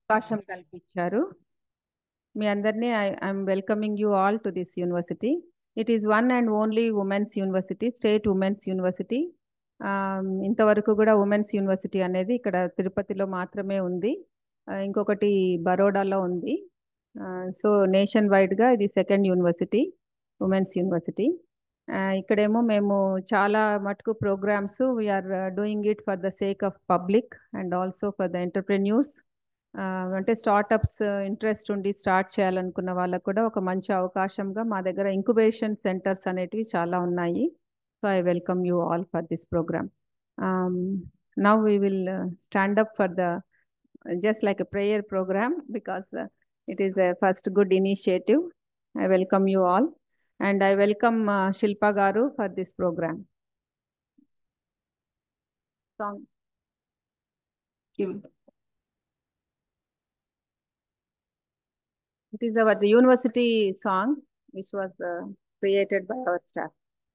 అవకాశం కల్పించారు మీ అందరినీ I I'm welcoming you all to this university it is one and only women's university state women's university ఇంతవరకు కూడా ఉమెన్స్ యూనివర్సిటీ అనేది ఇక్కడ తిరుపతిలో మాత్రమే ఉంది ఆ, ఇంకొకటి బరోడాలో ఉంది సో నేషన్ వైడ్గా ఇది సెకండ్ యూనివర్సిటీ ఉమెన్స్ యూనివర్సిటీ ఇక్కడేమో మేము చాలా మటుకు programmes we're doing it for the sake of public and also for the entrepreneurs అంటే స్టార్టప్స్ ఇంట్రెస్ట్ ఉండి స్టార్ట్ చేయాలనుకున్న వాళ్ళకు కూడా ఒక మంచి అవకాశంగా మా దగ్గర ఇంక్యుబేషన్ సెంటర్స్ అనేటివి చాలా ఉన్నాయి so I welcome you all for this programme now we will stand up for the just like a prayer program because uh, it is a first good initiative. I welcome you all and I welcome uh, Shilpa Garu for this program. Song. It is our the university song which was uh, created by our staff.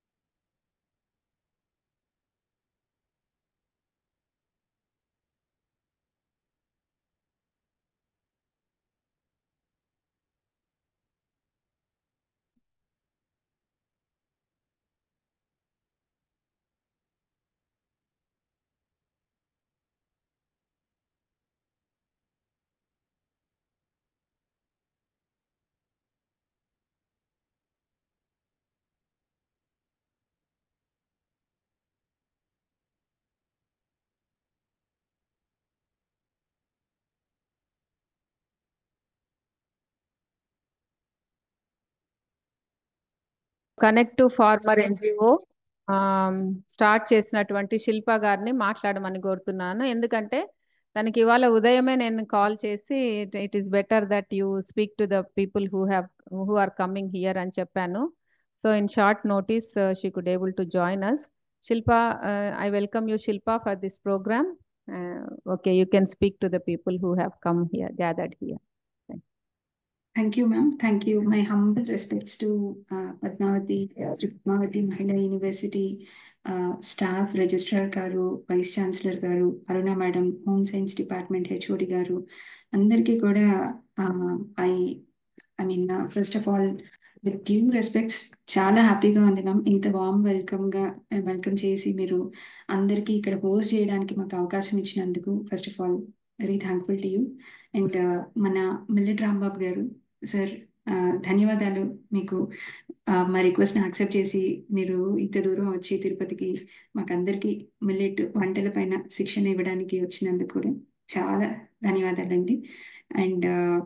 Connect to farmer NGO start చేసినటువంటి శిల్ప గారిని మాట్లాడమని కోరుతున్నాను ఎందుకంటే తనకి ఇవాళ ఉదయమే నేను call చేసి it is better that you speak to the people who have who are coming here అని చెప్పాను so in short notice she could able to join us Shilpa I welcome you Shilpa for this programme okay you can speak to the people who have come here gathered here Thank you, ma'am. Thank you. My humble respects to uh, Padmavati, Sri Padmavati Mahila University uh, staff, registrar garu vice chancellor garu Aruna madam home science department HOD garu అందరికీ కూడా I I mean first of all with due respects చాలా హ్యాపీగా ఉంది ma'am ఇంత వామ్ వెల్కమ్గా welcome చేసి మీరు అందరికీ ఇక్కడ హోస్ట్ చేయడానికి మాకు అవకాశం ఇచ్చినందుకు first of all very thankful to you and మన మిల్లెట్ రాంబాబు గారు సార్ ధన్యవాదాలు మీకు మా రిక్వెస్ట్ని యాక్సెప్ట్ చేసి మీరు ఇంత దూరం వచ్చి తిరుపతికి మాకందరికీ మిల్లెట్ వంటల పైన శిక్షణ ఇవ్వడానికి వచ్చినందుకు కూడా చాలా ధన్యవాదాలండి అండ్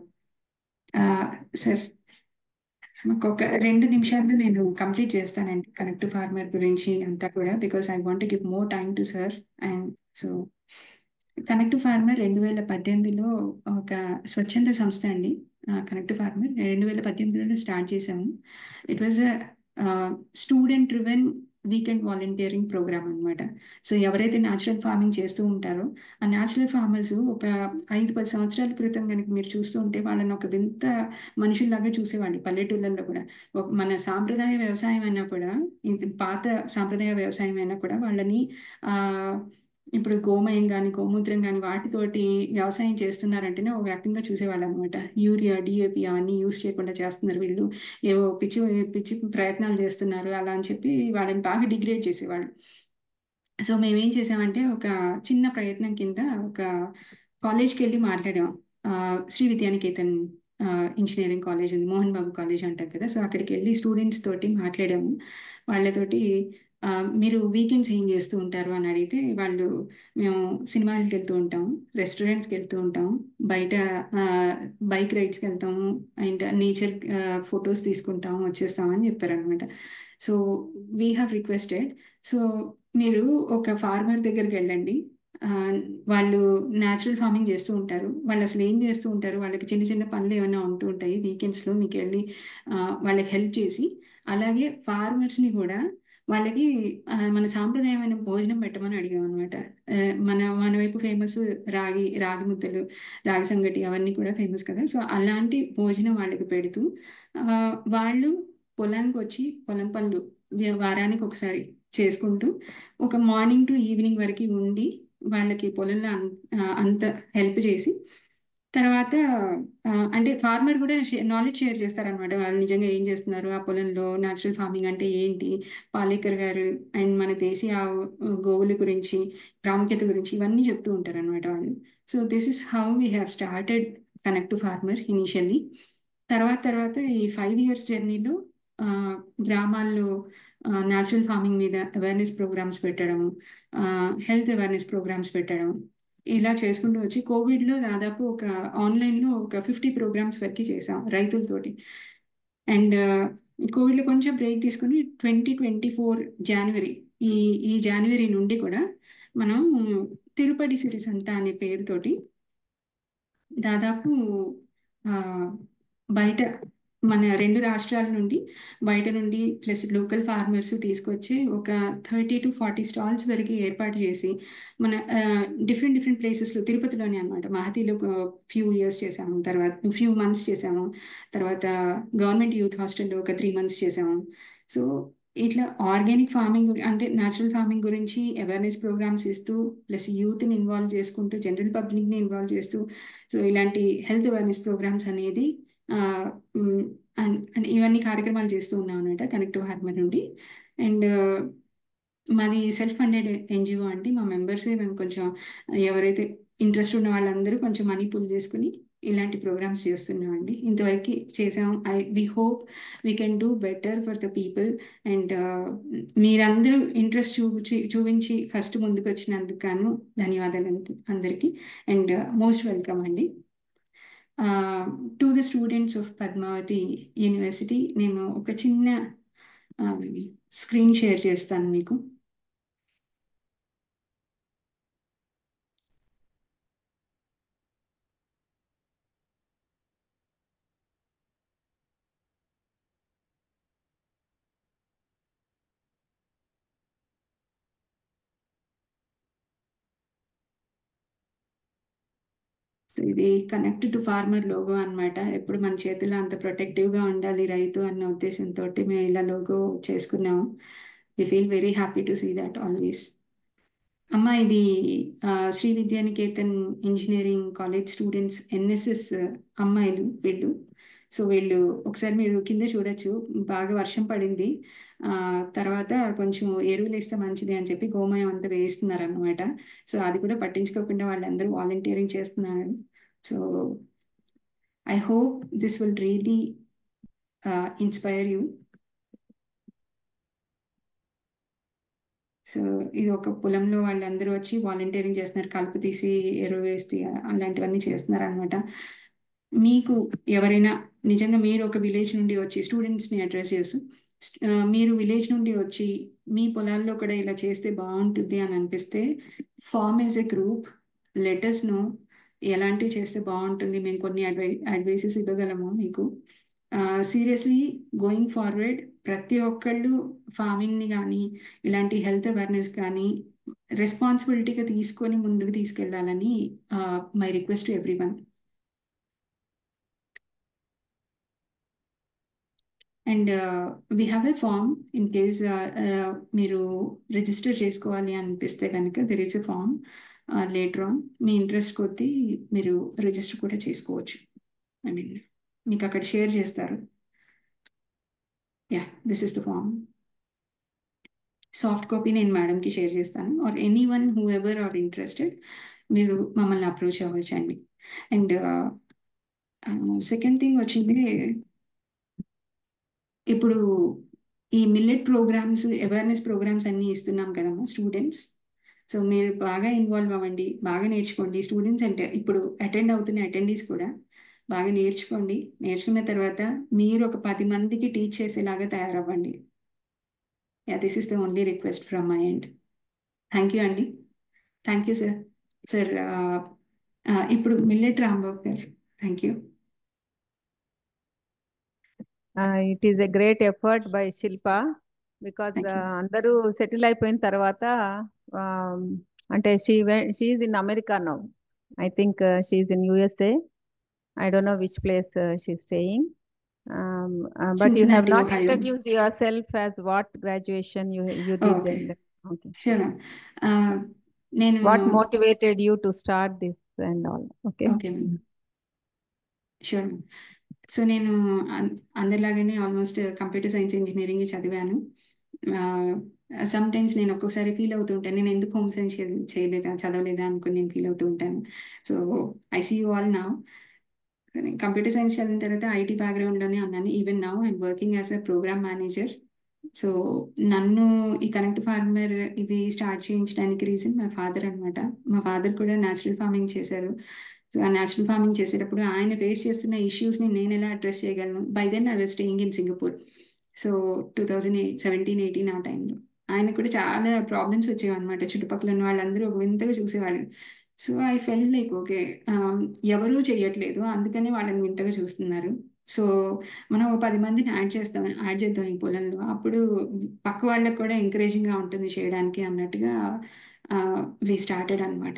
సార్ మాకు ఒక రెండు నిమిషాల్లో నేను కంప్లీట్ చేస్తానండి కనెక్ట్ ఫార్మర్ గురించి అంతా కూడా because I want give more time to sir and so connect farmer రెండు వేల పద్దెనిమిదిలో ఒక స్వచ్ఛంద సంస్థ అండి కనెక్ట్ ఫార్మర్ రెండు వేల పద్దెనిమిదిలో స్టార్ట్ చేసాము it was a student driven weekend volunteering programme అనమాట సో ఎవరైతే న్యాచురల్ ఫార్మింగ్ చేస్తూ ఉంటారో ఆ న్యాచురల్ ఫార్మర్స్ ఒక ఐదు పది సంవత్సరాల క్రితం కనుక మీరు చూస్తూ ఉంటే వాళ్ళని ఒక వింత మనుషుల్లాగా చూసేవాళ్ళు పల్లెటూళ్ళల్లో కూడా మన సాంప్రదాయ వ్యవసాయం అయినా కూడా ఇది పాత సాంప్రదాయ వ్యవసాయం అయినా కూడా వాళ్ళని ఆ ఇప్పుడు గోమయం కానీ గోమూత్రం కానీ వాటితోటి వ్యవసాయం చేస్తున్నారంటేనే ఒక రకంగా చూసేవాళ్ళు అనమాట యూరియా డిఏపి అవన్నీ యూస్ చేయకుండా చేస్తున్నారు వీళ్ళు ఏవో పిచ్చి పిచ్చి ప్రయత్నాలు చేస్తున్నారు అలా అని చెప్పి వాళ్ళని బాగా డిగ్రేడ్ చేసేవాళ్ళు సో మేమేం చేసామంటే ఒక చిన్న ప్రయత్నం కింద ఒక కాలేజ్కి వెళ్ళి మాట్లాడాం శ్రీ విద్యానికేతన్ ఇంజనీరింగ్ కాలేజ్ ఉంది మోహన్ బాబు కాలేజ్ అంటారు కదా సో అక్కడికి వెళ్ళి స్టూడెంట్స్ తోటి మాట్లాడాము వాళ్ళతోటి మీరు వీకెండ్స్ ఏం చేస్తూ ఉంటారు అని అడిగితే వాళ్ళు మేము సినిమాలకు వెళ్తూ ఉంటాం రెస్టారెంట్స్కి వెళ్తూ ఉంటాం బయట బైక్ రైడ్స్కి వెళ్తాము అండ్ నేచర్ ఫొటోస్ తీసుకుంటాము వచ్చేస్తాం అని చెప్పారనమాట so we have requested so మీరు ఒక ఫార్మర్ దగ్గరికి వెళ్ళండి వాళ్ళు న్యాచురల్ ఫార్మింగ్ చేస్తూ ఉంటారు వాళ్ళు అసలు ఏం చేస్తూ ఉంటారు వాళ్ళకి చిన్న చిన్న పనులు ఏమైనా ఉంటూ ఉంటాయి వీకెండ్స్లో మీకు వెళ్ళి వాళ్ళకి హెల్ప్ చేసి అలాగే ఫార్మర్స్ని కూడా వాళ్ళకి మన సాంప్రదాయమైన భోజనం పెట్టమని అడిగాం అనమాట మన మన వైపు ఫేమస్ రాగి రాగి ముద్దలు రాగి సంగటి అవన్నీ కూడా ఫేమస్ కదా సో అలాంటి భోజనం వాళ్ళకి పెడుతూ వాళ్ళు పొలానికి వచ్చి పొలం పనులు వారానికి ఒకసారి చేసుకుంటూ ఒక మార్నింగ్ టు ఈవినింగ్ వరకు ఉండి వాళ్ళకి పొలంలో అంత హెల్ప్ చేసి తర్వాత ఆ, అంటే ఫార్మర్ కూడా నాలెడ్జ్ షేర్ చేస్తారనమాట వాళ్ళు నిజంగా ఏం చేస్తున్నారు ఆ పొలంలో న్యాచురల్ ఫార్మింగ్ అంటే ఏంటి పాలేకర్ గారు అండ్ మన దేశీయ ఆవు గోవుల గురించి ప్రాముఖ్యత గురించి ఇవన్నీ చెప్తూ ఉంటారు అనమాట వాళ్ళు so this is how we have started connect to farmer initially తర్వాత తర్వాత ఈ ఫైవ్ ఇయర్స్ జర్నీలో గ్రామాల్లో న్యాచురల్ ఫార్మింగ్ మీద అవేర్నెస్ ప్రోగ్రామ్స్ పెట్టడం హెల్త్ అవేర్నెస్ ప్రోగ్రామ్స్ పెట్టడం ఇలా చేసుకుంటూ వచ్చి కోవిడ్లో దాదాపు ఒక ఆన్లైన్లో ఒక ఫిఫ్టీ ప్రోగ్రామ్స్ వరకు చేసాం రైతులతోటి అండ్ కోవిడ్లో కొంచెం బ్రేక్ తీసుకుని ట్వంటీ ట్వంటీ ఫోర్ జనవరి ఈ ఈ జనవరి నుండి కూడా మనం తిరుపతి సిరి సంత అనే పేరుతోటి దాదాపు ఆ, బయట మన రెండు రాష్ట్రాల నుండి బయట నుండి ప్లస్ లోకల్ ఫార్మర్స్ తీసుకొచ్చి ఒక థర్టీ టు ఫార్టీ స్టాల్స్ వరకు ఏర్పాటు చేసి మన డిఫరెంట్ డిఫరెంట్ ప్లేసెస్లో తిరుపతిలోనే అనమాట మహతిలో ఒక ఫ్యూ ఇయర్స్ చేసాము తర్వాత ఫ్యూ మంత్స్ చేసాము తర్వాత గవర్నమెంట్ యూత్ హాస్టల్లో ఒక త్రీ మంత్స్ చేసాము సో ఇట్లా ఆర్గానిక్ ఫార్మింగ్ అంటే న్యాచురల్ ఫార్మింగ్ గురించి అవేర్నెస్ ప్రోగ్రామ్స్ ఇస్తూ ప్లస్ యూత్ని ఇన్వాల్వ్ చేసుకుంటూ జనరల్ పబ్లిక్ని ఇన్వాల్వ్ చేస్తూ సో ఇలాంటి హెల్త్ అవేర్నెస్ ప్రోగ్రామ్స్ అనేది ఆ, మ్, అండ్ అండ్ ఇవన్నీ కార్యక్రమాలు చేస్తూ ఉన్నాం అనమాట కనెక్ట్ హార్మర్ నుండి అండ్ మాది సెల్ఫ్ ఫండెడ్ ఎన్జిఓ అండి మా మెంబర్సే మేము కొంచెం ఎవరైతే ఇంట్రెస్ట్ ఉన్న వాళ్ళందరూ కొంచెం మనీ పుల్ చేసుకుని ఇలాంటి ప్రోగ్రామ్స్ చేస్తున్నామండి ఇంతవరకు చేసాం I we hope we can do better for the people and మీరందరూ ఇంట్రెస్ట్ చూపించి చూపించి ఫస్ట్ ముందుకు వచ్చినందుకు గాను ధన్యవాదాలు అంద- అందరికీ అండ్ మోస్ట్ వెల్కమ్ అండి to the students of Padmavati university నేను ఒక చిన్న స్క్రీన్ షేర్ చేస్తాను మీకు సో ఇది కనెక్ట్ టు ఫార్మర్ లోగో అన్నమాట ఎప్పుడు మన చేతిలో అంత ప్రొటెక్టివ్ గా ఉండాలి రైతు అన్న ఉద్దేశంతో మేము ఇలా లోగో చేసుకున్నాము we feel very happy to see that always అమ్మ ఇది ఆ, Sree Vidyanikethan engineering college students NSS అమ్మాయిలు వీళ్ళు సో వీళ్ళు ఒకసారి మీరు కింద చూడొచ్చు బాగా వర్షం పడింది ఆ తర్వాత కొంచెం ఎరువులు వేస్తే మంచిది అని చెప్పి గోమయం అంతా వేస్తున్నారు అనమాట సో అది కూడా పట్టించుకోకుండా వాళ్ళందరూ వాలంటీరింగ్ చేస్తున్నారు so I hope this will really inspire you so ఇది ఒక పొలంలో వాళ్ళందరూ వచ్చి వాలంటీరింగ్ చేస్తున్నారు కలుపు తీసి ఎరువు వేసి అలాంటివన్నీ చేస్తున్నారు అనమాట మీకు ఎవరైనా నిజంగా మీరు ఒక విలేజ్ నుండి వచ్చి స్టూడెంట్స్ని అడ్రస్ చేస్తూ ఆ, మీరు విలేజ్ నుండి వచ్చి మీ పొలాల్లో కూడా ఇలా చేస్తే బాగుంటుంది అని అనిపిస్తే form as a group letters no ఎలాంటివి చేస్తే బాగుంటుంది మేము కొన్ని అడ్వై అడ్వైసెస్ ఇవ్వగలము మీకు సీరియస్లీ గోయింగ్ ఫార్వర్డ్ ప్రతి ఒక్కళ్ళు ఫార్మింగ్ని కానీ ఇలాంటి హెల్త్ అవేర్నెస్ కానీ రెస్పాన్సిబిలిటీగా తీసుకొని ముందుకు తీసుకెళ్లాలని my request to everyone and we have a form in case మీరు రిజిస్టర్ చేసుకోవాలి అనిపిస్తే కనుక there is a form later on మీ ఇంట్రెస్ట్ కొద్దీ మీరు రిజిస్టర్ కూడా చేసుకోవచ్చు ఐ మీన్ మీకు అక్కడ షేర్ చేస్తారు yeah this is the form soft copy నేను మేడంకి షేర్ చేస్తాను or anyone whoever are interested మీరు మమ్మల్ని అప్రోచ్ అవ్వచ్చండి అండ్ సెకండ్ థింగ్ వచ్చింది ఇప్పుడు ఈ మిల్లెట్ ప్రోగ్రామ్స్ అవేర్నెస్ ప్రోగ్రామ్స్ అన్నీ ఇస్తున్నాం కదమ్మా స్టూడెంట్స్ సో మీరు బాగా ఇన్వాల్వ్ అవ్వండి బాగా నేర్చుకోండి స్టూడెంట్స్ అంటే ఇప్పుడు అటెండ్ అవుతున్న అటెండీస్ కూడా బాగా నేర్చుకోండి నేర్చుకున్న తర్వాత మీరు ఒక పది మందికి టీచ్ చేసేలాగా తయారవ్వండి yeah this is the only request from my end thank you అండి థ్యాంక్ యూ సార్ సార్ ఇప్పుడు millet Rambabu garu thank you Uh, it is a great effort by Shilpa because thank you uh, అందరూ settle అయిపోయిన తర్వాత um, అంటే she she's in America now I think she's in USA I don't know which place she staying but you have Cincinnati not Ohio introduced your self as what graduation you you did okay and okay sure నేను what motivated you to start this and all okay okay ma'am sure so నేను అన్- అందరిలాగానే almost computer science engineering చదివాను sometimes నేను ఒక్కొక్కసారి feel అవుతూ ఉంటాను నేను ఎందుకు హోమ్ సైన్స్ చేయలేదా చదవలేదా అనుకుని నేను ఫీల్ అవుతూ ఉంటాను so I see you all నా కంప్యూటర్ సైన్స్ చదివిన తర్వాత ఐటీ బ్యాక్గ్రౌండ్లోనే ఉన్నాను even now I'm working as a programme manager so నన్ను ఈ కనెక్ట్ ఫార్మర్ ఇవి స్టార్ట్ చేయించడానికి రీజన్ మా ఫాదర్ అన్నమాట మా ఫాదర్ కూడా న్యాచురల్ ఫార్మింగ్ చేశారు సో ఆ న్యాచురల్ ఫార్మింగ్ చేసేటప్పుడు ఆయన ఫేస్ చేస్తున్న ఇష్యూస్ని నేను ఎలా అడ్రస్ చేయగలను by then I was staying in Singapore so two thousand eight seventeen eighteen ఆ టైంలో ఆయన కూడా చాలా ప్రాబ్లమ్స్ వచ్చేవి అనమాట చుట్టుపక్కల ఉన్న వాళ్ళందరూ ఒక వింతగా చూసేవాళ్ళు so I fell like okay ఎవరూ చేయట్లేదు అందుకని వాళ్ళని వింతగా చూస్తున్నారు సో మనం ఒక పది మందిని యాడ్ చేస్తాం యాడ్ చేద్దాం ఈ పొలంలో అప్పుడు పక్క వాళ్ళకి కూడా ఎంకరేజింగ్ గా ఉంటుంది చేయడానికి అన్నట్టుగా వి స్టార్టెడ్ అనమాట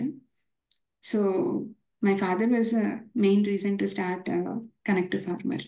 so my father was main reason to start connect farmer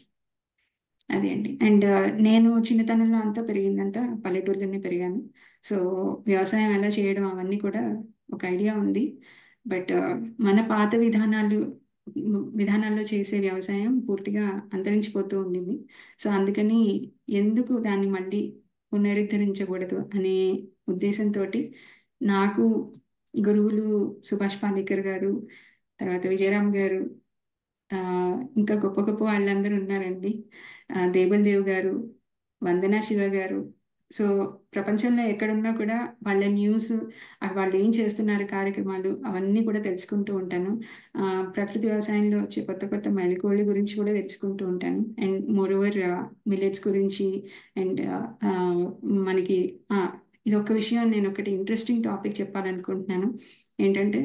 అదే అండి అండ్ నేను చిన్నతనంలో అంతా పెరిగిందంతా పల్లెటూరులోనే పెరిగాను సో వ్యవసాయం ఎలా చేయడం అవన్నీ కూడా ఒక ఐడియా ఉంది బట్ మన పాత విధానాలు మ్, విధానాల్లో చేసే వ్యవసాయం పూర్తిగా అంతరించిపోతూ ఉండింది సో అందుకని ఎందుకు దాన్ని మళ్ళీ పునరుద్ధరించకూడదు అనే ఉద్దేశంతో నాకు గురువులు సుభాష్ పాలేకర్ గారు తర్వాత విజయరామ్ గారు ఆ, ఇంకా గొప్ప గొప్ప వాళ్ళందరూ ఉన్నారండి ఆ, దేబల్ దేవ్ గారు వందనా శివ గారు సో ప్రపంచంలో ఎక్కడున్నా కూడా వాళ్ళ న్యూస్ వాళ్ళు ఏం చేస్తున్నారు కార్యక్రమాలు అవన్నీ కూడా తెలుసుకుంటూ ఉంటాను ఆ, ప్రకృతి వ్యవసాయంలో వచ్చే కొత్త కొత్త మెళకువల గురించి కూడా తెలుసుకుంటూ ఉంటాను అండ్ మోర్ ఓవర్ మిల్లెట్స్ గురించి అండ్ మనకి ఆ, ఇది ఒక విషయం నేను ఒకటి ఇంట్రెస్టింగ్ టాపిక్ చెప్పాలనుకుంటున్నాను ఏంటంటే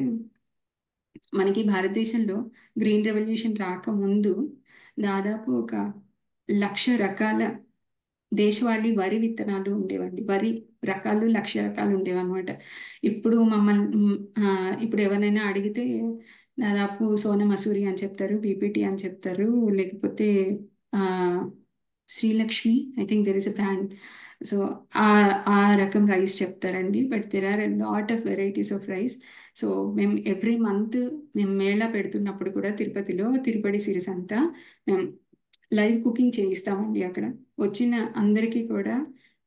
మనకి భారతదేశంలో గ్రీన్ రెవల్యూషన్ రాకముందు దాదాపు ఒక లక్ష రకాల దేశవాళీ వరి విత్తనాలు ఉండేవండి వరి రకాలు లక్ష రకాలు ఉండేవన్నమాట ఇప్పుడు మమ్మల్ని మ్, ఆ, ఇప్పుడు ఎవరైనా అడిగితే దాదాపు సోన మసూరి అని చెప్తారు బీపీటీ అని చెప్తారు లేకపోతే ఆ, Srilakshmi I think there is a brand so ఆ ఆ రకం రైస్ చెప్తారండి but there are a lot of varieties of rice so మేము ఎవ్రీ మంత్ మేము మేళా పెడుతున్నప్పుడు కూడా తిరుపతిలో తిరుపతి సిరీస్ అంతా మేము లైవ్ కుకింగ్ చేయిస్తామండి అక్కడ వచ్చిన అందరికీ కూడా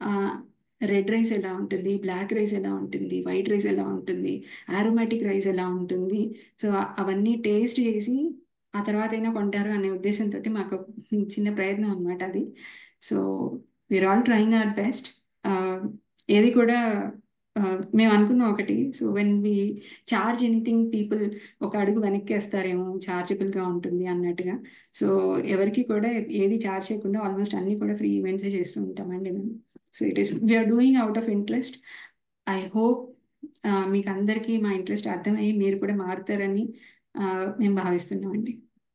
రెడ్ రైస్ ఎలా ఉంటుంది బ్లాక్ రైస్ ఎలా ఉంటుంది వైట్ రైస్ ఎలా ఉంటుంది ఆరోమాటిక్ రైస్ ఎలా ఉంటుంది సో అవన్నీ టేస్ట్ చేసి ఆ తర్వాత అయినా కొంటారు అనే ఉద్దేశంతో మాకు చిన్న ప్రయత్నం అనమాట అది so we're all trying our best ఏది కూడా ఆ, మేము అనుకున్నాం ఒకటి so when we charge anything people ఒక అడుగు వెనక్కి వేస్తారేమో chargeable గా ఉంటుంది అన్నట్టుగా సో ఎవరికి కూడా ఏది చార్జ్ చేయకుండా ఆల్మోస్ట్ అన్ని కూడా ఫ్రీ ఈవెంట్స్ చేస్తూ ఉంటామండి మేము so it is we're doing out of interest I hope మీకు అందరికీ మా ఇంట్రెస్ట్ అర్థమయ్యి మీరు కూడా మారుతారని ఆ, మేము భావిస్తున్నామండి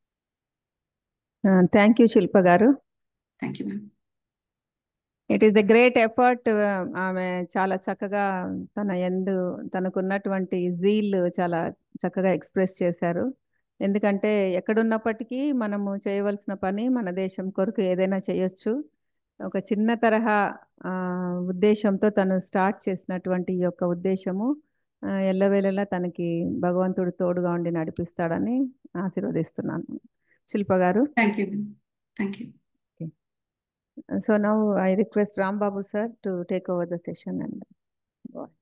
thank you Shilpa garu thank you ma'am it is a great effort ఆమె చాలా చక్కగా తన ఎందు తనకున్నటువంటి జీల్ చాలా చక్కగా ఎక్స్ప్రెస్ చేశారు ఎందుకంటే ఎక్కడున్నప్పటికీ మనము చేయవలసిన పని మన దేశం కొరకు ఏదైనా చేయొచ్చు ఒక చిన్న తరహా ఆ, ఉద్దేశంతో తను స్టార్ట్ చేసినటువంటి ఈ యొక్క ఉద్దేశము ఆ, ఎల్లవేళలా తనకి భగవంతుడు తోడుగా ఉండి నడిపిస్తాడని ఆశీర్వదిస్తున్నాను Shilpa garu thank you ma'am thank you So now I request Ram Babu sir to take over the session and go on.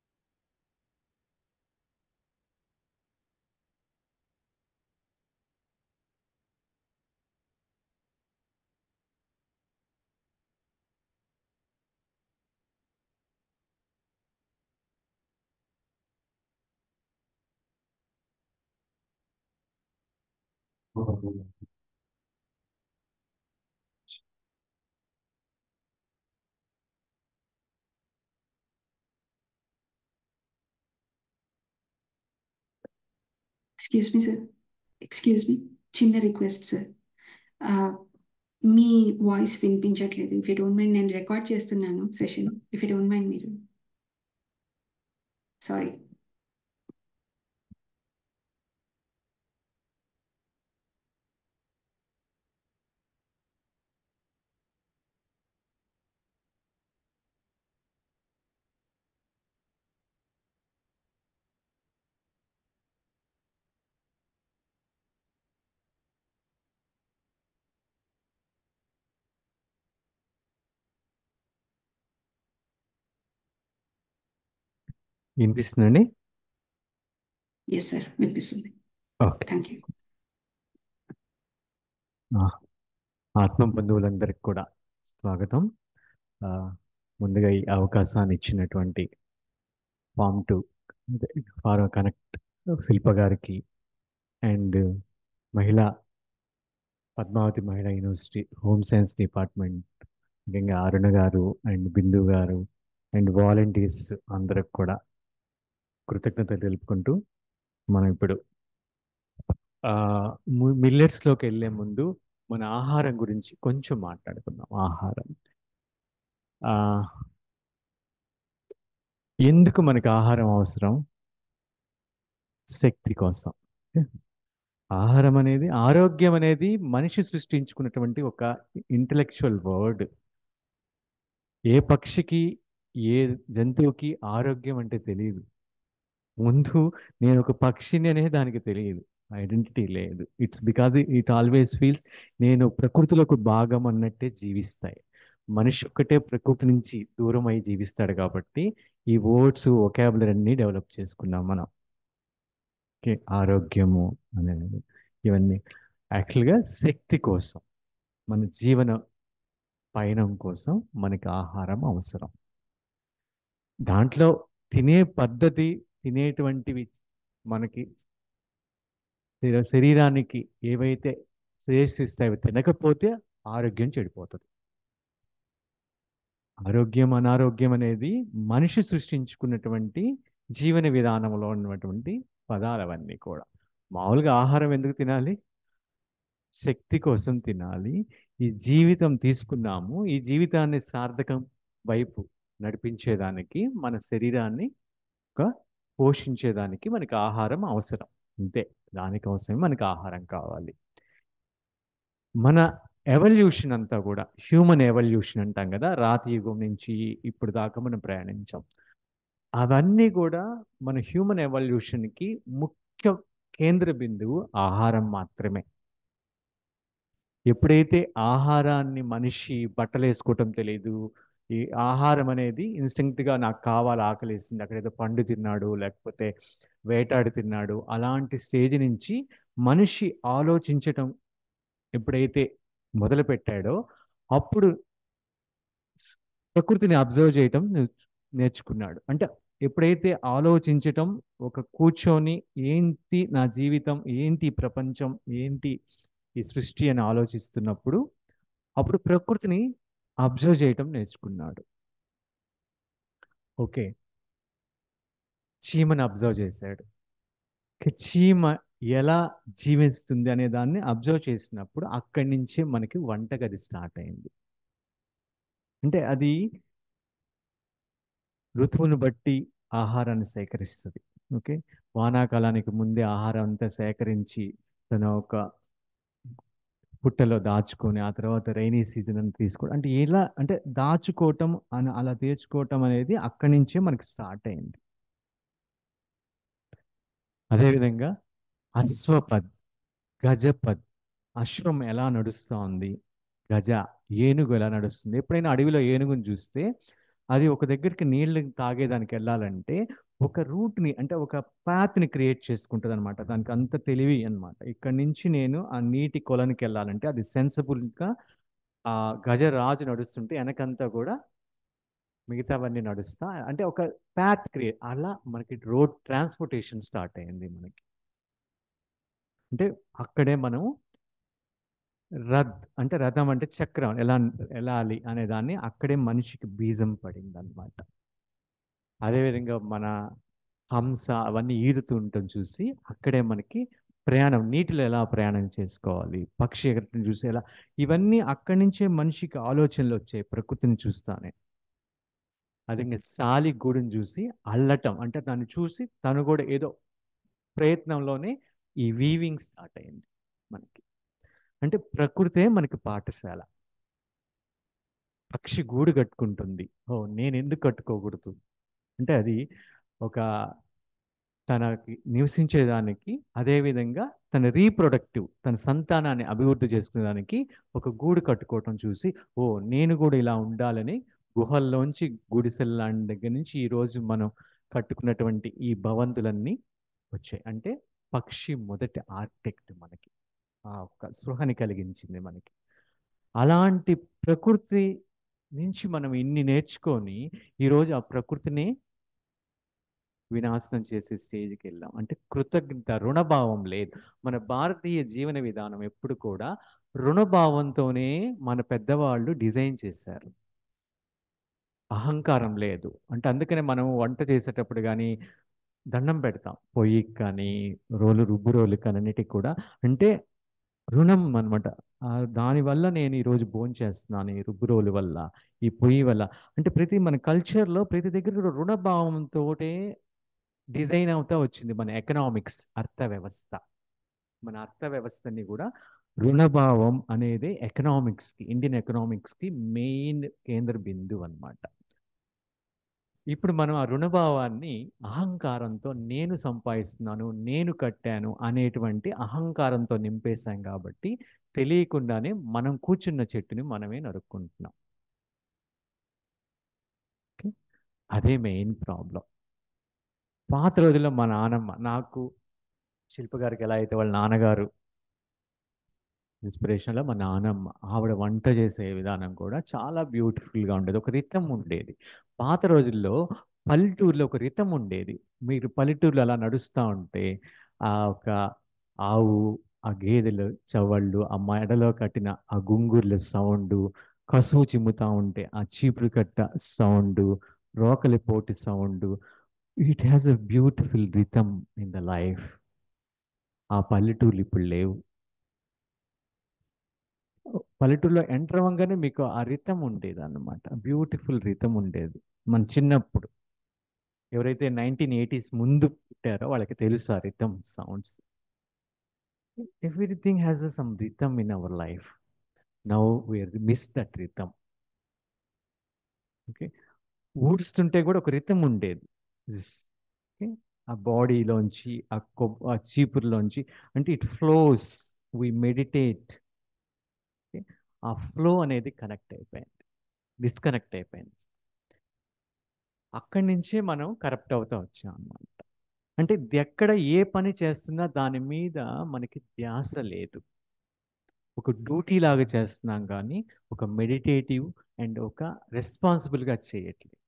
Excuse me sir excuse me చిన్న రిక్వెస్ట్ సార్ మీ వాయిస్ వినిపించట్లేదు ఇఫ్ యూ డోంట్ మైండ్ నేను record చేస్తున్నాను session if you don't mind మీరు sorry వినిపిస్తుందండి yes sir వినిపిస్తుంది okay thank you ఆత్మ బంధువులందరికీ కూడా స్వాగతం ఆ, ముందుగా ఈ అవకాశాన్ని ఇచ్చినటువంటి farm to far connect Shilpa గారికి అండ్ మహిళా పద్మావతి మహిళా యూనివర్సిటీ హోమ్ సైన్స్ డిపార్ట్మెంట్ ముఖ్యంగా అరుణ గారు and Bindu garu and volunteers అందరికి కూడా కృతజ్ఞతలు తెలుపుకుంటూ మనం ఇప్పుడు మిల్లెట్స్లోకి వెళ్ళే ముందు మన ఆహారం గురించి కొంచెం మాట్లాడుకుందాం ఆహారం ఆ, ఎందుకు మనకి ఆహారం అవసరం శక్తి కోసం ఆహారం అనేది ఆరోగ్యం అనేది మనిషి సృష్టించుకున్నటువంటి ఒక ఇంటలెక్చువల్ వర్డ్ ఏ పక్షికి ఏ జంతువుకి ఆరోగ్యం అంటే తెలియదు ముందు నేను ఒక పక్షిని అనేది దానికి తెలియదు ఐడెంటిటీ లేదు it's because it always feels నేను ప్రకృతిలోకి భాగం అన్నట్టే జీవిస్తాయి మనిషి ఒక్కటే ప్రకృతి నుంచి దూరం అయి జీవిస్తాడు కాబట్టి ఈ వర్డ్స్ ఒకాబులర్ అన్ని డెవలప్ చేసుకున్నాం మనం ఓకే ఆరోగ్యము అనేది ఇవన్నీ యాక్చువల్గా శక్తి కోసం మన జీవన పయనం కోసం మనకి ఆహారం అవసరం దాంట్లో తినే పద్ధతి తినేటువంటివి మనకి శరీర- శరీరానికి ఏవైతే శ్రేషిస్తాయో తినకపోతే ఆరోగ్యం చెడిపోతుంది ఆరోగ్యం అనారోగ్యం అనేది మనిషి సృష్టించుకున్నటువంటి జీవన విధానంలో ఉన్నటువంటి పదాలు అవన్నీ కూడా మామూలుగా ఆహారం ఎందుకు తినాలి శక్తి కోసం తినాలి ఈ జీవితం తీసుకున్నాము ఈ జీవితాన్ని సార్థకం వైపు నడిపించేదానికి మన శరీరాన్ని ఒక పోషించేదానికి మనకి ఆహారం అవసరం అంతే దానికోసమే మనకి ఆహారం కావాలి మన ఎవల్యూషన్ అంతా కూడా హ్యూమన్ ఎవల్యూషన్ అంటాం కదా రాతి యుగం నుంచి ఇప్పుడు దాకా మనం ప్రయాణించాం అవన్నీ కూడా మన హ్యూమన్ ఎవల్యూషన్కి ముఖ్య కేంద్ర బిందువు ఆహారం మాత్రమే ఎప్పుడైతే ఆహారాన్ని మనిషి బట్టలు వేసుకోవటం తెలియదు ఈ ఆహారం అనేది ఇన్స్టింక్ట్గా నాకు కావాలి ఆకలేసింది అక్కడ ఏదో పండు తిన్నాడు లేకపోతే వేటాడి తిన్నాడు అలాంటి స్టేజ్ నుంచి మనిషి ఆలోచించటం ఎప్పుడైతే మొదలు పెట్టాడో అప్పుడు ప్రకృతిని అబ్జర్వ్ చేయటం నేర్చు- నేర్చుకున్నాడు అంటే ఎప్పుడైతే ఆలోచించటం ఒక కూర్చొని ఏంటి నా జీవితం ఏంటి ఈ ప్రపంచం ఏంటి ఈ సృష్టి అని ఆలోచిస్తున్నప్పుడు అప్పుడు ప్రకృతిని అబ్జర్వ్ చేయటం నేర్చుకున్నాడు ఓకే చీమని అబ్జర్వ్ చేశాడు ఓకే, చీమ ఎలా జీవిస్తుంది అనే దాన్ని అబ్జర్వ్ చేసినప్పుడు అక్కడి నుంచే మనకి వంటగది స్టార్ట్ అయింది అంటే అది ఋతువును బట్టి ఆహారాన్ని సేకరిస్తుంది ఓకే వానాకాలానికి ముందే ఆహారం అంతా సేకరించి తన ఒక పుట్టలో దాచుకొని ఆ తర్వాత రైనీ సీజన్ అని తీసుకోవడం అంటే ఎలా అంటే దాచుకోవటం అని అలా తీర్చుకోవటం అనేది అక్కడి నుంచే మనకి స్టార్ట్ అయింది అదేవిధంగా అశ్వపద్ గజపద్ అశ్వం ఎలా నడుస్తోంది గజ ఏనుగు ఎలా నడుస్తుంది ఎప్పుడైనా అడవిలో ఏనుగుని చూస్తే అది ఒక దగ్గరికి నీళ్లు తాగేదానికి వెళ్ళాలంటే ఒక రూట్ని అంటే ఒక పాత్ని క్రియేట్ చేసుకుంటుంది అనమాట దానికి అంత తెలివి అన్నమాట ఇక్కడ నుంచి నేను ఆ నీటి కొలనికి వెళ్ళాలంటే అది సెన్సిబుల్గా ఆ గజరాజు నడుస్తుంటే వెనకంతా కూడా మిగతావన్నీ నడుస్తా అంటే ఒక పాత్ క్రియేట్ అలా మనకి రోడ్ ట్రాన్స్పోర్టేషన్ స్టార్ట్ అయింది మనకి అంటే అక్కడే మనం రథ్ అంటే రథం అంటే చక్రం ఎలా వెళ్ళాలి అనే దాన్ని అక్కడే మనిషికి బీజం పడింది అనమాట అదేవిధంగా మన హంస అవన్నీ ఈదుతూ ఉండటం చూసి అక్కడే మనకి ప్రయాణం నీటిలో ఎలా ప్రయాణం చేసుకోవాలి పక్షి ఎగరటం చూసి ఎలా ఇవన్నీ అక్కడి నుంచే మనిషికి ఆలోచనలు వచ్చాయి ప్రకృతిని చూస్తానే అదే ఇంకా సాలి గూడుని చూసి అల్లటం అంటే దాన్ని చూసి తను కూడా ఏదో ప్రయత్నంలోనే ఈ వీవింగ్ స్టార్ట్ అయింది మనకి అంటే ప్రకృతే మనకి పాఠశాల పక్షి గూడు కట్టుకుంటుంది ఓ నేను ఎందుకు కట్టుకోకూడదు అంటే అది ఒక తనకి నివసించేదానికి అదేవిధంగా తన రీప్రొడక్టివ్ తన సంతానాన్ని అభివృద్ధి చేసుకునేదానికి ఒక గూడు కట్టుకోవటం చూసి ఓ నేను కూడా ఇలా ఉండాలని గుహల్లోంచి గుడిసెల లాంటి దగ్గర నుంచి ఈ రోజు మనం కట్టుకున్నటువంటి ఈ భవంతులన్నీ వచ్చాయి అంటే పక్షి మొదటి ఆర్కిటెక్ట్ మనకి ఆ ఒక్క స్పృహని కలిగించింది మనకి అలాంటి ప్రకృతి నుంచి మనం ఇన్ని నేర్చుకొని ఈరోజు ఆ ప్రకృతిని వినాశనం చేసే స్టేజ్కి వెళ్ళాం అంటే కృతజ్ఞత రుణభావం లేదు మన భారతీయ జీవన విధానం ఎప్పుడు కూడా రుణభావంతోనే మన పెద్దవాళ్ళు డిజైన్ చేశారు అహంకారం లేదు అంటే అందుకనే మనం వంట చేసేటప్పుడు కానీ దండం పెడతాం పొయ్యికి కానీ రోలు రుబ్బు రోలు కానీ అన్నిటికి కూడా అంటే రుణం అనమాట దానివల్ల నేను ఈరోజు భోజనం చేస్తున్నాను ఈ రుబ్బు రోలు వల్ల ఈ పొయ్యి వల్ల అంటే ప్రతి మన కల్చర్లో ప్రతి దగ్గర కూడా రుణభావంతో డిజైన్ అవుతా వచ్చింది మన ఎకనామిక్స్ అర్థ వ్యవస్థ మన అర్థ వ్యవస్థని కూడా రుణభావం అనేది ఎకనామిక్స్కి ఇండియన్ ఎకనామిక్స్కి మెయిన్ కేంద్ర బిందువు అన్నమాట ఇప్పుడు మనం ఆ రుణభావాన్ని అహంకారంతో నేను సంపాదిస్తున్నాను నేను కట్టాను అనేటువంటి అహంకారంతో నింపేశాం కాబట్టి తెలియకుండానే మనం కూర్చున్న చెట్టుని మనమే నరుక్కుంటున్నాం Okay? అదే మెయిన్ ప్రాబ్లం పాత రోజుల్లో మా నానమ్మ నాకు శిల్ప గారికి ఎలా అయితే వాళ్ళ నాన్నగారు ఇన్స్పిరేషన్లో మా నానమ్మ ఆవిడ వంట చేసే విధానం కూడా చాలా బ్యూటిఫుల్గా ఉండేది ఒక రితం ఉండేది పాత రోజుల్లో పల్లెటూరులో ఒక రితం ఉండేది మీరు పల్లెటూరులో అలా నడుస్తూ ఉంటే ఆ ఒక ఆవు ఆ గేదెలు చవళ్ళు ఆ మెడలో కట్టిన ఆ గుంగుర్ల సౌండ్ కసువు చిమ్ముతా ఉంటే ఆ చీపురు కట్ట సౌండ్ రోకలి పోటి sound it has a beautiful rhythm in the life ఆ పల్లెటూర్లు ఇప్పుడు లేవు పల్లెటూరులో ఎంటర్ అవ్వగానే మీకు ఆ రితం ఉండేది అన్నమాట బ్యూటిఫుల్ రితం ఉండేది మన చిన్నప్పుడు ఎవరైతే నైన్టీన్ ఎయిటీస్ ముందు పుట్టారో వాళ్ళకి తెలుసు ఆ rhythm sounds everything has a some rhythm in our life now we're miss that rhythm okay ఊడుస్తుంటే కూడా ఒక రితం ఉండేది జిస్. ఓకే ఆ బాడీలోంచి ఆ కొబ్ ఆ చీపురులోంచి అంటే ఇట్ ఫ్లోస్ వి మెడిటేట్ ఆ ఫ్లో అనేది కనెక్ట్ అయిపోయింది డిస్కనెక్ట్ అయిపోయింది అక్కడి నుంచే మనం కరప్ట్ అవుతా వచ్చాం అన్నమాట అంటే ఇది ఎక్కడ ఏ పని చేస్తున్నా దాని మీద మనకి ధ్యాస లేదు ఒక డ్యూటీ లాగా చేస్తున్నాం కానీ ఒక మెడిటేటివ్ అండ్ ఒక రెస్పాన్సిబుల్గా చేయట్లేదు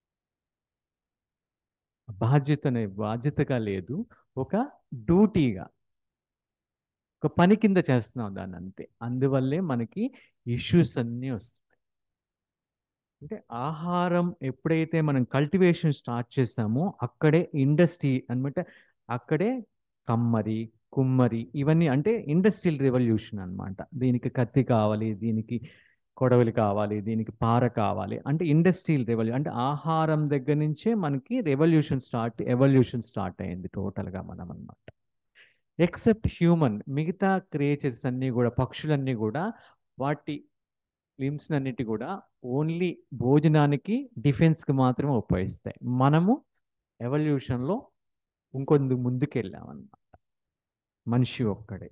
బాధ్యతనే బాధ్యతగా లేదు ఒక డ్యూటీగా ఒక పని కింద చేస్తున్నాం దాన్ని అంతే అందువల్లే మనకి ఇష్యూస్ అన్నీ వస్తున్నాయి అంటే ఆహారం ఎప్పుడైతే మనం కల్టివేషన్ స్టార్ట్ చేసామో అక్కడే ఇండస్ట్రీ అనమాట అక్కడే కమ్మరి కుమ్మరి ఇవన్నీ అంటే ఇండస్ట్రియల్ రెవల్యూషన్ అన్నమాట దీనికి కత్తి కావాలి దీనికి కొడవలి కావాలి దీనికి పార కావాలి అంటే ఇండస్ట్రియల్ రెవల్యూ అంటే ఆహారం దగ్గర నుంచే మనకి రెవల్యూషన్ స్టార్ట్ ఎవల్యూషన్ స్టార్ట్ అయింది టోటల్గా మనం అన్నమాట ఎక్సెప్ట్ హ్యూమన్ మిగతా క్రియేచర్స్ అన్నీ కూడా పక్షులన్నీ కూడా వాటి లిమ్స్ అన్నిటి కూడా ఓన్లీ భోజనానికి డిఫెన్స్కి మాత్రమే ఉపయోగిస్తాయి మనము ఎవల్యూషన్లో ఇంకొందు ముందుకు వెళ్ళామన్నమాట మనిషి ఒక్కడే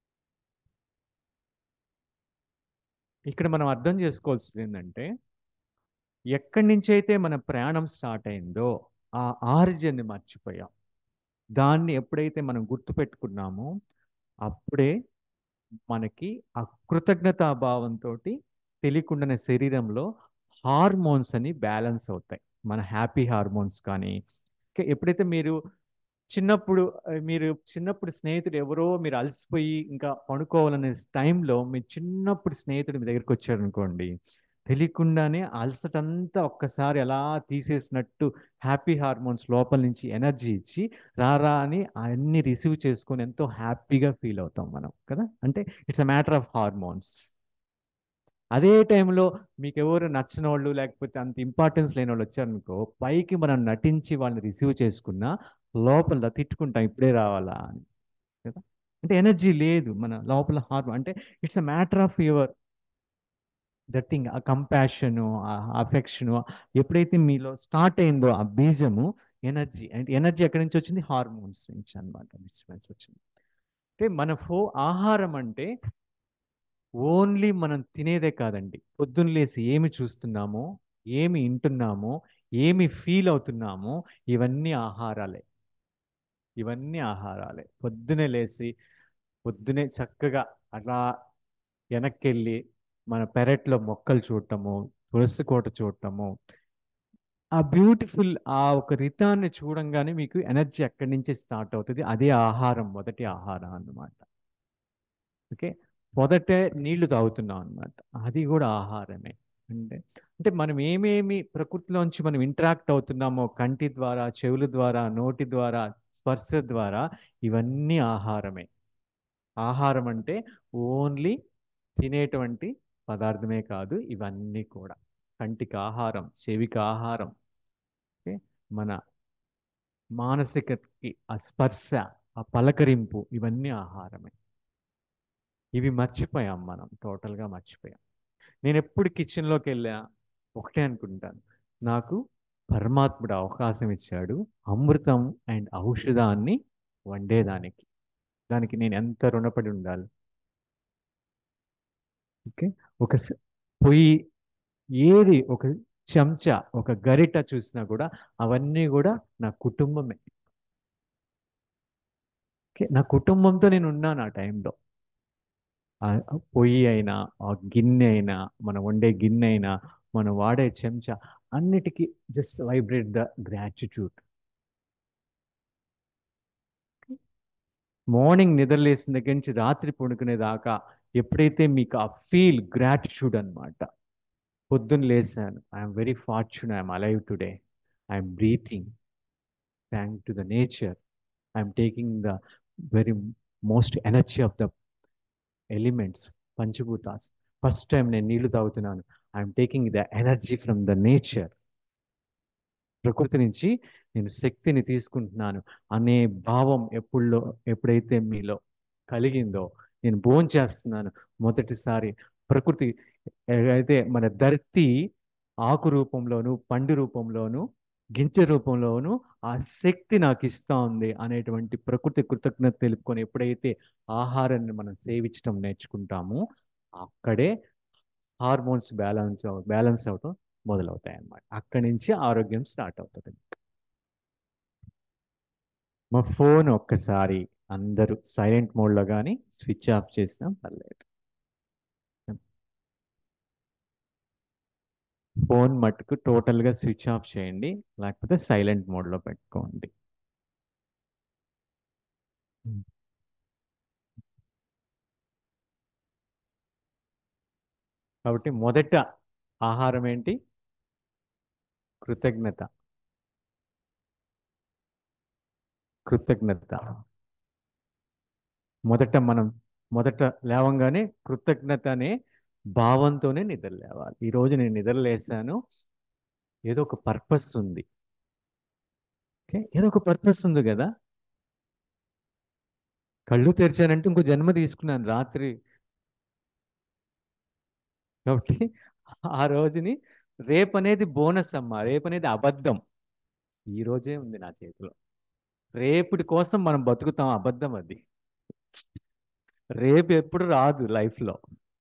ఇక్కడ మనం అర్థం చేసుకోవాల్సింది ఏంటంటే ఎక్కడి నుంచి అయితే మన ప్రయాణం స్టార్ట్ అయిందో ఆ ఆరిజిన్ని మర్చిపోయాం దాన్ని ఎప్పుడైతే మనం గుర్తుపెట్టుకున్నామో అప్పుడే మనకి ఆ కృతజ్ఞతాభావంతో తెలియకుండానే శరీరంలో హార్మోన్స్ అని బ్యాలెన్స్ అవుతాయి మన హ్యాపీ హార్మోన్స్ కానీ ఇంకా ఎప్పుడైతే మీరు చిన్నప్పుడు ఆ, మీరు చిన్నప్పుడు స్నేహితుడు ఎవరో మీరు అలసిపోయి ఇంకా పడుకోవాలనే టైంలో మీ చిన్నప్పుడు స్నేహితుడు మీ దగ్గరికి వచ్చారు అనుకోండి తెలియకుండానే ఆ అలసటంతా ఒక్కసారి అలా తీసేసినట్టు హ్యాపీ హార్మోన్స్ లోపల నుంచి ఎనర్జీ ఇచ్చి రారా అని అన్ని రిసీవ్ చేసుకొని ఎంతో హ్యాపీగా ఫీల్ అవుతాం మనం కదా అంటే it's a matter of hormones అదే టైంలో మీకు ఎవరు నచ్చిన వాళ్ళు లేకపోతే అంత ఇంపార్టెన్స్ లేని వాళ్ళు వచ్చారనుకో పైకి మనం నటించి వాళ్ళని రిసీవ్ చేసుకున్నా లోపల తిట్టుకుంటాం ఇప్పుడే రావాలా అని కదా అంటే ఎనర్జీ లేదు మన లోపల హార్మోన్ అంటే it's a matter of your that thing ఆ కంపాషను ఆ అఫెక్షను ఎప్పుడైతే మీలో స్టార్ట్ అయిందో ఆ బీజము ఎనర్జీ అంటే ఎనర్జీ ఎక్కడి నుంచి వచ్చింది హార్మోన్స్ నుంచి అన్నమాట డిస్టర్బెన్స్ వచ్చింది అంటే మన ఫో ఆహారం అంటే ఓన్లీ మనం తినేదే కాదండి పొద్దున్న లేసి ఏమి చూస్తున్నామో ఏమి వింటున్నామో ఏమి ఫీల్ అవుతున్నామో ఇవన్నీ ఆహారాలే ఇవన్నీ ఆహారాలే పొద్దునే లేచి పొద్దునే చక్కగా అలా వెనక్కి వెళ్ళి మన పెరట్లో మొక్కలు చూడటము తులసి కోట చూడటము ఆ బ్యూటిఫుల్ ఆ ఒక రితాన్ని చూడంగానే మీకు ఎనర్జీ అక్కడి నుంచి స్టార్ట్ అవుతుంది అదే ఆహారం మొదటి ఆహారం అన్నమాట ఓకే మొదటే నీళ్లు తాగుతున్నాం అన్నమాట అది కూడా ఆహారమే అంటే అంటే మనం ఏమేమి ప్రకృతిలోంచి మనం ఇంటరాక్ట్ అవుతున్నామో కంటి ద్వారా చెవుల ద్వారా నోటి ద్వారా స్పర్శ ద్వారా ఇవన్నీ ఆహారమే ఆహారం అంటే ఓన్లీ తినేటువంటి పదార్థమే కాదు ఇవన్నీ కూడా కంటికి ఆహారం చెవికి ఆహారం ఓకే మన మానసికకి ఆ స్పర్శ ఆ పలకరింపు ఇవన్నీ ఆహారమే ఇవి మర్చిపోయాం మనం టోటల్గా మర్చిపోయాం నేను ఎప్పుడు కిచెన్లోకి వెళ్ళా ఒకటే అనుకుంటాను నాకు పరమాత్ముడు అవకాశం ఇచ్చాడు అమృతం అండ్ ఔషధాన్ని వండేదానికి దానికి నేను ఎంత రుణపడి ఉండాలి ఓకే ఒక స- పొయ్యి ఏది ఒక చెంచా ఒక గరిట చూసినా కూడా అవన్నీ కూడా నా కుటుంబమే ఓకే నా కుటుంబంతో నేను ఉన్నాను ఆ టైంలో ఆ పొయ్యి అయినా ఆ గిన్నె అయినా మనం వండే గిన్నె అయినా మనం వాడే చెంచా అన్నిటికీ just vibrate the gratitude morning నిద్రలేసిన దగ్గర నుంచి రాత్రి పడుకునే దాకా ఎప్పుడైతే మీకు ఆ ఫీల్ గ్రాటిట్యూడ్ అన్నమాట పొద్దున్న లేసాను I'm very fortune I'm alive today I'm breathing thank to the nature I'm taking the very most energy of the elements పంచభూతాస్ ఫస్ట్ టైం నేను నీళ్లు తాగుతున్నాను I'm taking the energy from the nature ప్రకృతి నుంచి నేను శక్తిని తీసుకుంటున్నాను అనే భావం ఎప్పుడులో ఎప్పుడైతే మీలో కలిగిందో నేను భోజనం చేస్తున్నాను మొదటిసారి ప్రకృతి అయితే మన ధర్తి ఆకు రూపంలోను పండు రూపంలోను గింజ రూపంలోను ఆ శక్తి నాకు ఇస్తా ఉంది అనేటువంటి ప్రకృతి కృతజ్ఞత తెలుపుకొని ఎప్పుడైతే ఆహారాన్ని మనం సేవించడం నేర్చుకుంటామో అక్కడే హార్మోన్స్ బ్యాలెన్స్ బ్యాలెన్స్ అవటం మొదలవుతాయి అన్నమాట అక్కడి నుంచి ఆరోగ్యం స్టార్ట్ అవుతుంది మా ఫోన్ ఒక్కసారి అందరూ సైలెంట్ మోడ్లో కానీ స్విచ్ ఆఫ్ చేసినా పర్లేదు ఫోన్ మట్టుకు టోటల్గా స్విచ్ ఆఫ్ చేయండి లేకపోతే సైలెంట్ మోడ్లో పెట్టుకోండి కాబట్టి మొదట ఆహారం ఏంటి కృతజ్ఞత కృతజ్ఞత మొదట మనం మొదట లేవంగానే కృతజ్ఞత అనే భావంతోనే నిద్ర లేవాలి ఈరోజు నేను నిద్ర లేసాను ఏదో ఒక పర్పస్ ఉంది ఓకే ఏదో ఒక పర్పస్ ఉంది కదా కళ్ళు తెరిచానంటే ఇంకో జన్మ తీసుకున్నాను రాత్రి కాబట్టి ఆ రోజుని రేపు అనేది బోనస్ అమ్మా రేపు అనేది అబద్ధం ఈ రోజే ఉంది నా చేతిలో రేపటి కోసం మనం బతుకుతాం అబద్ధం అది రేపు ఎప్పుడు రాదు లైఫ్లో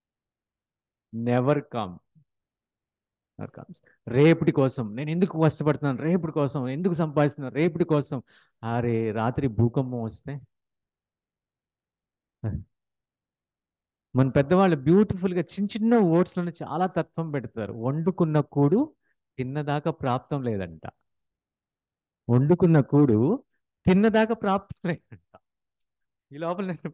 నెవర్ కమ్ కమ్స్ రేపటి కోసం నేను ఎందుకు కష్టపడుతున్నాను రేపటి కోసం ఎందుకు సంపాదిస్తున్నాను రేపటి కోసం అరే రాత్రి భూకంపం వస్తే మన పెద్దవాళ్ళు బ్యూటిఫుల్గా చిన్న చిన్న ఓట్స్లోనే చాలా తత్వం పెడతారు వండుకున్న కూడు తిన్నదాకా ప్రాప్తం లేదంట వండుకున్న కూడు తిన్నదాకా ప్రాప్తం లేదంట ఈ లోపల నేను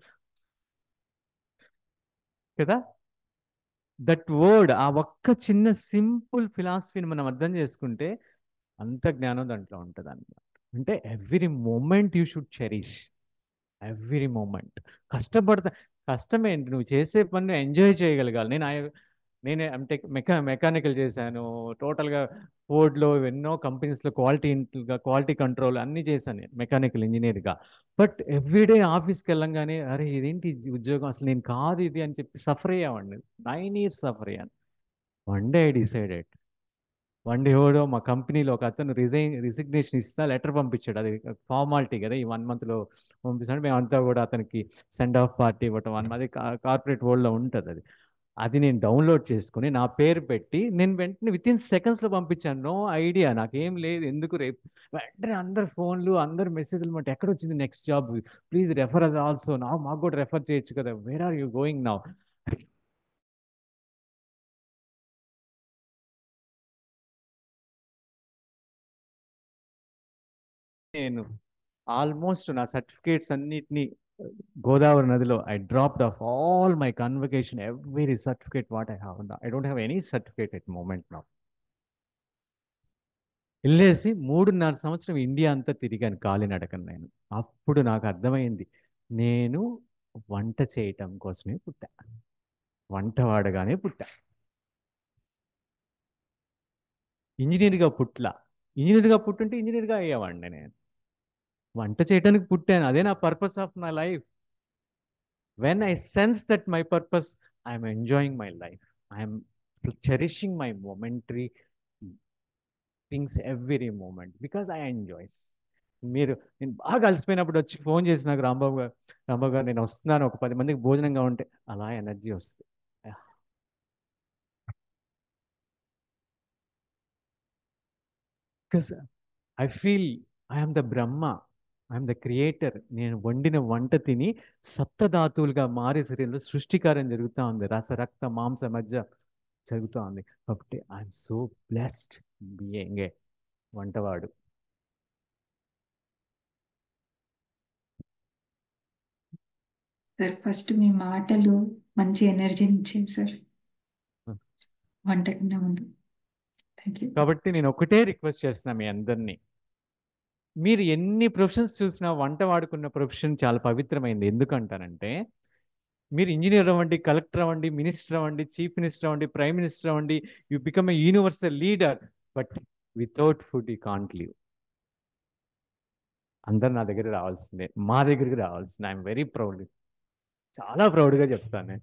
కదా దట్ వర్డ్ ఆ ఒక్క చిన్న సింపుల్ ఫిలాసఫీని మనం అర్థం చేసుకుంటే అంత జ్ఞానం దాంట్లో ఉంటుంది అన్నమాట అంటే every moment you should cherish every moment కష్టపడతా కష్టమేంటి నువ్వు చేసే పని ఎంజాయ్ చేయగలగాలి నేను I- నేనే అంటే మెకా మెకానికల్ చేశాను టోటల్గా ఫోర్డ్లో ఎన్నో కంపెనీస్లో క్వాలిటీ క్వాలిటీ కంట్రోల్ అన్నీ చేశాను నేను మెకానికల్ ఇంజనీర్గా బట్ ఎవ్రీడే ఆఫీస్కి వెళ్ళంగానే అరే ఇదేంటి ఈ ఉద్యోగం అసలు నేను కాదు ఇది అని చెప్పి సఫర్ అయ్యామండి నైన్ ఇయర్స్ సఫర్ అయ్యాను one day I decided one day ఎవడో మా కంపెనీలో ఒక అతను రిజైన్ రిసిగ్నేషన్ ఇస్తా లెటర్ పంపించాడు అది ఫార్మాలిటీ కదా ఈ వన్ మంత్లో పంపిస్తాడు మేమంతా కూడా అతనికి సెండ్ ఆఫ్ పార్టీ ఇవ్వటం వన్ అది కార్పొరేట్ వరల్డ్లో ఉంటుంది అది అది నేను డౌన్లోడ్ చేసుకుని నా పేరు పెట్టి నేను వెంటనే విత్ ఇన్ సెకండ్స్లో పంపించాను నో ఐడియా నాకేం లేదు ఎందుకు రేపు వెంటనే అందరు ఫోన్లు అందరు మెసేజ్లు మాట ఎక్కడ వచ్చింది next job please refer us also నా మాకు కూడా రెఫర్ చేయొచ్చు కదా where are you going now నేను ఆల్మోస్ట్ నా సర్టిఫికేట్స్ అన్నిటినీ గోదావరి నదిలో I dropped off all my convocation every certificate what I have I don't have any certificate at moment నా వెళ్ళేసి మూడున్నర సంవత్సరం ఇండియా అంతా తిరిగాను కాలినడకను నేను అప్పుడు నాకు అర్థమైంది నేను వంట చేయటం కోసమే పుట్టా వంటవాడగానే పుట్టా ఇంజనీర్గా పుట్ల ఇంజనీర్గా పుట్టుంటే ఇంజనీర్గా అయ్యేవాడిని నేను వంట చేయడానికి పుట్టాను అదే నా purpose of my life when I sense that my purpose I'm enjoying my life I'm cherishing my momentary things every moment because I enjoys మీరు నేను బాగా అలసిపోయినప్పుడు వచ్చి ఫోన్ చేసి నాకు రాంబాబు గారు రాంబాబు గారు నేను వస్తున్నాను ఒక పది మందికి భోజనంగా ఉంటే అలా ఎనర్జీ వస్తుంది because I feel I'm the Brahma I'm the creator నేను వండిన వంట తిని సప్తధాతువులుగా మారే శరీరంలో సృష్టికారం జరుగుతూ ఉంది రస రక్త మాంస మధ్య జరుగుతూ ఉంది కాబట్టి I'm so blessed being a వంటవాడు సార్ ఫస్ట్ మీ మాటలు మంచి ఎనర్జీని ఇచ్చింది సార్ వంట కన్నా ముందు థ్యాంక్ యూ కాబట్టి నేను ఒకటే రిక్వెస్ట్ చేస్తున్నా మీ అందరినీ మీరు ఎన్ని ప్రొఫెషన్స్ చూసినా వంట వాడుకున్న ప్రొఫెషన్ చాలా పవిత్రమైంది ఎందుకంటానంటే మీరు ఇంజనీర్ అవ్వండి కలెక్టర్ అవ్వండి మినిస్టర్ అవ్వండి చీఫ్ మినిస్టర్ అవ్వండి ప్రైమ్ మినిస్టర్ అవ్వండి you become a universal leader but without food you can't live అందరు నా దగ్గర రావాల్సిందే మా దగ్గరికి రావాల్సిందే ఐఎమ్ వెరీ ప్రౌడ్ చాలా ప్రౌడ్గా చెప్తాను నేను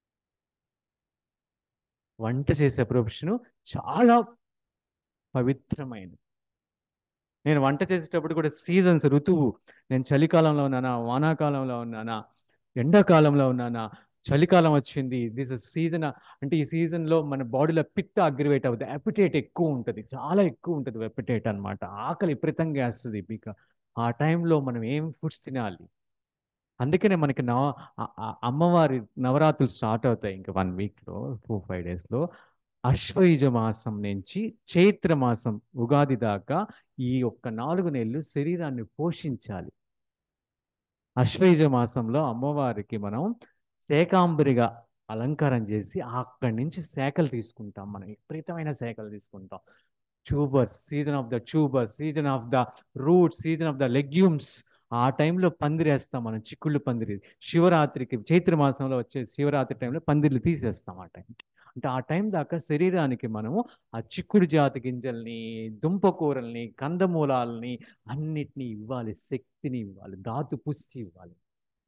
వంట చేసే ప్రొఫెషను చాలా పవిత్రమైనది నేను వంట చేసేటప్పుడు కూడా సీజన్స్ ఋతువు నేను చలికాలంలో ఉన్నానా వానాకాలంలో ఉన్నానా ఎండాకాలంలో ఉన్నానా చలికాలం వచ్చింది దిస్ సీజన్ అంటే ఈ సీజన్లో మన బాడీలో పిత్త అగ్రివేట్ అవుతుంది అపిటేట్ ఎక్కువ ఉంటుంది చాలా ఎక్కువ ఉంటుంది అపిటేట్ అనమాట ఆకలి విపరీతంగా వేస్తుంది బిక ఆ టైంలో మనం ఏం ఫుడ్స్ తినాలి అందుకనే మనకి నవ అమ్మవారి నవరాత్రులు స్టార్ట్ అవుతాయి ఇంకా వన్ వీక్లో ఫోర్ ఫైవ్ డేస్లో అశ్వయుజ మాసం నుంచి చైత్ర మాసం ఉగాది దాకా ఈ ఒక్క నాలుగు నెలలు శరీరాన్ని పోషించాలి అశ్వయుజ మాసంలో అమ్మవారికి మనం శాకాంబరిగా అలంకారం చేసి అక్కడి నుంచి శాఖలు తీసుకుంటాం మనం విపరీతమైన శాఖలు తీసుకుంటాం tubers season of the tubers season of the roots season of the legumes ఆ టైంలో పందిరేస్తాం మనం చిక్కుళ్ళు పందిరి శివరాత్రికి చైత్ర మాసంలో వచ్చే శివరాత్రి టైంలో పందిర్లు తీసేస్తాం ఆ టైంకి అంటే ఆ టైం దాకా శరీరానికి మనము ఆ చిక్కుడు జాతి గింజల్ని దుంపకూరల్ని కందమూలాలని అన్నిటినీ ఇవ్వాలి శక్తిని ఇవ్వాలి ధాతు పుష్టి ఇవ్వాలి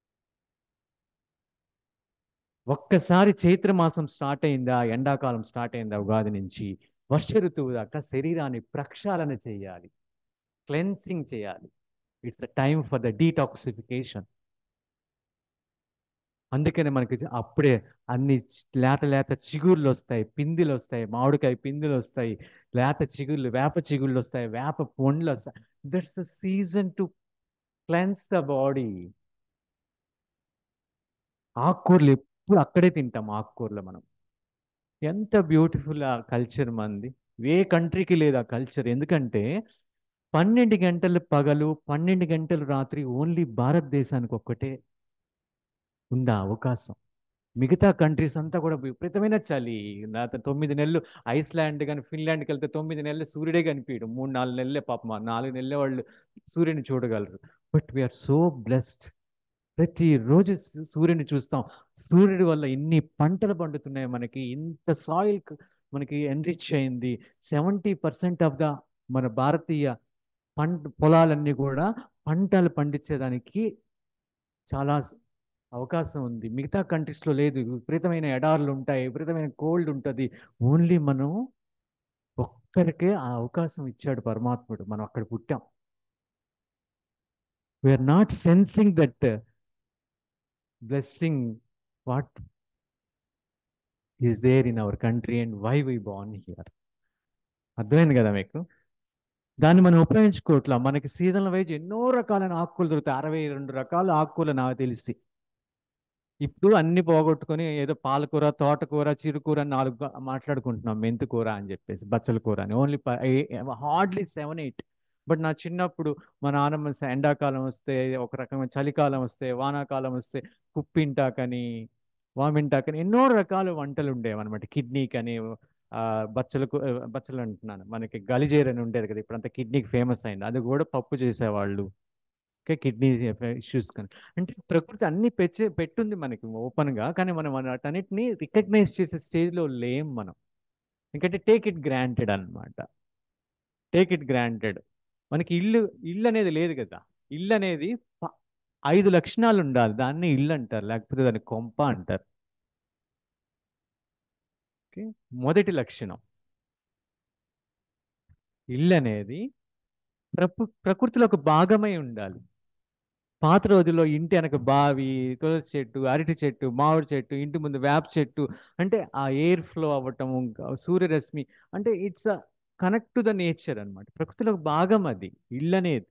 ఒక్కసారి చైత్ర మాసం స్టార్ట్ అయిందా ఎండాకాలం స్టార్ట్ అయిందా ఉగాది నుంచి వర్ష ఋతువు దాకా శరీరాన్ని ప్రక్షాళన చేయాలి క్లెన్సింగ్ చేయాలి it's the time for the detoxification అందుకనే మనకి అప్పుడే అన్ని లేత లేత చిగుర్లు వస్తాయి పిందిలు వస్తాయి మామిడికాయ పిందిలు వస్తాయి లేత చిగుర్లు వేప చిగుర్లు వస్తాయి వేప పండ్లు వస్తాయి that's the season to cleanse the body ఆకుకూరలు ఎప్పుడు అక్కడే తింటాం ఆకుకూరలు మనం ఎంత బ్యూటిఫుల్ ఆ కల్చర్ మంది ఏ కంట్రీకి లేదు ఆ కల్చర్ ఎందుకంటే పన్నెండు గంటలు పగలు పన్నెండు గంటలు రాత్రి ఓన్లీ భారతదేశానికి ఒక్కటే ఉందా అవకాశం మిగతా కంట్రీస్ అంతా కూడా విపరీతమైన చలి లేకపోతే తొమ్మిది నెలలు ఐస్లాండ్ కానీ ఫిన్లాండ్కి వెళ్తే తొమ్మిది నెలలు సూర్యుడే కనిపించడు మూడు నాలుగు నెలలే పాపం నాలుగు నెలలే వాళ్ళు సూర్యుని చూడగలరు బట్ వీఆర్ సో బ్లెస్డ్ ప్రతిరోజు సూర్యుని చూస్తాం సూర్యుడి వల్ల ఇన్ని పంటలు పండుతున్నాయి మనకి ఇంత సాయిల్ మనకి ఎన్రిచ్ అయింది సెవెంటీ పర్సెంట్ ఆఫ్ ద మన భారతీయ పంట పొలాలన్నీ కూడా పంటలు పండించేదానికి చాలా అవకాశం ఉంది మిగతా కంట్రీస్లో లేదు విపరీతమైన ఎడార్లు ఉంటాయి విపరీతమైన కోల్డ్ ఉంటుంది ఓన్లీ మనం ఒక్కరికే ఆ అవకాశం ఇచ్చాడు పరమాత్ముడు మనం అక్కడ పుట్టాం we are not sensing that blessing what is there in our country and why we born here అర్థమైంది కదా మీకు దాన్ని మనం ఉపయోగించుకోవట్లా మనకి సీజనల్ వైజ్ ఎన్నో రకాలైన ఆకుకూరలు దొరుకుతాయి అరవై రెండు రకాల ఆకుకూరలు నాకు తెలిసి ఇప్పుడు అన్ని పోగొట్టుకొని ఏదో పాలకూర తోటకూర చిరుకూర అని నాలుగు గా- మాట్లాడుకుంటున్నాం మెంతికూర అని చెప్పేసి బచ్చల కూర అని only hardly seven eight but నా చిన్నప్పుడు మా నాన్నమ్మ స- ఎండాకాలం వస్తే ఒక రకమైన చలికాలం వస్తే వానాకాలం వస్తే కుప్పింటాకని వామింటాకని ఎన్నో రకాల వంటలు ఉండేవి అనమాట కిడ్నీకని ఆ, బచ్చలకు ఆ, బచ్చలు అంటున్నాను మనకి గలిజేరు అని ఉండేది కదా ఇప్పుడు అంతా కిడ్నీకి ఫేమస్ అయింది అది కూడా పప్పు చేసేవాళ్ళు ఓకే కిడ్నీ ఇష్యూస్ కానీ అంటే ప్రకృతి అన్ని పెచ్చే పెట్టుంది మనకి ఓపెన్గా కానీ మనం వాటన్నిటిని రికగ్నైజ్ చేసే స్టేజ్లో లేం మనం ఎందుకంటే టేక్ ఇట్ గ్రాంటెడ్ అన్నమాట టేక్ ఇట్ గ్రాంటెడ్ మనకి ఇల్లు ఇల్లు అనేది లేదు కదా ఇల్లు అనేది ప- ఐదు లక్షణాలు ఉండాలి దాన్ని ఇల్లు అంటారు లేకపోతే దాన్ని కొంప అంటారు ఓకే మొదటి లక్షణం ఇల్లు అనేది ప్రకృ ప్రకృతిలో ఒక భాగమై ఉండాలి పాత రోజుల్లో ఇంటి వెనక బావి తులసి చెట్టు అరటి చెట్టు మామిడి చెట్టు ఇంటి ముందు వేప చెట్టు అంటే ఆ ఎయిర్ ఫ్లో అవ్వటము గ- సూర్యరశ్మి అంటే it's a connect to the nature అన్నమాట ప్రకృతిలో ఒక భాగం అది ఇల్లు అనేది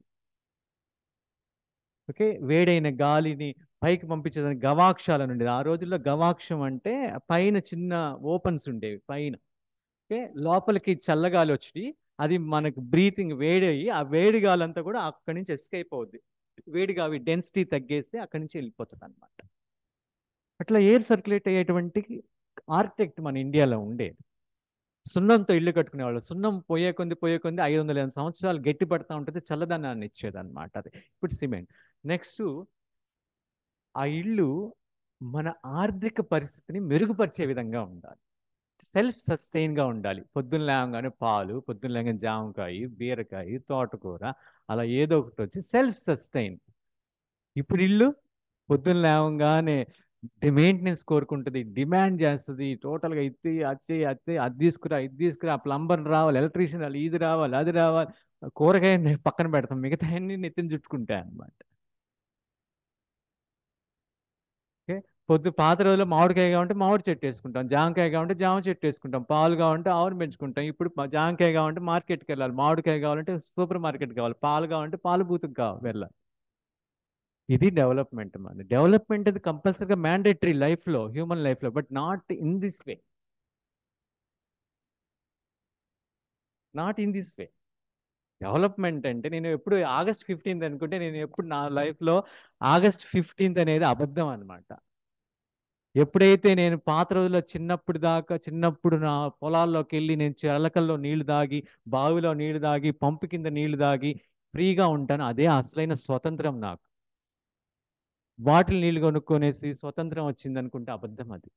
ఓకే వేడైన గాలిని పైకి పంపించేదానికి గవాక్షాలను ఉండేది ఆ రోజుల్లో గవాక్షం అంటే పైన చిన్న ఓపెన్స్ ఉండేవి పైన ఓకే లోపలికి చల్లగాలి వచ్చి అది మనకు బ్రీతింగ్ వేడి అయ్యి ఆ వేడి గాలి అంతా కూడా అక్కడి నుంచి ఎస్కేప్ అవుద్ది వేడిగా అవి డెన్సిటీ తగ్గేస్తే అక్కడి నుంచి వెళ్ళిపోతుంది అనమాట అట్లా ఎయిర్ సర్క్యులేట్ అయ్యేటువంటి ఆర్కిటెక్ట్ మన ఇండియాలో ఉండేది సున్నంతో ఇల్లు కట్టుకునేవాళ్ళు సున్నం పోయే కొంది పోయే కొంది ఐదు వందల ఎనిమిది సంవత్సరాలు గట్టి పడతా ఉంటుంది చల్లదనాన్ని ఇచ్చేది అనమాట అది ఇప్పుడు సిమెంట్ నెక్స్ట్ ఆ ఇల్లు మన ఆర్థిక పరిస్థితిని మెరుగుపరిచే విధంగా ఉండాలి సెల్ఫ్ సస్టైన్ గా ఉండాలి పొద్దున్న లేవగానే పాలు పొద్దున్న లేవగానే జామకాయ బీరకాయ తోటకూర అలా ఏదో ఒకటి వచ్చి సెల్ఫ్ సస్టైన్ ఇప్పుడు ఇల్లు పొద్దున్న లేవగానే మెయింటెనెన్స్ కోరుకుంటుంది డిమాండ్ చేస్తుంది టోటల్గా ఇది అది అది అది తీసుకురా ఇది తీసుకురా ప్లంబర్ రావాలి ఎలక్ట్రీషియన్ రావాలి ఇది రావాలి అది రావాలి కూరగాయ నే- పక్కన పెడతాం మిగతా అన్ని నెత్తిన చుట్టుకుంటాయి అన్నమాట ఓకే పొద్దు పాత రోజుల్లో మామిడికాయ కావాలంటే మామిడి చెట్టు వేసుకుంటాం జామకాయ కావాలంటే జామ చెట్టు వేసుకుంటాం పాలు కావాలంటే ఆవును పెంచుకుంటాం ఇప్పుడు మా- జామకాయ కావాలంటే మార్కెట్కి వెళ్ళాలి మామిడికాయ కావాలంటే సూపర్ మార్కెట్ కావాలి పాలు కావాలంటే పాలు బూతుకు కావాలి వెళ్ళాలి ఇది డెవలప్మెంట్ మన డెవలప్మెంట్ అది కంపల్సరీగా మ్యాండేటరీ లైఫ్లో హ్యూమన్ లైఫ్లో but not in this way not in this way development అంటే నేను ఎప్పుడు ఆగస్ట్ ఫిఫ్టీన్త్ అనుకుంటే నేను ఎప్పుడు నా లైఫ్లో ఆగస్ట్ ఫిఫ్టీన్త్ అనేది అబద్ధం అనమాట ఎప్పుడైతే నేను పాత రోజుల్లో చిన్నప్పుడు దాకా చిన్నప్పుడు నా పొలాల్లోకి వెళ్ళి నేను చిలకల్లో నీళ్లు దాగి బావిలో నీళ్లు దాగి పంపు కింద నీళ్లు దాగి ఫ్రీగా ఉంటాను అదే అసలైన స్వతంత్రం నాకు బాటిల్ నీళ్లు కొనుక్కొనేసి స్వతంత్రం వచ్చింది అనుకుంటే అబద్ధం అది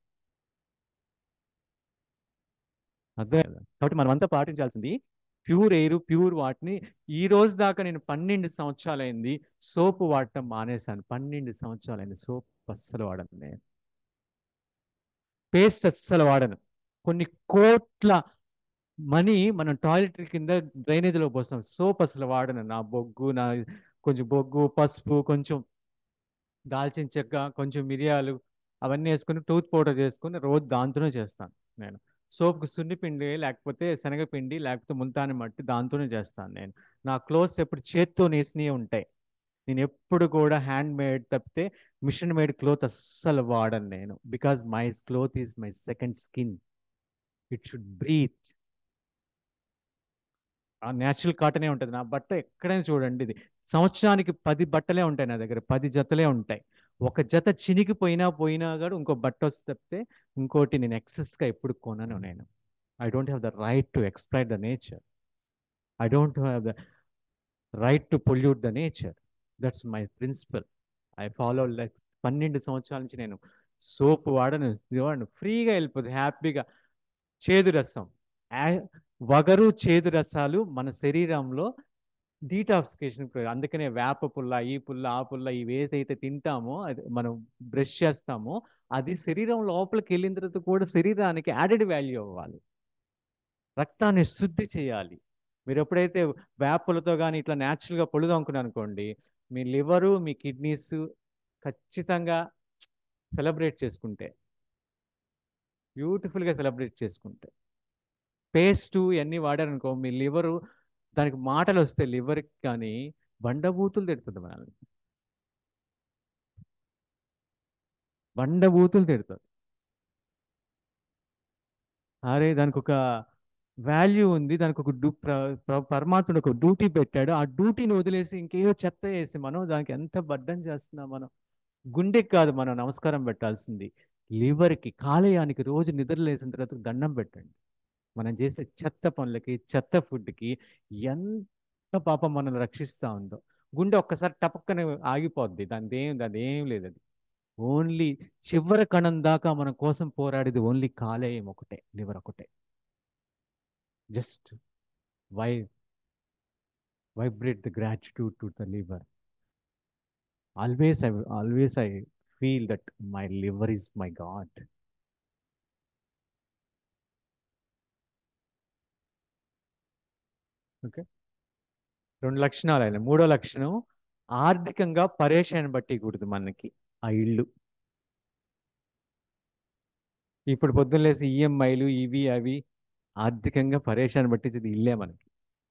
అదే కదా. కాబట్టి మనమంతా పాటించాల్సింది ప్యూర్ ఎయిర్ ప్యూర్ వాటిని ఈ రోజు దాకా నేను పన్నెండు సంవత్సరాలైంది సోపు వాడటం మానేశాను పన్నెండు సంవత్సరాలైంది సోప్ అస్సలు వాడను నేను పేస్ట్ అస్సలు వాడను కొన్ని కోట్ల మనీ మనం టాయిలెట్ కింద డ్రైనేజీలో పోస్తాం సోప్ అసలు వాడను నా బొగ్గు నా కొంచెం బొగ్గు పసుపు కొంచెం దాల్చిన చెక్క కొంచెం మిరియాలు అవన్నీ వేసుకుని టూత్ పౌడర్ చేసుకుని రోజు దాంతోనే చేస్తాను నేను సోప్కి సున్నిపిండి లేకపోతే శనగపిండి లేకపోతే ముల్తాని మట్టి దాంతోనే చేస్తాను నేను నా క్లోత్స్ ఎప్పుడు చేత్తో నేసినవి ఉంటాయి నేను ఎప్పుడు కూడా హ్యాండ్ మేడ్ తప్పితే మిషన్ మేడ్ క్లోత్ అస్సలు వాడను నేను because my cloth is my second skin it should breathe ఆ న్యాచురల్ కాటనే ఉంటుంది నా బట్ట ఎక్కడైనా చూడండి ఇది సంవత్సరానికి పది బట్టలే ఉంటాయి నా దగ్గర పది జతలే ఉంటాయి ఒక జత చినిగిపోయినా పోయినా కూడా ఇంకో బట్ట వస్తే తప్పితే ఇంకోటి నేను ఎక్సెస్గా ఎప్పుడు కొనను నేను I don't have the right to exploit the nature I don't have the right to pollute the nature that's my principle I follow like పన్నెండు సంవత్సరాల నుంచి నేను సోప్ వాడను ఇది వాడను ఫ్రీగా వెళ్ళిపోతుంది హ్యాపీగా చేదు రసం ఆ- వగరు చేదు రసాలు మన శరీరంలో డీటాక్సికేషన్ అందుకనే వేప పుల్ల ఈ పుల్ల ఆ పుల్ల ఇవి ఏదైతే తింటామో అది మనం బ్రష్ చేస్తామో అది శరీరం లోపలికి వెళ్ళిన తర్వాత కూడా శరీరానికి యాడెడ్ వాల్యూ అవ్వాలి రక్తాన్ని శుద్ధి చేయాలి మీరు ఎప్పుడైతే వేపలతో కానీ ఇట్లా న్యాచురల్గా పొழுదనుకున్నారు అనుకోండి మీ లివరు మీ కిడ్నీస్ ఖచ్చితంగా సెలబ్రేట్ చేసుకుంటే బ్యూటిఫుల్గా సెలబ్రేట్ చేసుకుంటారు పేస్ట్ ఇవన్నీ వాడారనుకో మీ లివరు దానికి మాటలు వస్తే లివర్కి కానీ బండబూతులు తిడుతుంది మనల్ని బండబూతులు తిడుతుంది అరే దానికి ఒక వాల్యూ ఉంది దానికి ఒక డ్యూ ప్ర- ప్ర- పరమాత్ముడు ఒక డ్యూటీ పెట్టాడు ఆ డ్యూటీని వదిలేసి ఇంకేదో చెత్త వేసి మనం దానికి ఎంత బడ్డం చేస్తున్నాం మనం గుండెకి కాదు మనం నమస్కారం పెట్టాల్సింది లివర్కి కాలేయానికి రోజు నిద్ర లేచిన తర్వాత దండం పెట్టండి మనం చేసే చెత్త పనులకి చెత్త ఫుడ్కి ఎంత పాపం మనల్ని రక్షిస్తూ ఉందో గుండె ఒక్కసారి టపక్కన ఆగిపోద్ది దాని ఏం దాని ఏం లేదు అది ఓన్లీ చివరి కణం దాకా మన కోసం పోరాడేది ఓన్లీ కాలేయం ఒకటే లివర్ ఒకటే జస్ట్ వై vibrate the gratitude to the liver always I always I feel that my liver is my god okay రెండు లక్షణాలు అయినా మూడో లక్షణం ఆర్థికంగా పరేషాన్ని బట్టి కూడదు మనకి ఆ ఇల్లు ఇప్పుడు పొద్దున్న లేసి ఈఎంఐలు ఇవి అవి ఆర్థికంగా పరేషాన్ని పట్టించేది ఇల్లే మనకి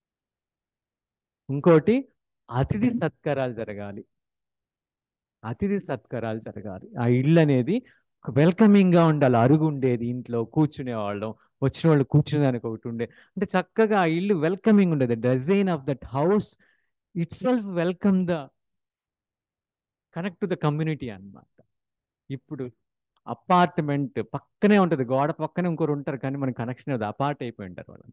ఇంకోటి అతిథి సత్కారాలు జరగాలి అతిథి సత్కారాలు జరగాలి ఆ ఇల్లు అనేది వెల్కమింగ్ గా ఉండాలి అరుగు ఉండేది ఇంట్లో కూర్చునే వాళ్ళం వచ్చిన వాళ్ళు కూర్చునేదానికి ఒకటి ఉండే అంటే చక్కగా ఆ ఇల్లు వెల్కమింగ్ ఉండేది design of that house itself welcome the connect to the community అన్నమాట ఇప్పుడు అపార్ట్మెంట్ పక్కనే ఉంటుంది గోడ పక్కనే ఇంకోరు ఉంటారు కానీ మనకి కనెక్షన్ అది అపార్ట్ అయిపోయి ఉంటారు వాళ్ళు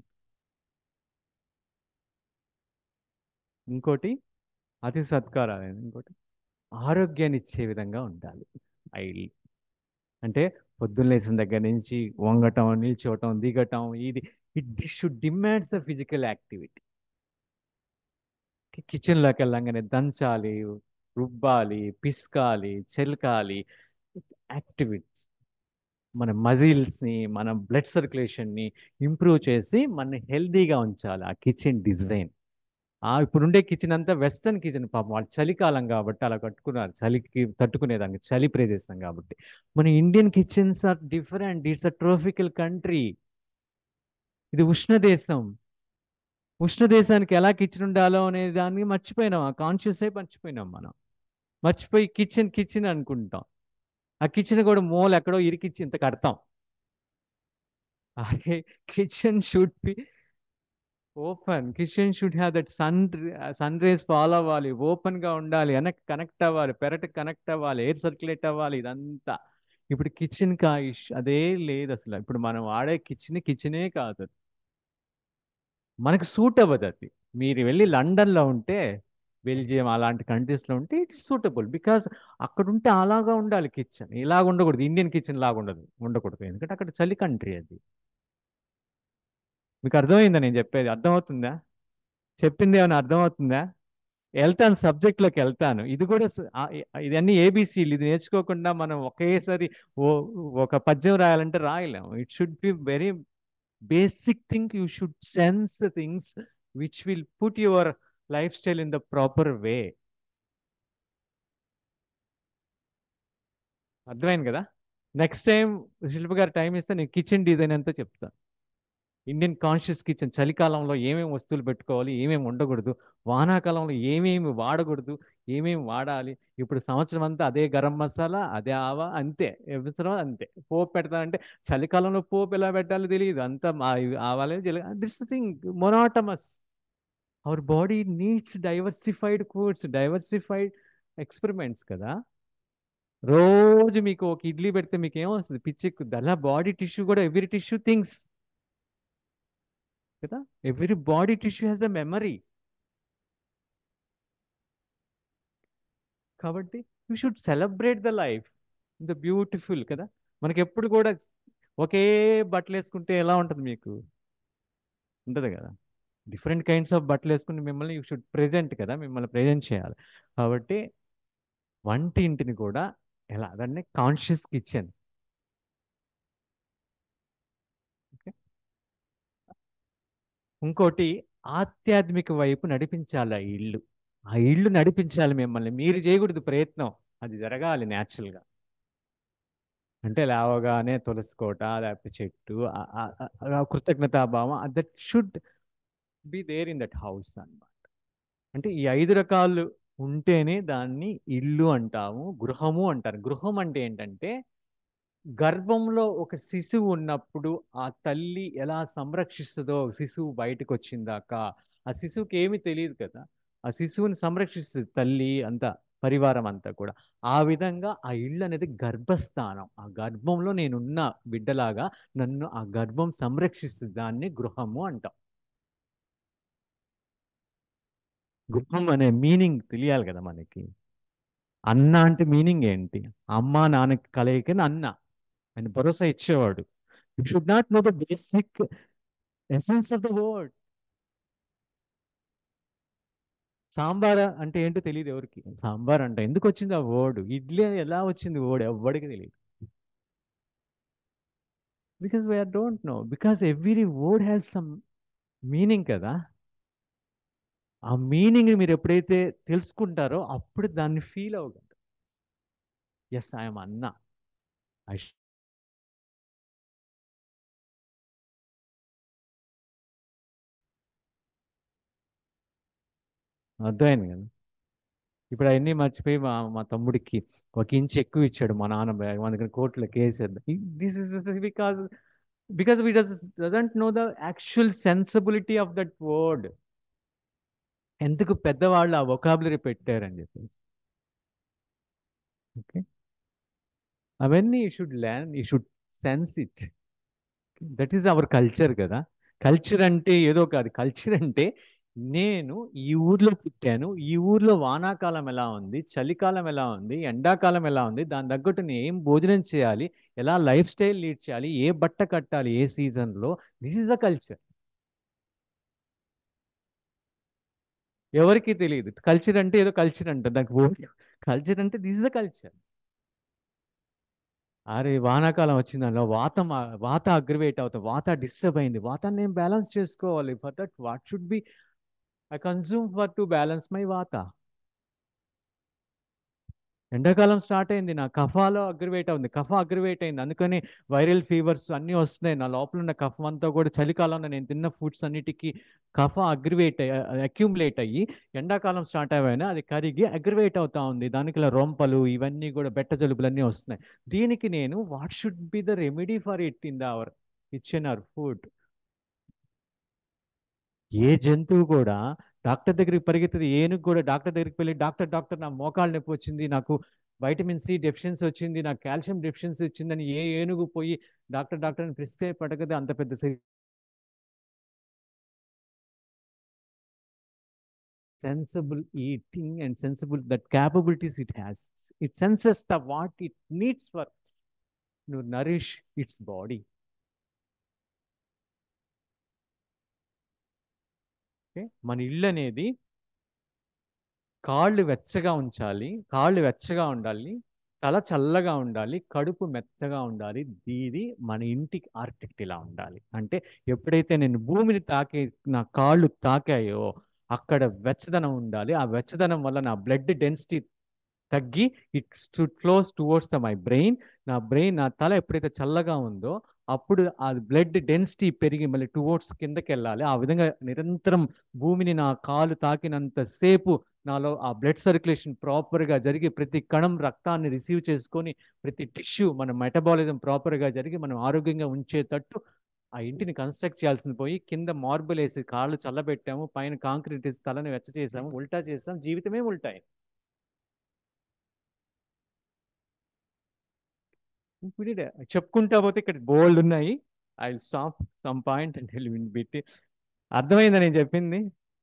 ఇంకోటి అతి సత్కారాలు అనేది ఇంకోటి ఆరోగ్యాన్ని ఇచ్చే విధంగా ఉండాలి ఆ ఇల్లు అంటే పొద్దున్న లేచిన దగ్గర నుంచి వంగటం నిల్చోవటం దిగటం ఇది it should demands the physical activity కిచెన్లోకి వెళ్ళంగానే దంచాలి రుబ్బాలి పిసకాలి చెలకాలి యాక్టివిటీస్ మన మజిల్స్ని మన బ్లడ్ సర్క్యులేషన్ని ఇంప్రూవ్ చేసి మన హెల్దీగా ఉంచాలి ఆ కిచెన్ డిజైన్ ఆ ఇప్పుడుండే కిచెన్ అంతా వెస్టర్న్ కిచెన్ పాపం వాళ్ళు చలికాలం కాబట్టి అలా కట్టుకున్నారు చలికి తట్టుకునేదానికి చలి ప్రదేశం కాబట్టి మన Indian kitchens are different it's a tropical country ఇది ఉష్ణ దేశం ఉష్ణ దేశానికి ఎలా కిచెన్ ఉండాలో అనే దాన్ని మర్చిపోయినాం ఆ కాన్షియస్ అయి మర్చిపోయినాం మనం మర్చిపోయి కిచెన్ కిచెన్ అనుకుంటాం ఆ కిచెన్ కూడా మూల ఎక్కడో ఇరికిచ్చి ఇంత కడతాం అదే kitchen should be open kitchen should have that sun sun rays follow అవ్వాలి ఓపెన్ గా ఉండాలి వెనక్కి కనెక్ట్ అవ్వాలి పెరట్ కనెక్ట్ అవ్వాలి ఎయిర్ సర్క్యులేట్ అవ్వాలి ఇదంతా ఇప్పుడు కిచెన్ కా ఇష్ అదే లేదు అసలు ఇప్పుడు మనం వాడే కిచెన్ కిచెనే కాదు అది. మనకు సూట్ అవ్వదు అది మీరు వెళ్ళి లండన్లో ఉంటే బెల్జియం అలాంటి కంట్రీస్లో ఉంటే ఇట్స్ సూటబుల్ బికాస్ అక్కడ ఉంటే అలాగా ఉండాలి కిచెన్ ఇలాగ ఉండకూడదు ఇండియన్ కిచెన్ లాగా ఉండదు ఉండకూడదు ఎందుకంటే అక్కడ చలి కంట్రీ అది మీకు అర్థమైందా నేను చెప్పేది అర్థమవుతుందా చెప్పింది ఏమైనా అర్థమవుతుందా వెళ్తాను సబ్జెక్ట్లోకి వెళ్తాను ఇది కూడా స- ఆ- ఆ- ఇదన్నీ ఏబిసిలు ఇది నేర్చుకోకుండా మనం ఒకేసారి ఓ ఒక పద్యం రాయాలంటే రాయలేము it should be very basic thing you should sense things which will put your lifestyle in the proper way అర్థమైంది కదా నెక్స్ట్ టైం శిల్ప గారు టైం ఇస్తే నేను కిచెన్ డిజైన్ అంతా చెప్తాను ఇండియన్ కాన్షియస్ కిచెన్ చలికాలంలో ఏమేమి వస్తువులు పెట్టుకోవాలి ఏమేమి ఉండకూడదు వానాకాలంలో ఏమేమి వాడకూడదు ఏమేమి వాడాలి ఇప్పుడు సంవత్సరం అంతా అదే గరం మసాలా అదే ఆవా అంతే సంవత్సరం అంతే పోపు పెడతానంటే చలికాలంలో పోపు ఎలా పెట్టాలో తెలియదు అంతా మా ఇవి ఆవాలే that's thing monotonous our body needs diversified foods diversified experiments కదా రోజు మీకు ఒక ఇడ్లీ పెడితే మీకు ఏమొస్తుంది పిచ్చెక్కుద్ది అలా బాడీ టిష్యూ కూడా ఎవ్రీ టిష్యూ థింగ్స్ కదా every body tissue has a memory కాబట్టి you should celebrate the life the beautiful కదా మనకి ఎప్పుడు కూడా ఒకే బట్టలు వేసుకుంటే ఎలా ఉంటుంది మీకు ఉంటుంది కదా డిఫరెంట్ కైండ్స్ ఆఫ్ బట్టలు వేసుకుని మిమ్మల్ని యూ షుడ్ ప్రెజెంట్ కదా మిమ్మల్ని ప్రెజెంట్ చేయాలి కాబట్టి వంటింటిని కూడా ఎలా దాన్ని కాన్షియస్ కిచెన్ ఇంకోటి ఆధ్యాత్మిక వైపు నడిపించాలి ఆ ఇల్లు ఆ ఇల్లు నడిపించాలి మిమ్మల్ని మీరు చేయకూడదు ప్రయత్నం అది జరగాలి న్యాచురల్గా అంటే లేవగానే తులసి కోట లేకపోతే చెట్టు ఆ- ఆ- ఆ- ఆ కృతజ్ఞతాభావం that should be there in that house అన్నమాట అంటే ఈ ఐదు రకాలు ఉంటేనే దాన్ని ఇల్లు అంటాము గృహము అంటారు గృహం అంటే ఏంటంటే గర్భంలో ఒక శిశువు ఉన్నప్పుడు ఆ తల్లి ఎలా సంరక్షిస్తుందో శిశువు బయటకు వచ్చిందాక ఆ శిశువుకి ఏమీ తెలియదు కదా ఆ శిశువుని సంరక్షిస్తుంది తల్లి అంతా పరివారం అంతా కూడా ఆ విధంగా ఆ ఇల్లు అనేది గర్భస్థానం ఆ గర్భంలో నేనున్న బిడ్డలాగా నన్ను ఆ గర్భం సంరక్షిస్తుంది దాన్ని గృహము అంటాం గృహం అనే మీనింగ్ తెలియాలి కదా మనకి అన్న అంటే మీనింగ్ ఏంటి అమ్మ నాన్నకి కలయికని అన్న ఆయన భరోసా ఇచ్చేవాడు you should not know the basic essence of the word sambar అంటే ఏంటో తెలియదు ఎవరికి సాంబార్ అంటే ఎందుకు వచ్చింది ఆ వర్డ్ ఇడ్లీ అని ఎలా వచ్చింది వర్డ్ ఎవరికి తెలియదు because we are don't know because every word has some meaning కదా ఆ మీనింగ్ మీరు ఎప్పుడైతే తెలుసుకుంటారో అప్పుడు దాన్ని ఫీల్ అవ్వగలరు ఎస్ ఐఎమ్ అన్న ఐ అర్థమైంది కదా ఇప్పుడు అవన్నీ మర్చిపోయి మా మా తమ్ముడికి ఒక ఇంచ్ ఎక్కువ ఇచ్చాడు మా నాన్న బ్యాగ్ మనకి కోర్టులో కేసేద్దాం this is because because we does doesn't know the actual sensibility of that word ఎందుకు పెద్దవాళ్ళు ఆ వొకాబులరీ పెట్టారని చెప్పేసి ఓకే అవన్నీ you should learn you should sense it that is our culture కదా కల్చర్ అంటే ఏదో కాదు కల్చర్ అంటే నేను ఈ ఊర్లో పుట్టాను ఈ ఊర్లో వానాకాలం ఎలా ఉంది చలికాలం ఎలా ఉంది ఎండాకాలం ఎలా ఉంది దాని తగ్గట్టు నేను ఏం భోజనం చేయాలి ఎలా లైఫ్ స్టైల్ లీడ్ చేయాలి ఏ బట్ట కట్టాలి ఏ సీజన్లో దిస్ ఇస్ ద కల్చర్ ఎవరికి తెలియదు కల్చర్ అంటే ఏదో కల్చర్ అంట దానికి కల్చర్ అంటే దిస్ ఇస్ ద కల్చర్ అరే వానాకాలం వచ్చిందనో వాతం ఆ- వాత అగ్రివేట్ అవుతుంది వాత డిస్టర్బ్ అయింది వాతాన్ని నేను బ్యాలెన్స్ చేసుకోవాలి for that what should be I consume for to balance my vata ఎండాకాలం స్టార్ట్ అయింది నా కఫాలో అగ్రివేట్ అవుతుంది కఫ అగ్రివేట్ అయింది అందుకని వైరల్ ఫీవర్స్ అన్నీ వస్తున్నాయి నా లోపల ఉన్న కఫం అంతా కూడా చలికాలంలో నేను తిన్న ఫుడ్స్ అన్నిటికీ కఫ అగ్రివేట్ అక్యూములేట్ అయ్యి ఎండాకాలం స్టార్ట్ అయ్యాను అది కరిగి అగ్రివేట్ అవుతా ఉంది దానికి ఇలా రొంపలు ఇవన్నీ కూడా బెట్ట జలుబులు అన్నీ వస్తున్నాయి దీనికి నేను what should be the remedy for it in the our kitchen our food ఏ జంతువు కూడా డాక్టర్ దగ్గరికి పరిగెత్తుంది ఏనుగు కూడా డాక్టర్ దగ్గరికి వెళ్ళి డాక్టర్ డాక్టర్ నా మోకాలు నొప్పి వచ్చింది నాకు వైటమిన్ సి డెఫిషియన్సీ వచ్చింది నాకు కాల్షియం డెఫిషియన్సీ వచ్చిందని ఏ ఏనుగు పోయి డాక్టర్ డాక్టర్ అని ప్రిస్క్రైబ్ పడగదు అంత పెద్ద sensible eating and sensible that capabilities it has it senses the what it needs for to nourish its body okay మన ఇల్లు అనేది కాళ్ళు వెచ్చగా ఉంచాలి కాళ్ళు వెచ్చగా ఉండాలి తల చల్లగా ఉండాలి కడుపు మెత్తగా ఉండాలి ఇది మన ఇంటికి ఆర్కిటెక్ట్ ఇలా ఉండాలి అంటే ఎప్పుడైతే నేను భూమిని తాకే నా కాళ్ళు తాకాయో అక్కడ వెచ్చదనం ఉండాలి ఆ వెచ్చదనం వల్ల నా బ్లడ్ డెన్సిటీ తగ్గి it flows towards the my brain నా బ్రెయిన్ నా తల ఎప్పుడైతే చల్లగా ఉందో అప్పుడు ఆ బ్లడ్ డెన్సిటీ పెరిగి మళ్ళీ టువర్డ్స్ కిందకి వెళ్ళాలి ఆ విధంగా నిరంతరం భూమిని నా కాలు తాకినంత సేపు నాలో ఆ బ్లడ్ సర్క్యులేషన్ ప్రాపర్గా జరిగి ప్రతి కణం రక్తాన్ని రిసీవ్ చేసుకొని ప్రతి టిష్యూ మన మెటబాలిజం ప్రాపర్గా జరిగి మనం ఆరోగ్యంగా ఉంచేటట్టు ఆ ఇంటిని కన్స్ట్రక్ట్ చేయాల్సింది పోయి కింద మార్బుల్ వేసి కాళ్ళు చల్లబెట్టాము పైన కాంక్రీట్ వేసి తలని వెచ్చ చేసాము ఉల్టా చేసాం జీవితమే ఉల్టాయి ఇప్పుడు ఇది చెప్పుకుంటా పోతే ఇక్కడ బోల్డ్ ఉన్నాయి I will stop some point and will bit అర్థమైందా నేను చెప్పింది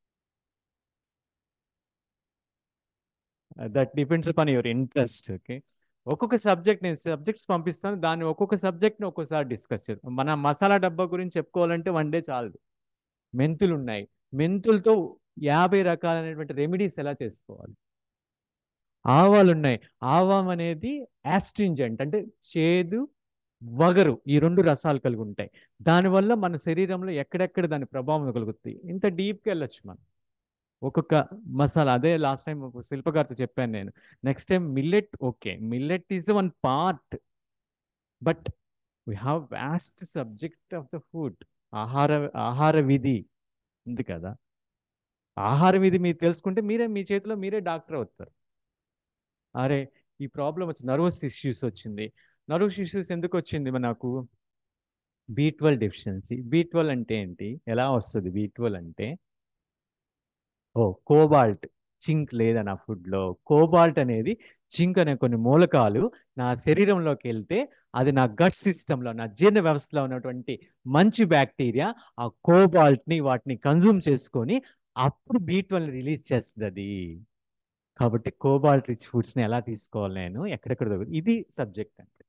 that depends upon your interest okay ఒక్కొక్క సబ్జెక్ట్ నేను సబ్జెక్ట్స్ పంపిస్తాను దాన్ని ఒక్కొక్క సబ్జెక్ట్ని ఒక్కొక్కసారి డిస్కస్ చేద్దాం మన మసాలా డబ్బా గురించి చెప్పుకోవాలంటే వన్ డే చాలదు మెంతులు ఉన్నాయి మెంతులతో యాభై రకాలైనటువంటి రెమెడీస్ ఎలా చేసుకోవాలి ఆవాలు ఉన్నాయి ఆవాం అనేది యాస్ట్రింజెంట్ అంటే చేదు వగరు ఈ రెండు రసాలు కలిగి ఉంటాయి దానివల్ల మన శరీరంలో ఎక్కడెక్కడ దాని ప్రభావం కలుగుతుంది ఇంత డీప్కి వెళ్ళొచ్చు మనం ఒక్కొక్క మసాలా అదే లాస్ట్ టైం శిల్ప గారితో చెప్పాను నేను next time millet okay millet is one part but we have vast subject of the food ఆహార ఆహార విధి ఉంది కదా ఆహార విధి మీరు తెలుసుకుంటే మీరే మీ చేతిలో మీరే డాక్టర్ అవుతారు అరే ఈ ప్రాబ్లం వచ్చింది నర్వస్ ఇష్యూస్ వచ్చింది నర్వస్ ఇష్యూస్ ఎందుకు వచ్చింది మనకు B twelve deficiency B twelve అంటే ఏంటి ఎలా వస్తుంది బీ ట్వెల్వ్ అంటే ఓ కోబాల్ట్ చింక్ లేదా నా ఫుడ్లో కోబాల్ట్ అనేది చింక్ అనే కొన్ని మూలకాలు నా శరీరంలోకి వెళ్తే అది నా గట్ సిస్టంలో నా జీర్ణ వ్యవస్థలో ఉన్నటువంటి మంచి బ్యాక్టీరియా ఆ కోబాల్ట్ని వాటిని కన్జ్యూమ్ చేసుకొని అప్పుడు బీ ట్వెల్వ్ రిలీజ్ చేస్తుంది అది కాబట్టి కోబాల్ట్ రిచ్ ఫుడ్స్ని ఎలా తీసుకోవాలి నేను ఎక్కడెక్కడ దొరుకుతుంది ఇది సబ్జెక్ట్ అంటే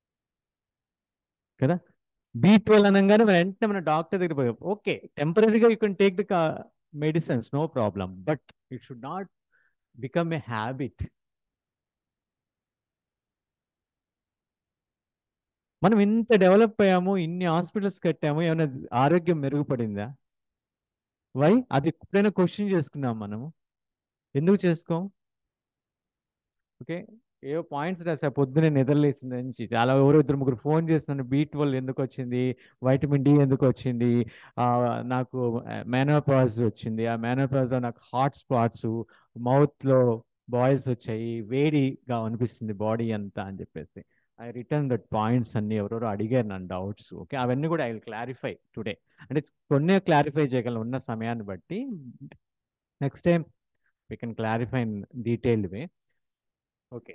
కదా బీ ట్వెల్వ్ అనగానే మన వెంటనే మన డాక్టర్ దగ్గర పోయి ఓకే టెంపరీగా you can take the medicines no problem but it should not become a habit మనం ఇంత డెవలప్ అయ్యాము ఇన్ని హాస్పిటల్స్ కట్టాము ఏమైనా ఆరోగ్యం మెరుగుపడిందా వై అది ఎప్పుడైనా క్వశ్చన్ చేసుకున్నాం మనము ఎందుకు చేసుకోం ఓకే ఏవో పాయింట్స్ రాసా పొద్దునే నిద్రలేసిన నుంచి చాలా ఎవరో ఇద్దరు ముగ్గురు ఫోన్ చేస్తున్నాను బీ ట్వెల్వ్ ఎందుకు వచ్చింది వైటమిన్ డి ఎందుకు వచ్చింది ఆ, నాకు మేనోపాజ్ వచ్చింది ఆ మేనోపాజ్లో నాకు హాట్ స్పాట్స్ మౌత్లో బాయిల్స్ వచ్చాయి వేడిగా అనిపిస్తుంది బాడీ అంతా అని చెప్పేసి ఐ రిటర్న్ దట్ పాయింట్స్ అన్ని ఎవరెవరో అడిగారు నన్ను డౌట్స్ ఓకే అవన్నీ కూడా ఐ విల్ క్లారిఫై టుడే అంటే కొన్ని క్లారిఫై చేయగలను ఉన్న సమయాన్ని బట్టి next time we can clarify in detailed way okay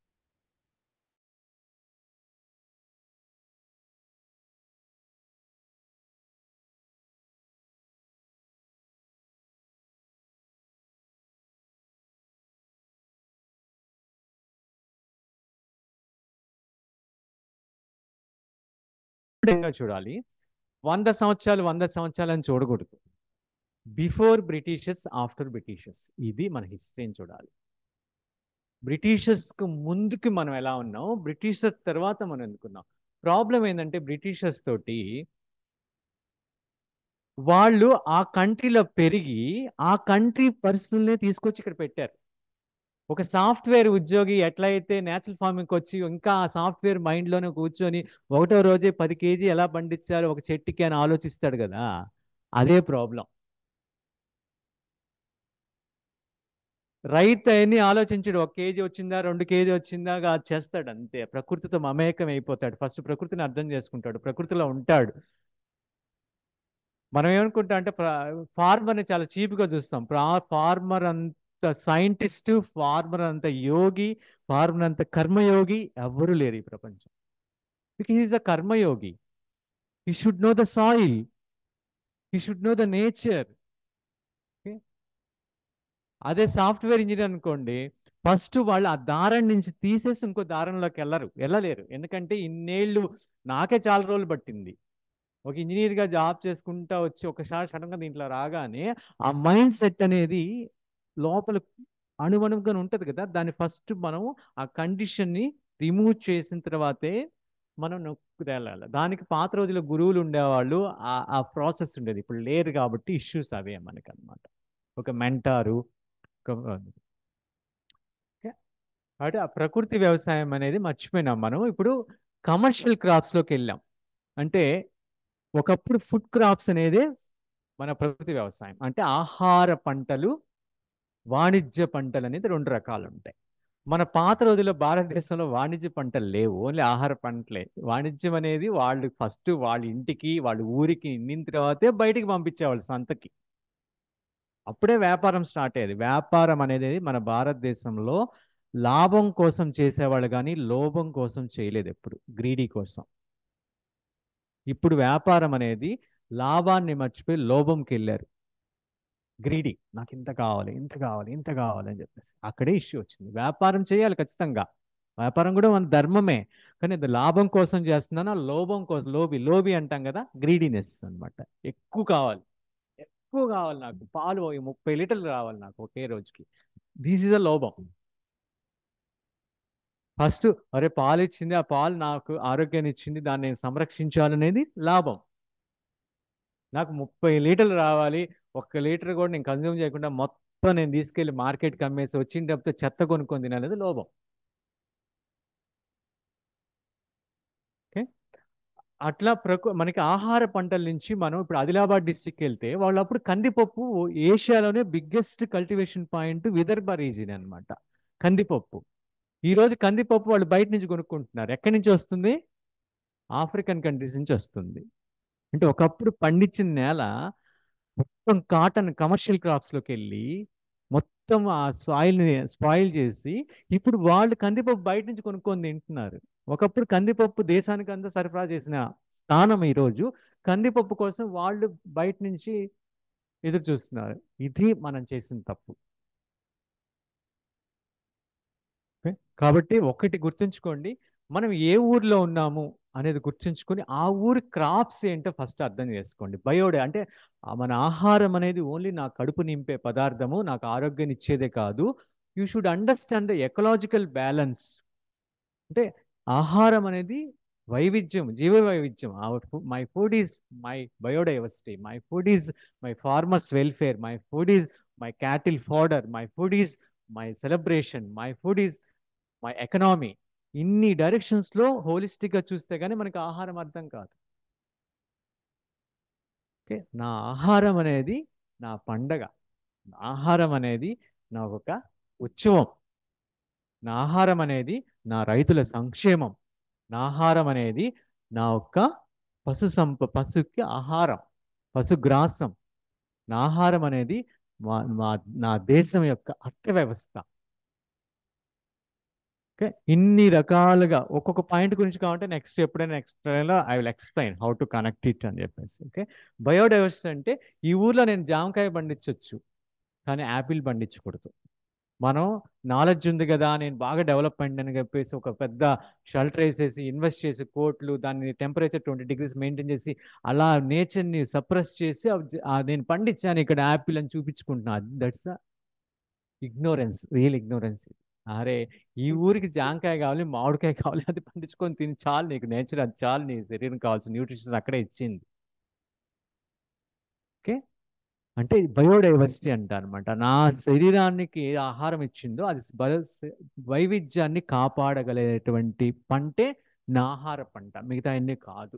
విధంగా చూడాలి వంద సంవత్సరాలు వంద సంవత్సరాలు అని చూడకూడదు బిఫోర్ బ్రిటిషర్స్ ఆఫ్టర్ బ్రిటిషర్స్ ఇది మన హిస్టరీని చూడాలి బ్రిటిషర్స్కు ముందుకి మనం ఎలా ఉన్నాం బ్రిటిషర్స్ తర్వాత మనం ఎందుకున్నాం ప్రాబ్లం ఏంటంటే బ్రిటిషర్స్ తోటి వాళ్ళు ఆ కంట్రీలో పెరిగి ఆ కంట్రీ పరిస్థితుల్ని తీసుకొచ్చి ఇక్కడ పెట్టారు ఒక సాఫ్ట్వేర్ ఉద్యోగి ఎట్లయితే నేచురల్ ఫార్మింగ్కి వచ్చి ఇంకా ఆ సాఫ్ట్వేర్ మైండ్లోనే కూర్చొని ఒకటో రోజే పది కేజీ ఎలా పండించాలో ఒక చెట్టుకి అని ఆలోచిస్తాడు కదా అదే ప్రాబ్లం రైతు అన్ని ఆలోచించడు ఒక కేజీ వచ్చిందా రెండు కేజీ వచ్చిందా అది చేస్తాడు అంతే ప్రకృతితో మమేకం అయిపోతాడు ఫస్ట్ ప్రకృతిని అర్థం చేసుకుంటాడు ప్రకృతిలో ఉంటాడు మనం ఏమనుకుంటాం అంటే ఫార్మర్ని చాలా చీప్గా చూస్తాం ఫార్మర్ అంత సైంటిస్ట్ ఫార్మర్ అంత యోగి ఫార్మర్ అంత కర్మయోగి ఎవరు లేరు ఈ ప్రపంచం because is the karmayogi he should know the soil he should know the nature అదే సాఫ్ట్వేర్ ఇంజనీర్ అనుకోండి ఫస్ట్ వాళ్ళు ఆ దారం నుంచి తీసేసి ఇంకో దారంలోకి వెళ్ళరు వెళ్ళలేరు ఎందుకంటే ఇన్నేళ్ళు నాకే చాలా రోజులు పట్టింది ఒక ఇంజనీర్గా జాబ్ చేసుకుంటా వచ్చి ఒకసారి సడన్గా దీంట్లో రాగానే ఆ మైండ్ సెట్ అనేది లోపల అణువణువుగా ఉంటుంది కదా దాన్ని ఫస్ట్ మనం ఆ కండిషన్ని రిమూవ్ చేసిన తర్వాతే మనం నొక్కు తేలాలి దానికి పాత రోజుల్లో గురువులు ఉండేవాళ్ళు ఆ ఆ ప్రాసెస్ ఉండేది ఇప్పుడు లేరు కాబట్టి ఇష్యూస్ అవే మనకి అనమాట ఒక మెంటారు కాబట్టి ఆ ప్రకృతి వ్యవసాయం అనేది మర్చిపోయినాం మనం ఇప్పుడు కమర్షియల్ క్రాప్స్లోకి వెళ్ళాం అంటే ఒకప్పుడు ఫుడ్ క్రాప్స్ అనేది మన ప్రకృతి వ్యవసాయం అంటే ఆహార పంటలు వాణిజ్య పంటలు అనేది రెండు రకాలు ఉంటాయి మన పాత రోజుల్లో భారతదేశంలో వాణిజ్య పంటలు లేవు ఓన్లీ ఆహార పంటలే వాణిజ్యం అనేది వాళ్ళు ఫస్ట్ వాళ్ళ ఇంటికి వాళ్ళ ఊరికి నిన్న తర్వాతే బయటికి పంపించేవాళ్ళు సంతకి అప్పుడే వ్యాపారం స్టార్ట్ అయ్యేది వ్యాపారం అనేది మన భారతదేశంలో లాభం కోసం చేసేవాళ్ళు కానీ లోభం కోసం చేయలేదు ఎప్పుడు గ్రీడీ కోసం ఇప్పుడు వ్యాపారం అనేది లాభాన్ని మర్చిపోయి లోభంకి వెళ్ళారు గ్రీడీ నాకు ఇంత కావాలి ఇంత కావాలి ఇంత కావాలి అని చెప్పేసి అక్కడే ఇష్యూ వచ్చింది వ్యాపారం చేయాలి ఖచ్చితంగా వ్యాపారం కూడా మన ధర్మమే కానీ ఇది లాభం కోసం చేస్తున్నాను లోభం కోసం లోబి లోబి అంటాం కదా గ్రీడీనెస్ అనమాట ఎక్కువ కావాలి ఎక్కువ కావాలి నాకు పాలు ముప్పై లీటర్లు రావాలి నాకు ఒకే రోజుకి దిస్ ఇస్ అ లోభం ఫస్ట్ అరే పాలు ఇచ్చింది ఆ పాలు నాకు ఆరోగ్యాన్ని ఇచ్చింది దాన్ని నేను సంరక్షించాలనేది లాభం నాకు ముప్పై లీటర్లు రావాలి ఒక్క లీటర్ కూడా నేను కన్జ్యూమ్ చేయకుండా మొత్తం నేను తీసుకెళ్లి మార్కెట్కి అమ్మేసి వచ్చిన డబ్బుతో చెత్త కొనుక్కొని తిననేది లోభం అట్లా ప్రకృ మనకి ఆహార పంటల నుంచి మనం ఇప్పుడు ఆదిలాబాద్ డిస్టిక్ వెళ్తే వాళ్ళు అప్పుడు కందిపప్పు ఏషియాలోనే biggest cultivation point Vidarbha region అన్నమాట కందిపప్పు ఈ రోజు కందిపప్పు వాళ్ళు బయట నుంచి కొనుక్కుంటున్నారు ఎక్కడి నుంచి వస్తుంది ఆఫ్రికన్ కంట్రీస్ నుంచి వస్తుంది అంటే ఒకప్పుడు పండించిన నేల మొత్తం కాటన్ కమర్షియల్ క్రాప్స్లోకి వెళ్ళి మొత్తం ఆ సాయిల్ని స్పాయిల్ చేసి ఇప్పుడు వాళ్ళు కందిపప్పు బయట నుంచి కొనుక్కొని తింటున్నారు ఒకప్పుడు కందిపప్పు దేశానికి అంతా సరఫరా చేసిన స్థానం ఈరోజు కందిపప్పు కోసం వాళ్ళు బయట నుంచి ఎదురు చూస్తున్నారు ఇది మనం చేసిన తప్పు ఓకే? కాబట్టి ఒకటి గుర్తుంచుకోండి మనం ఏ ఊర్లో ఉన్నాము అనేది గుర్తుంచుకొని ఆ ఊరి క్రాప్స్ ఏంటో ఫస్ట్ అర్థం చేసుకోండి బయోడే అంటే ఆ మన ఆహారం అనేది ఓన్లీ నా కడుపు నింపే పదార్థము నాకు ఆరోగ్యం ఇచ్చేదే కాదు you should understand the ecological balance అంటే ఆహారం అనేది వైవిధ్యం జీవ వైవిధ్యం my food is my biodiversity my food is my farmers welfare my food is my cattle fodder my food is my celebration my food is my economy ఇన్ని directions లో holistic గా చూస్తే గానీ మనకి ఆహారం అర్థం కాదు ఓకే నా ఆహారం అనేది నా పండగ నా ఆహారం అనేది నా ఒక ఉత్సవం నా ఆహారం అనేది నా రైతుల సంక్షేమం నా ఆహారం అనేది నా యొక్క పశు సంప పశుకి ఆహారం పశుగ్రాసం నా ఆహారం అనేది మా మా నా దేశం యొక్క అర్థవ్యవస్థ ఓకే ఇన్ని రకాలుగా ఒక్కొక్క పాయింట్ గురించి కావాలంటే నెక్స్ట్ ఎప్పుడైనా next I will explain how to connect it అని చెప్పేసి ఓకే బయోడైవర్సిటీ అంటే ఈ ఊర్లో నేను జామకాయ పండించవచ్చు కానీ యాపిల్ పండించకూడదు మనం నాలెడ్జ్ ఉంది కదా నేను బాగా డెవలప్మెంట్ అని చెప్పేసి ఒక పెద్ద షెల్టర్ వేసేసి ఇన్వెస్ట్ చేసి కోట్లు దాన్ని టెంపరేచర్ ట్వంటీ డిగ్రీస్ మెయింటైన్ చేసి అలా నేచర్ని సప్రెస్ చేసి అవి జ- ఆ నేను పండించాను ఇక్కడ యాపిల్ అని చూపించుకుంటున్నా that's the ignorance real ignorance అరే ఈ ఊరికి జాంకాయ కావాలి మామిడికాయ కావాలి అది పండించుకొని తిని చాలు నీకు నేచర్ అది చాలు నీ శరీరం కావాల్సిన న్యూట్రిషన్ అక్కడే ఇచ్చింది ఓకే అంటే బయోడైవర్సిటీ అంట అనమాట నా శరీరానికి ఏ ఆహారం ఇచ్చిందో అది బయో వైవిధ్యాన్ని కాపాడగలిగేటువంటి పంటే నా ఆహార పంట మిగతా అన్ని కాదు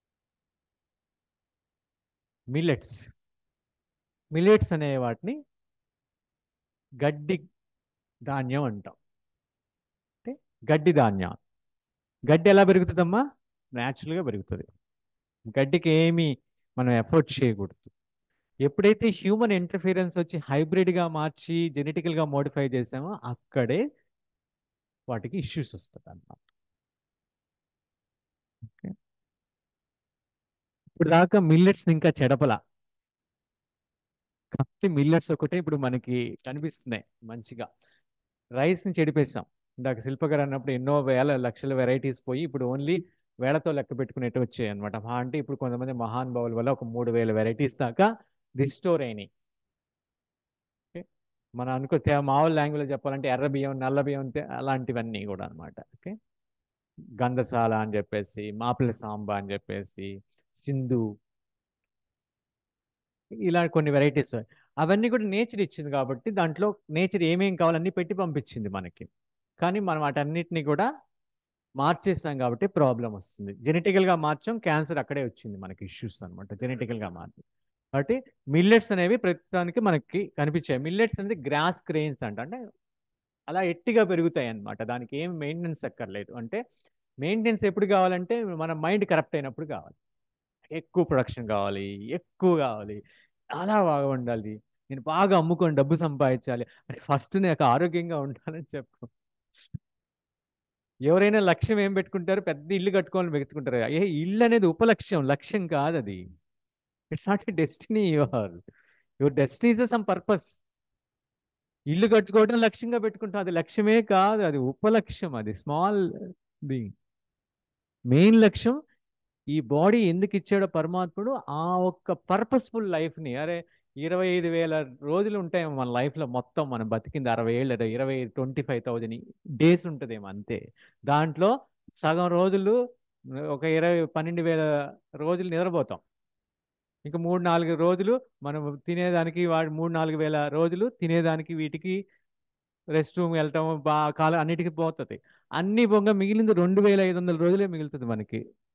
మిల్లెట్స్ మిల్లెట్స్ అనే వాటిని గడ్డి ధాన్యం అంటాం అంటే గడ్డి ధాన్యం గడ్డి ఎలా పెరుగుతుందమ్మా న్యాచురల్గా పెరుగుతుంది గడ్డికి ఏమి మనం ఎఫర్ట్ చేయకూడదు ఎప్పుడైతే హ్యూమన్ ఇంటర్ఫీరెన్స్ వచ్చి హైబ్రిడ్గా మార్చి జెనెటికల్గా మోడిఫై చేసామో అక్కడే వాటికి ఇష్యూస్ వస్తుంది అన్నమాట ఓకే ఇప్పుడు దాకా మిల్లెట్స్ ఇంకా చెడపల కాబట్టి మిల్లెట్స్ ఒకటే ఇప్పుడు మనకి కనిపిస్తున్నాయి మంచిగా రైస్ని చెడిపేస్తాం ఇందాక శిల్ప గారు అన్నప్పుడు ఎన్నో వేల లక్షల వెరైటీస్ పోయి ఇప్పుడు ఓన్లీ వేలతో లెక్క పెట్టుకునేట్టు వచ్చాయి అనమాట మహా అంటే ఇప్పుడు కొంతమంది మహానుభావుల వల్ల ఒక మూడు వేల వెరైటీస్ దాకా రిస్టోర్ అయినాయి ఓకే మనం అనుకో తే- మామూలు లాంగ్వేజ్ చెప్పాలంటే ఎర్ర బియ్యం నల్ల బియ్యం తే- అలాంటివన్నీ కూడా అనమాట ఓకే గంధసాల అని చెప్పేసి మాపిల సాంబా అని చెప్పేసి సింధు ఇలా కొన్ని వెరైటీస్ అవన్నీ కూడా నేచర్ ఇచ్చింది కాబట్టి దాంట్లో నేచర్ ఏమేం కావాలన్నీ పెట్టి పంపించింది మనకి కానీ మనం వాటన్నిటిని కూడా మార్చేస్తాం కాబట్టి ప్రాబ్లం వస్తుంది జెనెటికల్గా మార్చాం క్యాన్సర్ అక్కడే వచ్చింది మనకి ఇష్యూస్ అనమాట జెనెటికల్గా మార్చి కాబట్టి మిల్లెట్స్ అనేవి ప్రస్తుతానికి మనకి కనిపించాయి మిల్లెట్స్ అనేది గ్రాస్ క్రెయిన్స్ అంట అంటే అలా ఎట్టిగా పెరుగుతాయి అన్నమాట దానికి ఏం మెయింటెనెన్స్ అక్కర్లేదు అంటే మెయింటెనెన్స్ ఎప్పుడు కావాలంటే మన మైండ్ కరప్ట్ అయినప్పుడు కావాలి ఎక్కువ ప్రొడక్షన్ కావాలి ఎక్కువ కావాలి చాలా బాగా ఉండాలి నేను బాగా అమ్ముకొని డబ్బు సంపాదించాలి అంటే ఫస్ట్ నాకు ఆరోగ్యంగా ఉండాలని చెప్పు ఎవరైనా లక్ష్యం ఏం పెట్టుకుంటారు పెద్ద ఇల్లు కట్టుకోవాలని పెట్టుకుంటారు ఏ ఇల్లు అనేది ఉపలక్ష్యం లక్ష్యం కాదు అది it's not a destiny your your destiny is some purpose ఇల్లు కట్టుకోవడం లక్ష్యంగా పెట్టుకుంటాం అది లక్ష్యమే కాదు అది ఉపలక్ష్యం అది స్మాల్ థింగ్ మెయిన్ లక్ష్యం ఈ బాడీ ఎందుకు ఇచ్చాడో పరమాత్ముడు ఆ ఒక్క పర్పస్ఫుల్ లైఫ్ని అరే ఇరవై ఐదు వేల రోజులు ఉంటాయేమో మన లైఫ్లో మొత్తం మనం బతికింది అరవై ఏళ్ళు అదే ఇరవై ట్వంటీ ఫైవ్ థౌజండ్ డేస్ ఉంటుందేమో అంతే దాంట్లో సగం రోజులు ఒక ఇరవై పన్నెండు వేల రోజులు నిద్రపోతాం ఇంకా మూడు నాలుగు రోజులు మనం తినేదానికి వాడి మూడు నాలుగు వేల రోజులు తినేదానికి వీటికి రెస్ట్ రూమ్ వెళ్ళటం బా కాలం అన్నిటికీ పోతుంది అన్ని పొంగ మిగిలింది రెండు వేల ఐదు వందల రోజులే మిగులుతుంది మనకి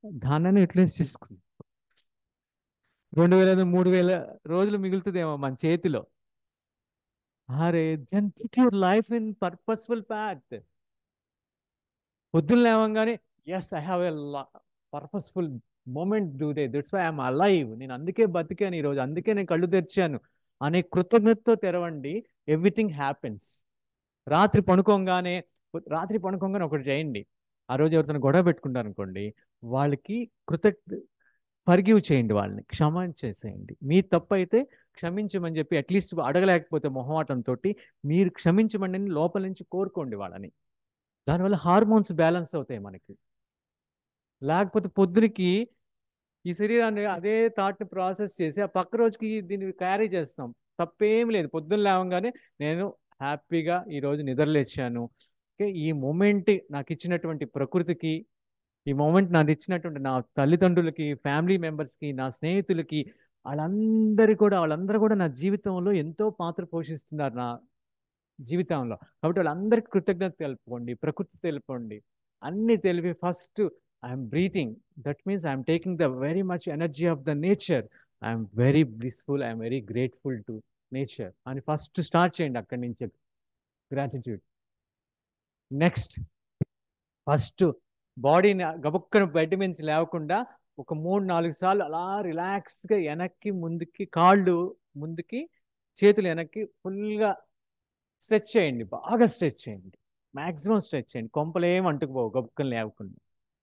దాన్ని యూటిలైజ్ చేసుకుంది రెండు వేల ఐదు మూడు వేల రోజులు మిగులుతుందేమో మన చేతిలో అరే then put your life in purposeful path పొద్దున్న లేవంగానే yes I have a purposeful moment do day that's why I'm alive నేను అందుకే బతికాను ఈరోజు అందుకే నేను కళ్ళు తెరిచాను అనే కృతజ్ఞతతో తెరవండి ఎవ్రీథింగ్ హ్యాపెన్స్ రాత్రి పడుకోగానే రాత్రి పడుకోగానే ఒకటి చేయండి ఆ రోజు ఎవరితో గొడవ పెట్టుకుంటారు అనుకోండి వాళ్ళకి కృతజ్ఞ ఫర్గివ్ చేయండి వాళ్ళని క్షమ చేసేయండి మీ తప్పు అయితే క్షమించమని చెప్పి అట్లీస్ట్ అడగలేకపోతే మొహమాటంతో మీరు క్షమించమని లోపల నుంచి కోరుకోండి వాళ్ళని దానివల్ల హార్మోన్స్ బ్యాలెన్స్ అవుతాయి మనకి లేకపోతే పొద్దునకి ఈ శరీరాన్ని అదే థాట్ని ప్రాసెస్ చేసి ఆ పక్క రోజుకి దీన్ని క్యారీ చేస్తాం తప్పేం లేదు పొద్దున్న లేవగానే నేను హ్యాపీగా ఈరోజు నిద్రలేచాను ఓకే ఈ మూమెంట్ నాకు ఇచ్చినటువంటి ప్రకృతికి ఈ మూమెంట్ నాకు ఇచ్చినటువంటి నా తల్లిదండ్రులకి ఫ్యామిలీ మెంబర్స్కి నా స్నేహితులకి వాళ్ళందరి కూడా వాళ్ళందరూ కూడా నా జీవితంలో ఎంతో పాత్ర పోషిస్తున్నారు నా జీవితంలో కాబట్టి వాళ్ళందరికీ కృతజ్ఞత తెలుపుకోండి ప్రకృతి తెలుపండి అన్ని తెలిపి first I'm breathing that means I'm taking the very much energy of the nature I'm very blissful I'm very grateful to nature అని ఫస్ట్ స్టార్ట్ చేయండి అక్కడి నుంచి గ్రాటిట్యూడ్ నెక్స్ట్ ఫస్ట్ బాడీని గబుక్కన బెడ్ నుంచి లేవకుండా ఒక మూడు నాలుగు సార్లు అలా రిలాక్స్గా వెనక్కి ముందుకి కాళ్ళు ముందుకి చేతులు వెనక్కి ఫుల్గా స్ట్రెచ్ చేయండి బాగా స్ట్రెచ్ చేయండి మ్యాక్సిమం స్ట్రెచ్ చేయండి కొంపలు ఏం అంటుకుపోవు గబుక్కలు లేవకుండా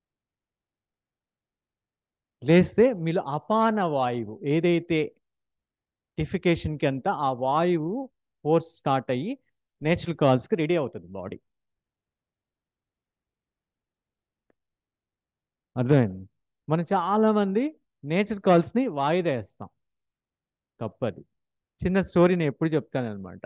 లేస్తే మీలో అపాన వాయువు ఏదైతే టిఫికేషన్కి అంతా ఆ వాయువు ఫోర్స్ స్టార్ట్ అయ్యి నేచురల్ కాల్స్కి రెడీ అవుతుంది బాడీ అర్థమైంది మనం చాలా మంది నేచర్ కాల్స్ని వాయిదా వేస్తాం తప్పది చిన్న స్టోరీ నేను ఎప్పుడు చెప్తాను అనమాట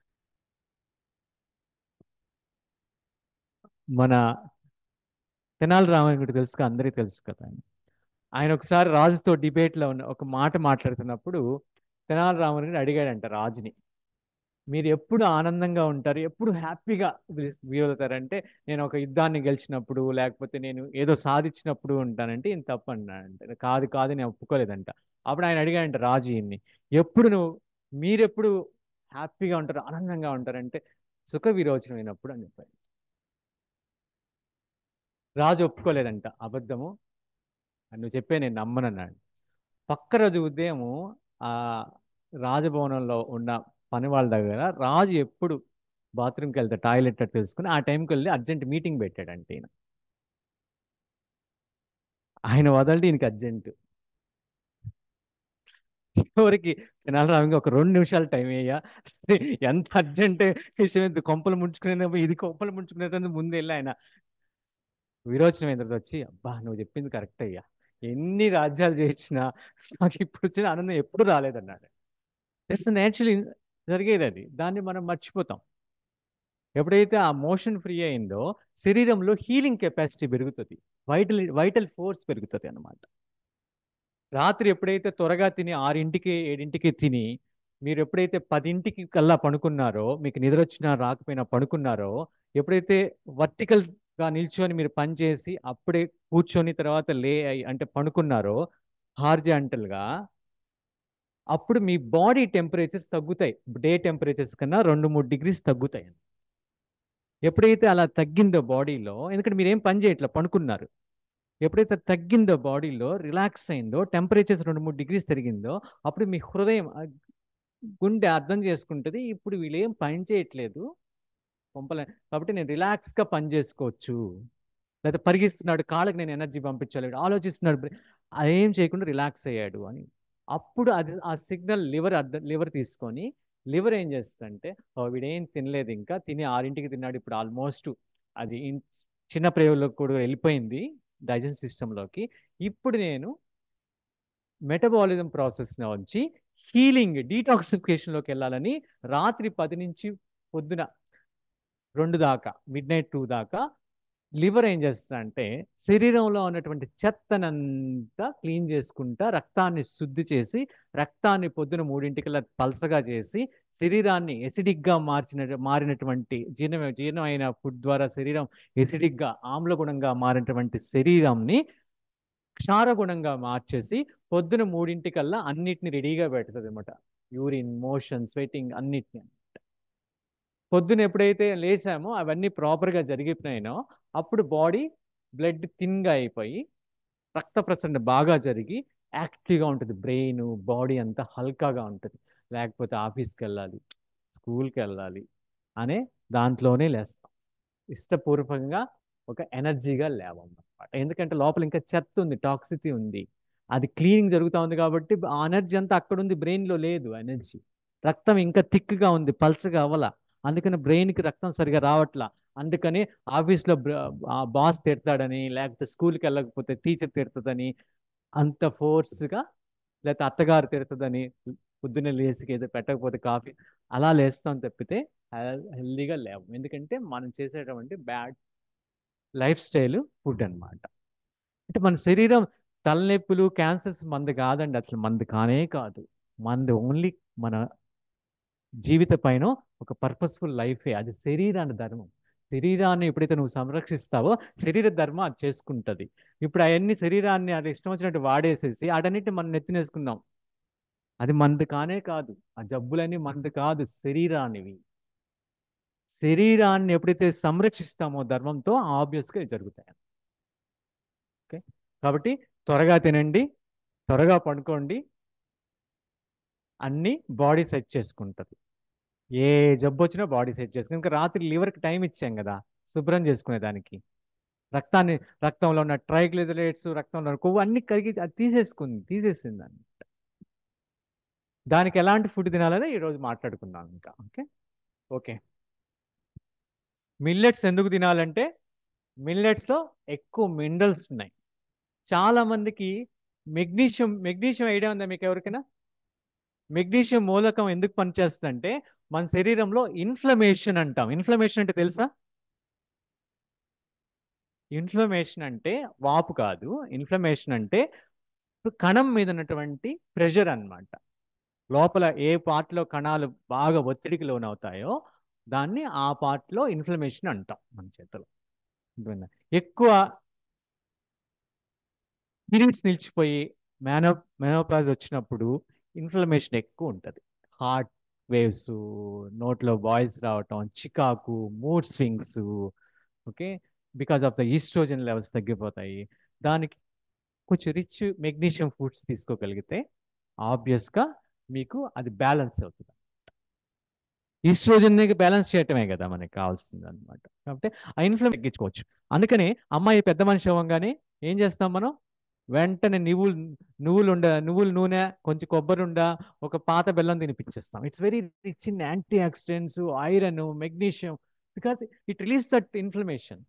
మన తెనాలి రామయ్య తెలుసు కదా, అందరికీ తెలుసు కదా ఆయన ఆయన ఒకసారి రాజుతో డిబేట్లో ఉన్న ఒక మాట మాట్లాడుతున్నప్పుడు తెనాలి రామయ్య అడిగాడంట రాజుని మీరు ఎప్పుడు ఆనందంగా ఉంటారు ఎప్పుడు హ్యాపీగా వీలుతారంటే నేను ఒక యుద్ధాన్ని గెలిచినప్పుడు లేకపోతే నేను ఏదో సాధించినప్పుడు ఉంటానంటే ఈయన తప్పు అన్నాడంట కాదు కాదు నేను ఒప్పుకోలేదంట అప్పుడు ఆయన అడిగాడంట రాజు ఈయన్ని ఎప్పుడు నువ్వు మీరెప్పుడు హ్యాపీగా ఉంటారు ఆనందంగా ఉంటారంటే సుఖ విరోచనం అయినప్పుడు అని చెప్పాడు రాజు ఒప్పుకోలేదంట అబద్ధము అని నువ్వు చెప్పే నేను నమ్మనన్నాడు పక్క రోజు ఉదయము ఆ రాజభవనంలో ఉన్న పని వాళ్ళ దగ్గర రాజు ఎప్పుడు బాత్రూమ్కి వెళ్తే టాయిలెట్ అట్లా తెలుసుకుని ఆ టైంకి వెళ్ళి అర్జెంట్ మీటింగ్ పెట్టాడంటే ఈయన ఆయన వదలడి ఈయనకి అర్జెంట్ చివరికి తెనాలి ఒక రెండు నిమిషాలు టైం అయ్యా ఎంత అర్జెంట్ విషయం ఎంత కొంపలు ముంచుకునే ఇది కొంపలు ముంచుకునే ముందు వెళ్ళి ఆయన విరోచనం అయిన తర్వాత వచ్చి అబ్బా నువ్వు చెప్పింది కరెక్ట్ అయ్యా ఎన్ని రాజ్యాలు చేయించినా నాకు ఇప్పుడు వచ్చిన ఆనందం ఎప్పుడు రాలేదన్నాడు దట్స్ నేచురల్ జరిగేది అది దాన్ని మనం మర్చిపోతాం ఎప్పుడైతే ఆ మోషన్ ఫ్రీ అయిందో శరీరంలో హీలింగ్ కెపాసిటీ పెరుగుతుంది వైటల్ వైటల్ ఫోర్స్ పెరుగుతుంది అన్నమాట రాత్రి ఎప్పుడైతే త్వరగా తిని ఆరింటికి ఏడింటికి తిని మీరు ఎప్పుడైతే పదింటికి కల్లా పడుకున్నారో మీకు నిద్ర వచ్చినా రాకపోయినా పడుకున్నారో ఎప్పుడైతే వర్టికల్ గా నిల్చొని మీరు పని చేసి అప్పుడే కూర్చొని తర్వాత లే అయి అంటే పడుకున్నారో హార్జాంటల్గా అప్పుడు మీ బాడీ టెంపరేచర్స్ తగ్గుతాయి డే టెంపరేచర్స్ కన్నా రెండు మూడు డిగ్రీస్ తగ్గుతాయి ఎప్పుడైతే అలా తగ్గిందో బాడీలో ఎందుకంటే మీరు ఏం పని చేయట్లా పడుకున్నారు ఎప్పుడైతే తగ్గిందో బాడీలో రిలాక్స్ అయిందో టెంపరేచర్స్ రెండు మూడు డిగ్రీస్ తిరిగిందో అప్పుడు మీ హృదయం ఆ గుండె అర్థం చేసుకుంటుంది ఇప్పుడు వీళ్ళు ఏం పని చేయట్లేదు పంపలే కాబట్టి నేను రిలాక్స్గా పని చేసుకోవచ్చు లేకపోతే పరిగిస్తున్నాడు కాళ్ళకి నేను ఎనర్జీ పంపించాలి ఆలోచిస్తున్నాడు అదేం చేయకుండా రిలాక్స్ అయ్యాడు అని అప్పుడు అది ఆ సిగ్నల్ లివర్ అర్థం లివర్ తీసుకొని లివర్ ఏం చేస్తుందంటే "ఓ, వీడేం తినలేదు ఇంకా తిని ఆరింటికి తిన్నాడు ఇప్పుడు ఆల్మోస్ట్ అది ఇన్- చిన్న ప్రయోగంలో కూడా వెళ్ళిపోయింది డైజెషన్ సిస్టంలోకి ఇప్పుడు నేను మెటబాలిజం ప్రాసెస్ నుంచి హీలింగ్ డీటాక్సిఫికేషన్లోకి వెళ్ళాలని రాత్రి పది నుంచి పొద్దున రెండు దాకా మిడ్ నైట్ టూ దాకా లివర్ ఏం చేస్తుందంటే శరీరంలో ఉన్నటువంటి చెత్తనంతా క్లీన్ చేసుకుంటా రక్తాన్ని శుద్ధి చేసి రక్తాన్ని పొద్దున మూడింటికల్లా పలసగా చేసి శరీరాన్ని ఎసిడిక్గా మార్చిన మారినటువంటి జీర్ణ జీర్ణమైన ఫుడ్ ద్వారా శరీరం ఎసిడిక్గా ఆమ్లగుణంగా మారినటువంటి శరీరంని క్షారగుణంగా మార్చేసి పొద్దున మూడింటికల్లా అన్నిటిని రెడీగా పెడుతుంది అనమాట యూరిన్ మోషన్ స్వెటింగ్ అన్నిటిని పొద్దున ఎప్పుడైతే లేసామో అవన్నీ ప్రాపర్గా జరిగిపోయినాయో అప్పుడు బాడీ బ్లడ్ థిన్గా అయిపోయి రక్త ప్రసరణ బాగా జరిగి యాక్టివ్గా ఉంటుంది బ్రెయిన్ బాడీ అంతా హల్కాగా ఉంటుంది లేకపోతే ఆఫీస్కి వెళ్ళాలి స్కూల్కి వెళ్ళాలి అనే దాంట్లోనే లేస్తాం ఇష్టపూర్వకంగా ఒక ఎనర్జీగా లేవన్నమాట ఎందుకంటే లోపల ఇంకా చెత్త ఉంది టాక్సిటీ ఉంది అది క్లీనింగ్ జరుగుతూ ఉంది కాబట్టి ఆ ఎనర్జీ అంతా అక్కడ ఉంది బ్రెయిన్లో లేదు ఎనర్జీ రక్తం ఇంకా థిక్గా ఉంది పల్సగా అవ్వాల అందుకని బ్రెయిన్కి రక్తం సరిగా రావట్లా అందుకని ఆఫీస్లో బాస్ తిడతాడని లేకపోతే స్కూల్కి వెళ్ళకపోతే టీచర్ తిడుతుందని అంత ఫోర్స్గా లేకపోతే అత్తగారు తిడుతుందని పొద్దున్నే లేసికి ఏదో పెట్టకపోతే కాఫీ అలా లేస్తాం తప్పితే హెల్దీగా లేవు ఎందుకంటే మనం చేసేటువంటి బ్యాడ్ లైఫ్ స్టైల్ ఫుడ్ అన్నమాట అంటే మన శరీరం తలనొప్పులు క్యాన్సర్స్ మంది కాదండి అసలు మంది కానే కాదు మంది ఓన్లీ మన జీవిత పైన ఒక పర్పస్ఫుల్ లైఫే అది శరీరాన్ని ధర్మం శరీరాన్ని ఎప్పుడైతే నువ్వు సంరక్షిస్తావో శరీర ధర్మం అది చేసుకుంటుంది ఇప్పుడు అవన్నీ శరీరాన్ని అది ఇష్టం వచ్చినట్టు వాడేసేసి అటన్నిటిని మనం నెత్తినేసుకుందాం అది మంది కానే కాదు ఆ జబ్బులన్నీ మంది కాదు శరీరానివి శరీరాన్ని ఎప్పుడైతే సంరక్షిస్తామో ధర్మంతో ఆబ్వియస్గా జరుగుతాయి ఓకే కాబట్టి త్వరగా తినండి త్వరగా పడుకోండి అన్ని బాడీ సెట్ చేసుకుంటుంది ఏ జబ్బు వచ్చినా బాడీ సెట్ చేసుకుని ఇంకా రాత్రి లివర్కి టైం ఇచ్చాం కదా శుభ్రం చేసుకునే దానికి రక్తాన్ని రక్తంలో ఉన్న ట్రైగ్లిజరేట్స్ రక్తంలో ఉన్న కొవ్వు అన్ని కరిగి అది తీసేసుకుంది తీసేసింది దాన్ని దానికి ఎలాంటి ఫుడ్ తినాలని ఈరోజు మాట్లాడుకుందాం ఇంకా ఓకే ఓకే మిల్లెట్స్ ఎందుకు తినాలంటే మిల్లెట్స్లో ఎక్కువ మినరల్స్ ఉన్నాయి చాలా మందికి మెగ్నీషియం మెగ్నీషియం ఐడియా ఉందా మీకు ఎవరికైనా మెగ్నీషియం మూలకం ఎందుకు పనిచేస్తుందంటే మన శరీరంలో ఇన్ఫ్లమేషన్ అంటాం ఇన్ఫ్లమేషన్ అంటే తెలుసా ఇన్ఫ్లమేషన్ అంటే వాపు కాదు ఇన్ఫ్లమేషన్ అంటే కణం మీద ఉన్నటువంటి ప్రెషర్ అన్నమాట లోపల ఏ పార్ట్లో కణాలు బాగా ఒత్తిడికి లోనవుతాయో దాన్ని ఆ పార్ట్లో ఇన్ఫ్లమేషన్ అంటాం మన చేతిలో అర్థమైందా? ఎక్కువ పీరియడ్స్ నిలిచిపోయి మేనో మెనోపాజ్ వచ్చినప్పుడు ఇన్ఫ్లమేషన్ ఎక్కువ ఉంటుంది హార్ట్ వేవ్స్ నోట్లో వాయిస్ రావటం చికాకు mood swings okay because of the estrogen levels తగ్గిపోతాయి దానికి కొంచెం రిచ్ మెగ్నీషియం ఫుడ్స్ తీసుకోగలిగితే ఆబ్వియస్గా మీకు అది బ్యాలెన్స్ అవుతుంది ఈస్ట్రోజన్ బ్యాలెన్స్ చేయటమే కదా మనకి కావాల్సింది అనమాట కాబట్టి ఆ ఇన్ఫ్లమ్ తగ్గించుకోవచ్చు అందుకని అమ్మాయి పెద్ద మనిషి అవ్వగానే ఏం చేస్తాం మనం వెంటనే నువ్వులు నువ్వులు ఉండ నువ్వుల నూనె కొంచెం కొబ్బరి ఉండ ఒక పాత బెల్లం తినిపించేస్తాం it's very rich in antioxidants iron magnesium because it release that inflammation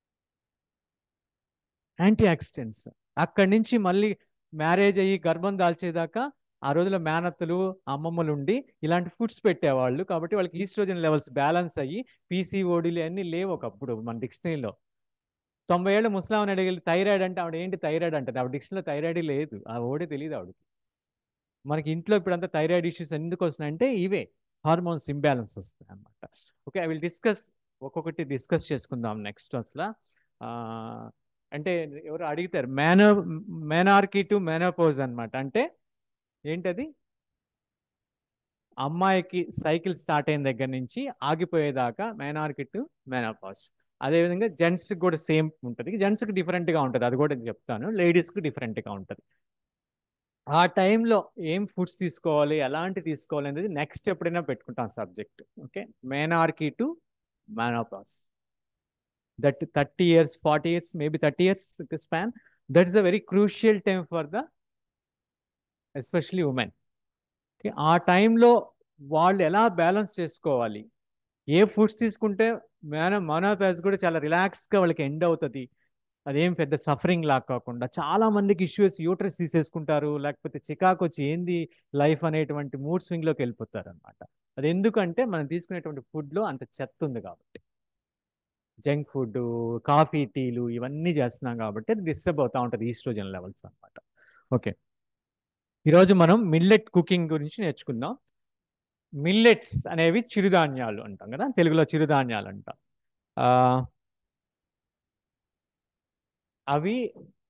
antioxidants అక్కడి నుంచి మళ్ళీ మ్యారేజ్ అయ్యి గర్భం దాల్చేదాకా ఆ రోజుల్లో మేనత్తలు అమ్మమ్మలు ఉండి ఇలాంటి ఫుడ్స్ పెట్టేవాళ్ళు కాబట్టి వాళ్ళకి ఈస్ట్రోజన్ లెవెల్స్ బ్యాలెన్స్ అయ్యి పీసీఓడీలు అన్నీ లేవు ఒకప్పుడు మన డిక్షనరీలో తొంభై ఏళ్ళ ముస్లాం అడిగి థైరాయిడ్ అంటే ఆవిడ ఏంటి థైరాయిడ్ అంటే ఆవిడ డిక్షనరీలో థైరాయిడ్ లేదు ఆ ఓడే తెలియదు ఆవిడకి మనకి ఇంట్లో ఇప్పుడంతా థైరాయిడ్ ఇష్యూస్ ఎందుకు వస్తున్నాయంటే ఇవే హార్మోన్స్ ఇంబ్యాలెన్స్ వస్తాయి అనమాట ఓకే ఐ విల్ డిస్కస్ ఒక్కొక్కటి డిస్కస్ చేసుకుందాం నెక్స్ట్ అసలు అంటే ఎవరు అడిగితారు మేనో మేనార్కీ టు మేనోపోజ్ అనమాట అంటే ఏంటది అమ్మాయికి సైకిల్ స్టార్ట్ అయిన దగ్గర నుంచి ఆగిపోయేదాకా మేనార్కీ టు మేనోపాజ్ అదేవిధంగా జెంట్స్కి కూడా సేమ్ ఉంటుంది జెంట్స్కి డిఫరెంట్గా ఉంటుంది అది కూడా నేను చెప్తాను లేడీస్కి డిఫరెంట్గా ఉంటుంది ఆ టైంలో ఏం ఫుడ్స్ తీసుకోవాలి ఎలాంటి తీసుకోవాలి అనేది నెక్స్ట్ ఎప్పుడైనా పెట్టుకుంటాం subject okay menarche to menopause that thirty years forty years maybe thirty years span that is a very crucial time for the especially women ఆ టైంలో వాళ్ళు ఎలా బ్యాలెన్స్ చేసుకోవాలి ఏ ఫుడ్స్ తీసుకుంటే మేన మోనోపాజ్ కూడా చాలా రిలాక్స్గా వాళ్ళకి ఎండ్ అవుతుంది అదేం పెద్ద సఫరింగ్ లాగా కాకుండా చాలా మందికి ఇష్యూస్ యూట్రస్ తీసేసుకుంటారు లేకపోతే చికాకు వచ్చి ఏంది లైఫ్ అనేటువంటి మూడ్ స్వింగ్లోకి వెళ్ళిపోతారు అనమాట అది ఎందుకంటే మనం తీసుకునేటువంటి ఫుడ్లో అంత చెత్త ఉంది కాబట్టి జంక్ ఫుడ్ కాఫీ టీలు ఇవన్నీ చేస్తున్నాం కాబట్టి అది డిస్టర్బ్ అవుతూ ఉంటుంది ఈస్ట్రోజన్ లెవెల్స్ అనమాట ఓకే ఈరోజు మనం మిల్లెట్ కుకింగ్ గురించి నేర్చుకుందాం మిల్లెట్స్ అనేవి చిరుధాన్యాలు అంటాం కదా తెలుగులో చిరుధాన్యాలు అంటాం అవి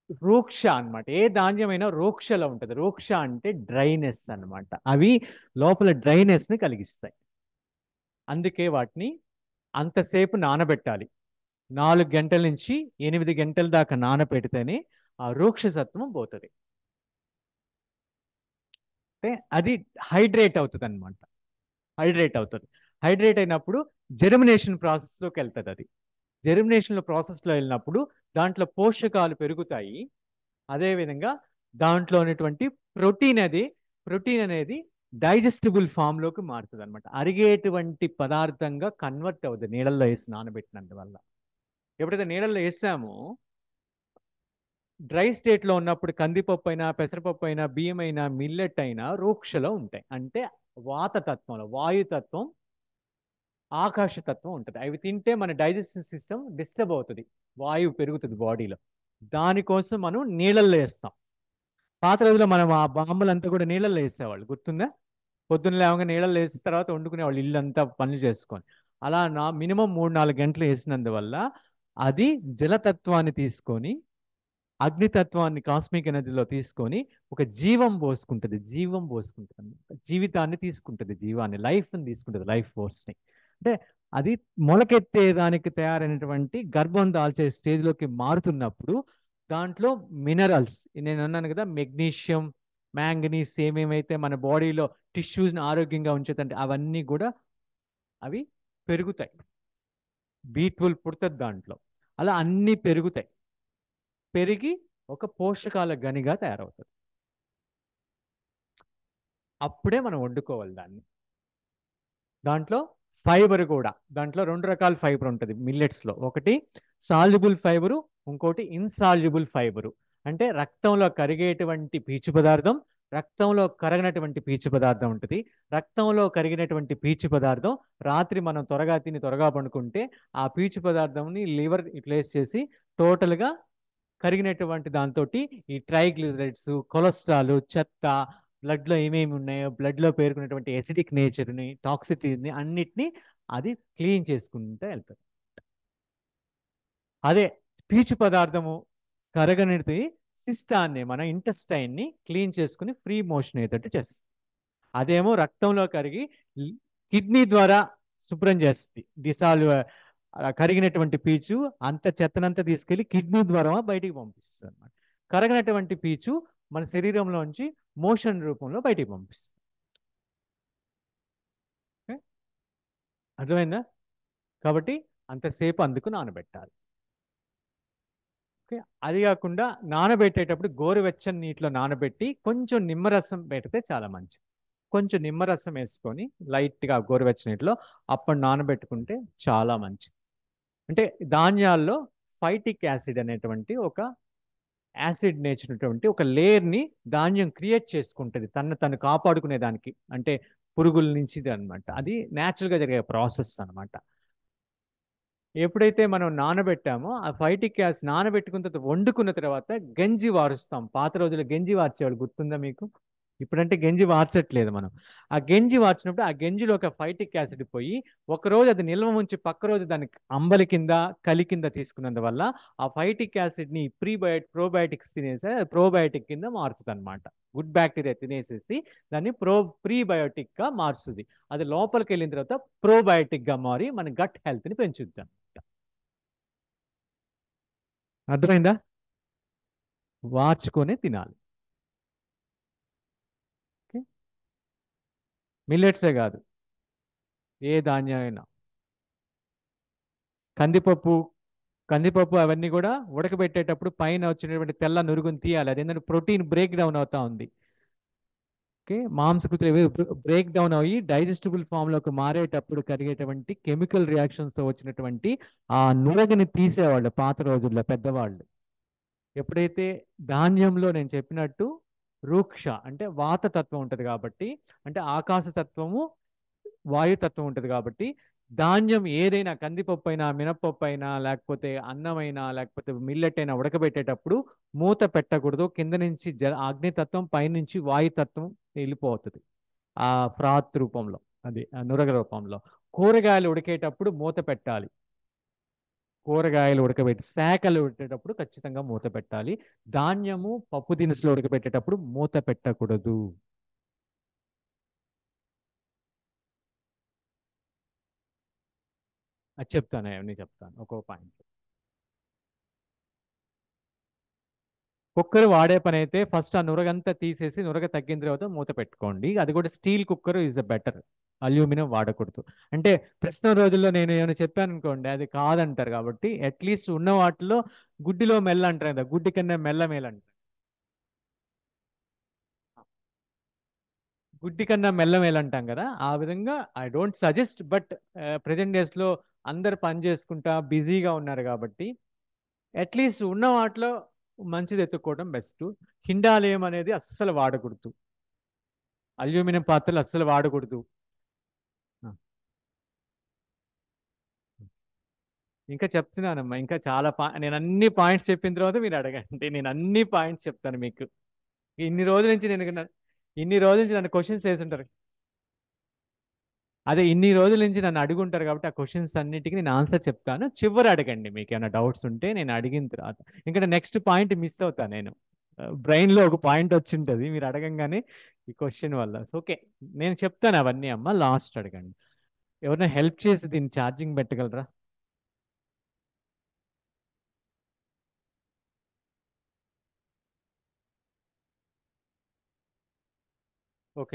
రూక్ష అన్నమాట ఏ ధాన్యమైనా రూక్షలో ఉంటుంది రూక్ష అంటే డ్రైనెస్ అన్నమాట అవి లోపల డ్రైనెస్ ని కలిగిస్తాయి అందుకే వాటిని అంతసేపు నానబెట్టాలి నాలుగు గంటల నుంచి ఎనిమిది గంటల దాకా నానబెడితేనే ఆ రూక్షసత్వం పోతుంది అంటే అది హైడ్రేట్ అవుతుంది అనమాట హైడ్రేట్ అవుతుంది హైడ్రేట్ అయినప్పుడు జెర్మినేషన్ ప్రాసెస్లోకి వెళ్తుంది అది జెర్మినేషన్ ప్రాసెస్లో వెళ్ళినప్పుడు దాంట్లో పోషకాలు పెరుగుతాయి అదేవిధంగా దాంట్లో ఉన్నటువంటి ప్రోటీన్ అది ప్రోటీన్ అనేది డైజెస్టిబుల్ ఫామ్లోకి మారుతుంది అనమాట అరిగేటువంటి పదార్థంగా కన్వర్ట్ అవుతుంది నీళ్ళల్లో వేసి నానబెట్టినందువల్ల ఎప్పుడైతే నీళ్ళల్లో వేసామో డ్రై స్టేట్లో ఉన్నప్పుడు కందిపప్పు అయినా పెసరపప్పు అయినా బియ్యం అయినా మిల్లెట్ అయినా రూక్షలో ఉంటాయి అంటే వాతతత్వంలో వాయుతత్వం ఆకాశతత్వం ఉంటుంది అవి తింటే మన డైజెస్టివ్ సిస్టమ్ డిస్టర్బ్ అవుతుంది వాయువు పెరుగుతుంది బాడీలో దానికోసం మనం నీళ్ళల్లో వేస్తాం పాత రోజుల్లో మనం ఆ బాంబులంతా కూడా నీళ్ళల్లో వేసేవాళ్ళు గుర్తుందా పొద్దున్న లేవగా నీళ్ళల్లో వేసిన తర్వాత వండుకునేవాళ్ళు ఇల్లు అంతా పనులు చేసుకొని అలా నా మినిమం మూడు నాలుగు గంటలు వేసినందువల్ల అది జలతత్వాన్ని తీసుకొని అగ్నితత్వాన్ని కాస్మిక్ ఎనర్జీలో తీసుకొని ఒక జీవం పోసుకుంటుంది జీవం పోసుకుంటుంది అన్నమాట. జీవితాన్ని తీసుకుంటుంది జీవాన్ని లైఫ్ని తీసుకుంటుంది లైఫ్ ఫోర్స్ని అంటే అది మొలకెత్తేదానికి తయారైనటువంటి గర్భం దాల్చే స్టేజ్లోకి మారుతున్నప్పుడు దాంట్లో మినరల్స్ నేను అన్నాను కదా మెగ్నీషియం మ్యాంగనీస్ ఏమేమైతే మన బాడీలో టిష్యూస్ని ఆరోగ్యంగా ఉంచేదంటే అవన్నీ కూడా అవి పెరుగుతాయి బీట్వుల్ పుడుతుంది దాంట్లో అలా అన్నీ పెరుగుతాయి పెరిగి ఒక పోషకాల గనిగా తయారవుతుంది అప్పుడే మనం వండుకోవాలి దాన్ని దాంట్లో ఫైబర్ కూడా దాంట్లో రెండు రకాల ఫైబర్ ఉంటుంది మిల్లెట్స్లో ఒకటి సాల్యుబుల్ ఫైబరు ఇంకోటి ఇన్సాల్యుబుల్ ఫైబరు అంటే రక్తంలో కరిగేటువంటి పీచు పదార్థం రక్తంలో కరగనటువంటి పీచు పదార్థం ఉంటుంది రక్తంలో కరిగినటువంటి పీచు పదార్థం రాత్రి మనం త్వరగా తిని త్వరగా పండుకుంటే ఆ పీచు పదార్థంని లివర్ ప్లేస్ చేసి టోటల్గా కరిగినటువంటి దాంతో ఈ ట్రైగ్లిజరైడ్స్ కొలెస్ట్రాల్ చెత్త బ్లడ్లో ఏమేమి ఉన్నాయో బ్లడ్లో పేర్కొన్నటువంటి ఎసిడిక్ నేచర్ని టాక్సిటీని అన్నిటినీ అది క్లీన్ చేసుకుంటూ వెళ్తుంది అదే పీచు పదార్థము కరగనిది సిస్టాన్ని మన ఇంటెస్టైన్ని క్లీన్ చేసుకుని ఫ్రీ మోషన్ అయ్యేటట్టు చేస్తుంది అదేమో రక్తంలో కరిగి కిడ్నీ ద్వారా శుభ్రం చేస్తుంది డిసాల్వ్ కరిగినటువంటి పీచు అంత చెత్తనంతా తీసుకెళ్లి కిడ్నీ ద్వారా బయటికి పంపిస్తుంది అనమాట కరగినటువంటి పీచు మన శరీరంలోంచి మోషన్ రూపంలో బయటికి పంపిస్తుంది ఓకే? అర్థమైందా కాబట్టి అంతసేపు అందుకు నానబెట్టాలి ఓకే అది కాకుండా నానబెట్టేటప్పుడు గోరువెచ్చని నీటిలో నానబెట్టి కొంచెం నిమ్మరసం పెడితే చాలా మంచిది కొంచెం నిమ్మరసం వేసుకొని లైట్గా గోరువెచ్చని నీటిలో అప్పుడు నానబెట్టుకుంటే చాలా మంచిది అంటే ధాన్యాల్లో ఫైటిక్ యాసిడ్ అనేటువంటి ఒక యాసిడ్ నేర్చినటువంటి ఒక లేయర్ని ధాన్యం క్రియేట్ చేసుకుంటుంది తను తను కాపాడుకునే దానికి అంటే పురుగుల నుంచి అనమాట అది న్యాచురల్గా జరిగే ప్రాసెస్ అన్నమాట ఎప్పుడైతే మనం నానబెట్టామో ఆ ఫైటిక్ యాసిడ్ నానబెట్టుకున్న తర్వాత వండుకున్న తర్వాత గంజి వారుస్తాం పాత రోజుల్లో గంజి వార్చేవాళ్ళు గుర్తుందా మీకు ఇప్పుడంటే గంజి వార్చట్లేదు మనం ఆ గంజి వార్చినప్పుడు ఆ గంజిలో ఒక ఫైటిక్ యాసిడ్ పోయి ఒక రోజు అది నిల్వ ఉంచి పక్క రోజు దాన్ని అంబలి కింద కలి కింద తీసుకున్నందువల్ల ఆ ఫైటిక్ యాసిడ్ ని ప్రీబయోట్ ప్రోబయోటిక్స్ తినేసి ప్రోబయోటిక్ కింద మారుతుంది అనమాట గుడ్ బ్యాక్టీరియా తినేసేసి దాన్ని ప్రో ప్రీబయోటిక్ గా మారుస్తుంది అది లోపలికి వెళ్ళిన తర్వాత ప్రోబయోటిక్ గా మారి మన గట్ హెల్త్ ని పెంచుద్ది అనమాట అర్థమైందా వార్చుకొని తినాలి మిల్లెట్సే కాదు ఏ ధాన్యం అయినా కందిపప్పు కందిపప్పు అవన్నీ కూడా ఉడకబెట్టేటప్పుడు పైన వచ్చినటువంటి తెల్ల నురుగుని తీయాలి అది ఏంటంటే ప్రోటీన్ బ్రేక్ డౌన్ అవుతా ఉంది ఓకే మాంసకృతులు బ్రేక్ డౌన్ అయ్యి డైజెస్టిబుల్ ఫామ్లోకి మారేటప్పుడు కలిగేటువంటి కెమికల్ రియాక్షన్స్తో వచ్చినటువంటి ఆ నురగని తీసేవాళ్ళు పాత రోజుల్లో పెద్దవాళ్ళు ఎప్పుడైతే ధాన్యంలో నేను చెప్పినట్టు రూక్ష అంటే వాతతత్వం ఉంటుంది కాబట్టి అంటే ఆకాశతత్వము వాయుతత్వం ఉంటుంది కాబట్టి ధాన్యం ఏదైనా కందిపప్పు అయినా మినపప్పు అయినా లేకపోతే అన్నమైనా లేకపోతే మిల్లెట్ అయినా ఉడకబెట్టేటప్పుడు మూత పెట్టకూడదు కింద నుంచి జ అగ్నితత్వం పైనుంచి వాయుతత్వం వెళ్ళిపోతుంది ఆ ఫ్రాత్ రూపంలో అది ఆ నురగ రూపంలో కూరగాయలు ఉడికేటప్పుడు మూత పెట్టాలి కూరగాయలు ఉడకబెట్టి శాఖలు ఉడకేటప్పుడు ఖచ్చితంగా మూత పెట్టాలి ధాన్యము పప్పు దినుసులు ఉడకబెట్టేటప్పుడు మూత పెట్టకూడదు అది చెప్తాను అవన్నీ చెప్తాను ఒక్కో పాయింట్ కుక్కర్ వాడే పని అయితే ఫస్ట్ ఆ నురగంతా తీసేసి నురగ తగ్గిన తర్వాత మూత పెట్టుకోండి అది కూడా steel cooker is a better aluminium వాడకూడదు అంటే ప్రస్తుతం రోజుల్లో నేను ఏమైనా చెప్పాను అనుకోండి అది కాదంటారు కాబట్టి అట్లీస్ట్ ఉన్న వాటిలో గుడ్డిలో మెల్ల అంటారు కదా గుడ్డి కన్నా మెల్ల మేలు అంటారు గుడ్డి కన్నా మెల్ల మేలు అంటాం కదా ఆ విధంగా I don't suggest but present డేస్లో అందరు పని చేసుకుంటా బిజీగా ఉన్నారు కాబట్టి అట్లీస్ట్ ఉన్న వాటిలో మంచిది ఎత్తుక్కోవడం బెస్ట్ హిండాలయం అనేది అస్సలు వాడకూడదు అల్యూమినియం పాత్రలు అస్సలు వాడకూడదు ఆ. ఇంకా చెప్తున్నానమ్మా ఇంకా చాలా పా నేను అన్ని పాయింట్స్ చెప్పిన తర్వాత మీరు అడగండి నేను అన్ని పాయింట్స్ చెప్తాను మీకు ఇన్ని రోజుల నుంచి నేను నన్ను- ఇన్ని రోజుల నుంచి నన్ను క్వశ్చన్స్ వేస్తుంటారు అదే ఇన్ని రోజుల నుంచి నన్ను అడుగుంటారు కాబట్టి ఆ క్వశ్చన్స్ అన్నిటికీ నేను ఆన్సర్ చెప్తాను చివరి అడగండి మీకు ఏమైనా డౌట్స్ ఉంటే నేను అడిగిన తర్వాత ఇంకా నెక్స్ట్ పాయింట్ మిస్ అవుతా నేను బ్రెయిన్ లో ఒక పాయింట్ వచ్చి ఉంటుంది మీరు అడగంగానే ఈ క్వశ్చన్ వల్ల ఓకే నేను చెప్తాను అవన్నీ అమ్మ లాస్ట్ అడగండి ఎవరైనా హెల్ప్ చేసి దీన్ని ఛార్జింగ్ పెట్టగలరా ఓకే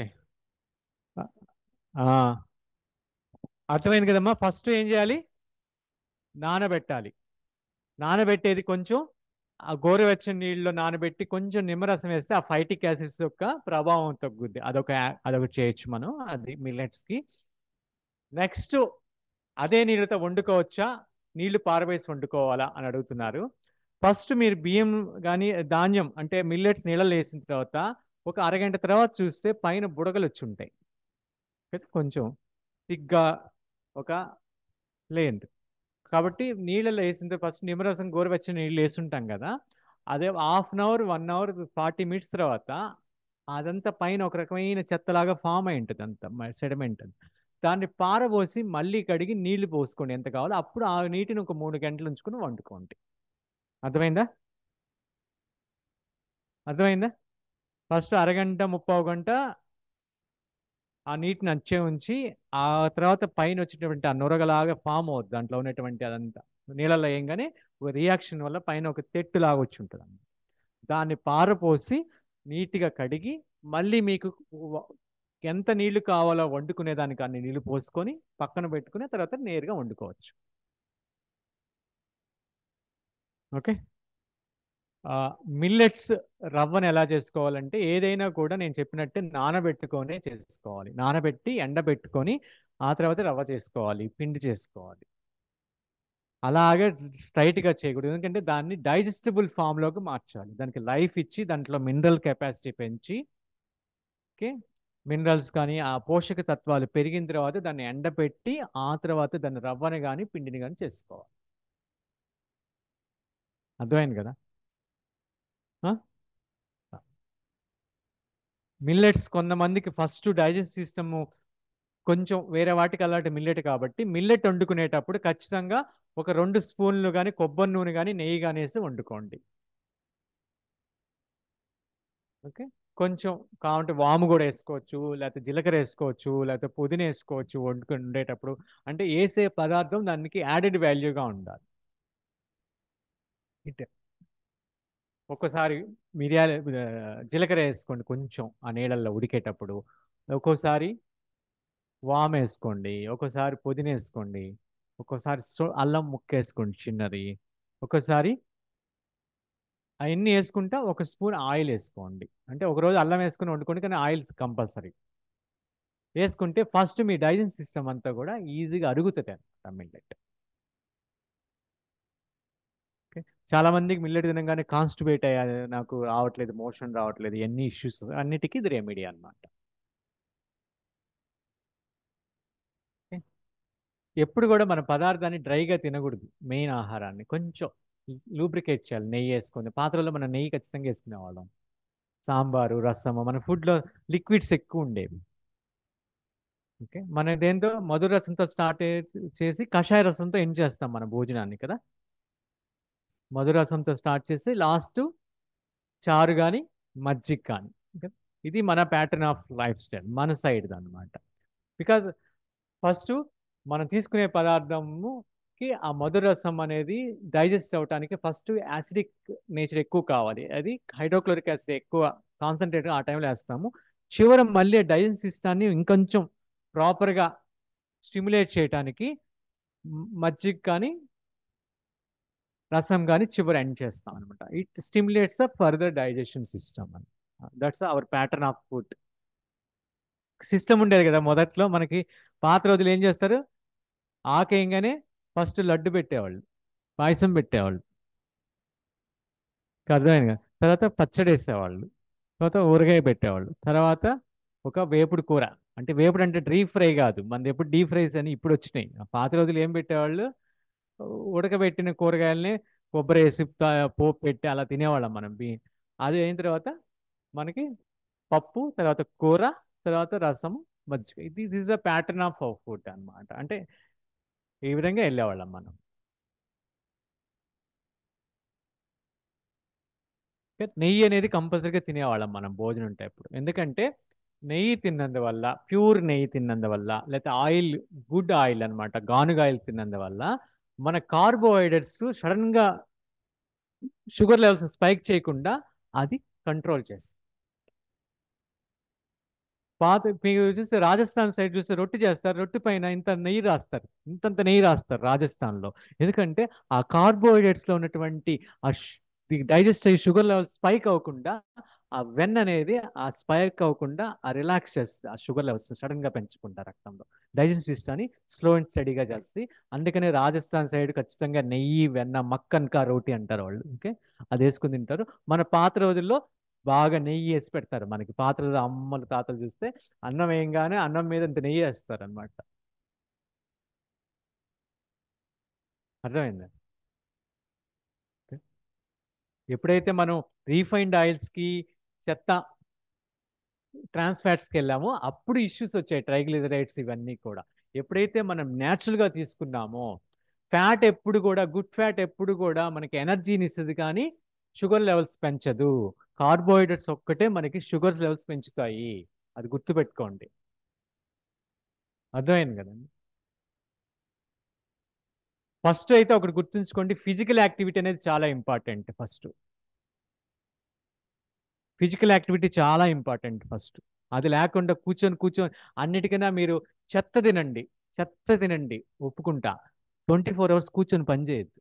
అర్థమైంది కదమ్మా ఫస్ట్ ఏం చేయాలి నానబెట్టాలి నానబెట్టేది కొంచెం ఆ గోరువెచ్చని నీళ్ళలో నానబెట్టి కొంచెం నిమ్మరసం వేస్తే ఆ ఫైటిక్ యాసిడ్స్ యొక్క ప్రభావం తగ్గుద్ది అదొక యా- అదొకటి చేయొచ్చు మనం అది millets కి నెక్స్ట్ అదే నీళ్ళతో వండుకోవచ్చా నీళ్లు పారవేసి వండుకోవాలా అని అడుగుతున్నారు ఫస్ట్ మీరు బియ్యం కానీ ధాన్యం అంటే మిల్లెట్స్ నీళ్ళలో వేసిన తర్వాత ఒక అరగంట తర్వాత చూస్తే పైన బుడగలు వచ్చి ఉంటాయి కదా, కొంచెం తిగ్గా ఒక లేండ్ కాబట్టి నీళ్ళలో వేసిన తర్వాత ఫస్ట్ నిమ్మరసం గోరువెచ్చని నీళ్ళు వేసుంటాం కదా అదే half an hour one hour forty minutes తర్వాత అదంతా పైన ఒక రకమైన చెత్తలాగా ఫామ్ అయి ఉంటుంది అంత సెడిమెంట్ దాన్ని పారబోసి మళ్ళీ కడిగి నీళ్లు పోసుకోండి ఎంత కావాలో అప్పుడు ఆ నీటిని ఒక మూడు గంటలు ఉంచుకుని వండుకోండి అర్థమైందా అర్థమైందా ఫస్ట్ అరగంట ముప్పావు గంట ఆ నీటిని అచ్చే ఉంచి ఆ తర్వాత పైన వచ్చేటువంటి ఆ నొరగలాగా ఫామ్ అవుద్ది దాంట్లో ఉన్నటువంటి అదంతా నీళ్ళలో వేయంగానే ఒక రియాక్షన్ వల్ల పైన ఒక తెట్టు లాగా వచ్చి ఉంటుంది అన్నమాట. దాన్ని పారపోసి నీట్గా కడిగి మళ్ళీ మీకు వ- ఎంత నీళ్లు కావాలో వండుకునే దానికి అన్ని నీళ్లు పోసుకొని పక్కన పెట్టుకుని తర్వాత నేరుగా వండుకోవచ్చు ఓకే మిల్లెట్స్ రవ్వను ఎలా చేసుకోవాలంటే ఏదైనా కూడా నేను చెప్పినట్టే నానబెట్టుకొనే చేసుకోవాలి నానబెట్టి ఎండబెట్టుకొని ఆ తర్వాత రవ్వ చేసుకోవాలి పిండి చేసుకోవాలి అలాగే స్ట్రైట్గా చేయకూడదు ఎందుకంటే దాన్ని డైజెస్టిబుల్ ఫామ్లోకి మార్చాలి దానికి లైఫ్ ఇచ్చి దాంట్లో మినరల్ కెపాసిటీ పెంచి ఓకే మినరల్స్ కానీ ఆ పోషక తత్వాలు పెరిగిన తర్వాత దాన్ని ఎండబెట్టి ఆ తర్వాత దాన్ని రవ్వని కానీ పిండిని కానీ చేసుకోవాలి అర్థమైంది కదా మిల్లెట్స్ కొంతమందికి ఫస్ట్ డైజెస్ట్ సిస్టమ్ కొంచెం వేరే వాటికి అలాంటి మిల్లెట్ కాబట్టి మిల్లెట్ వండుకునేటప్పుడు ఖచ్చితంగా ఒక రెండు స్పూన్లు కానీ కొబ్బరి నూనె కానీ నెయ్యి కానీ వేసి వండుకోండి ఓకే కొంచెం కావాలంటే వాము కూడా వేసుకోవచ్చు లేకపోతే జీలకర్ర వేసుకోవచ్చు లేకపోతే పుదీనా వేసుకోవచ్చు వండుకొని ఉండేటప్పుడు అంటే వేసే పదార్థం దానికి యాడెడ్ వాల్యూగా ఉండాలి ఇట్ ఒక్కోసారి మిరియాల ఆ, జీలకర్ర వేసుకోండి కొంచెం ఆ నీళ్ళల్లో ఉడికేటప్పుడు ఒక్కోసారి వామ్ వేసుకోండి ఒక్కోసారి పుదీనా వేసుకోండి ఒక్కోసారి సో- అల్లం ముక్క వేసుకోండి చిన్నది ఒక్కోసారి అవన్నీ వేసుకుంటా ఒక స్పూన్ ఆయిల్ వేసుకోండి అంటే ఒక రోజు అల్లం వేసుకుని వండుకోండి కానీ ఆయిల్ కంపల్సరీ వేసుకుంటే ఫస్ట్ మీ డైజెషన్ సిస్టమ్ అంతా కూడా ఈజీగా అరుగుతుంది అనమాట మిల్లెట్ చాలా మందికి మిల్లెట్ తినగానే కాన్స్టిపేట్ అయ్యా నాకు రావట్లేదు మోషన్ రావట్లేదు ఎన్ని ఇష్యూస్ అన్నిటికీ ఇది రెమెడీ అనమాట ఎప్పుడు కూడా మన పదార్థాన్ని డ్రైగా తినకూడదు మెయిన్ ఆహారాన్ని కొంచెం లూబ్రికేట్ చేయాలి నెయ్యి వేసుకొని పాత్రలో మనం నెయ్యి ఖచ్చితంగా వేసుకునేవాళ్ళం సాంబారు రసము మన ఫుడ్లో లిక్విడ్స్ ఎక్కువ ఉండేవి ఓకే మన దేంతో మధుర రసంతో స్టార్ట్ చేసి కషాయ రసంతో ఎండ్ చేస్తాం మన భోజనాన్ని కదా మధురసంతో స్టార్ట్ చేసి లాస్ట్ చారు కానీ మజ్జిగ కానీ ఇది మన ప్యాటర్న్ ఆఫ్ లైఫ్ స్టైల్ మన సైడ్ అనమాట బికాజ్ ఫస్ట్ మనం తీసుకునే పదార్థముకి ఆ మధురసం అనేది డైజెస్ట్ అవ్వటానికి ఫస్ట్ యాసిడిక్ నేచర్ ఎక్కువ కావాలి అది హైడ్రోక్లోరిక్ యాసిడ్ ఎక్కువ కాన్సన్ట్రేట్ ఆ టైంలో వేస్తాము చివర మళ్ళీ డైజెస్ట్ సిస్టాన్ని ఇంకొంచెం ప్రాపర్గా స్టిమ్యులేట్ చేయడానికి మ్- మజ్జిగ కానీ రసం కానీ చివరి ఎండ్ చేస్తాం అనమాట it stimulates the further digestion system అని that's our pattern of food system ఉండేది కదా మొదట్లో మనకి పాత రోజులు ఏం చేస్తారు ఆకేయంగానే ఫస్ట్ లడ్డు పెట్టేవాళ్ళు పాయసం పెట్టేవాళ్ళు అర్థమైంది కదా తర్వాత పచ్చడి వేసేవాళ్ళు తర్వాత ఊరగాయ పెట్టేవాళ్ళు తర్వాత ఒక వేపుడు కూర అంటే వేపుడు అంటే డీప్ ఫ్రై కాదు మనది ఎప్పుడు డీప్ ఫ్రైస్ అని ఇప్పుడు వచ్చినాయి ఆ పాత రోజులు ఏం పెట్టేవాళ్ళు ఉడకబెట్టిన కూరగాయల్ని కొబ్బరి వేసి తా- పోపు పెట్టి అలా తినేవాళ్ళం మనం బి- అది అయిన తర్వాత మనకి పప్పు తర్వాత కూర తర్వాత రసము మజ్జిగ ఇది is the pattern of food అన్నమాట అంటే ఈ విధంగా వెళ్ళేవాళ్ళం మనం ఇంకా నెయ్యి అనేది కంపల్సరీగా తినేవాళ్ళం మనం భోజనం టైప్పుడు ఎందుకంటే నెయ్యి తిన్నందువల్ల ప్యూర్ నెయ్యి తిన్నందువల్ల లేకపోతే ఆయిల్ గుడ్ ఆయిల్ అన్నమాట గానుగ ఆయిల్ తిన్నందువల్ల మన కార్బోహైడ్రేట్స్ సడన్గా షుగర్ లెవెల్స్ స్పైక్ చేయకుండా అది కంట్రోల్ చేస్తుంది పాత మీరు చూస్తే రాజస్థాన్ సైడ్ చూస్తే రొట్టె చేస్తారు రొట్టె పైన ఇంత నెయ్యి రాస్తారు ఇంతంత నెయ్యి రాస్తారు రాజస్థాన్లో ఎందుకంటే ఆ కార్బోహైడ్రేట్స్లో ఉన్నటువంటి ఆ డైజెస్ట్ అయ్యి షుగర్ లెవెల్ స్పైక్ అవ్వకుండా ఆ వెన్ అనేది ఆ స్పైక్ అవ్వకుండా ఆ రిలాక్స్ చేస్తుంది ఆ షుగర్ లెవెల్స్ సడన్ గా పెంచకుండా రక్తంలో డైజెషన్ సిస్టమ్ని స్లో అండ్ స్టడీగా చేస్తుంది అందుకనే రాజస్థాన్ సైడ్ ఖచ్చితంగా నెయ్యి వెన్న మక్కన్కా రోటీ అంటారు వాళ్ళు ఓకే అది వేసుకుని తింటారు మన పాత రోజుల్లో బాగా నెయ్యి వేసి పెడతారు మనకి పాత రోజులు అమ్మలు తాతలు చూస్తే అన్నం వేయంగానే అన్నం మీద ఇంత నెయ్యి వేస్తారు అనమాట అర్థమైందా ఓకే. ఎప్పుడైతే మనం రీఫైన్డ్ ఆయిల్స్కి చెత్త ట్రాన్స్ ఫ్యాట్స్కి వెళ్ళామో అప్పుడు ఇష్యూస్ వచ్చాయి ట్రైగ్లిజరైడ్స్ ఇవన్నీ కూడా ఎప్పుడైతే మనం న్యాచురల్గా తీసుకున్నామో ఫ్యాట్ ఎప్పుడు కూడా గుడ్ ఫ్యాట్ ఎప్పుడు కూడా మనకి ఎనర్జీని ఇస్తుంది కానీ షుగర్ లెవెల్స్ పెంచదు కార్బోహైడ్రేట్స్ ఒక్కటే మనకి షుగర్స్ లెవెల్స్ పెంచుతాయి అది గుర్తుపెట్టుకోండి అర్థమైంది కదండి ఫస్ట్ అయితే ఒకటి గుర్తుంచుకోండి ఫిజికల్ యాక్టివిటీ అనేది చాలా ఇంపార్టెంట్ ఫస్ట్ ఫిజికల్ యాక్టివిటీ చాలా ఇంపార్టెంట్ ఫస్ట్ అది లేకుండా కూర్చొని కూర్చొని అన్నిటికన్నా మీరు చెత్త తినండి చెత్త తినండి ఒప్పుకుంటా ట్వంటీ ఫోర్ అవర్స్ కూర్చొని పని చేయొద్దు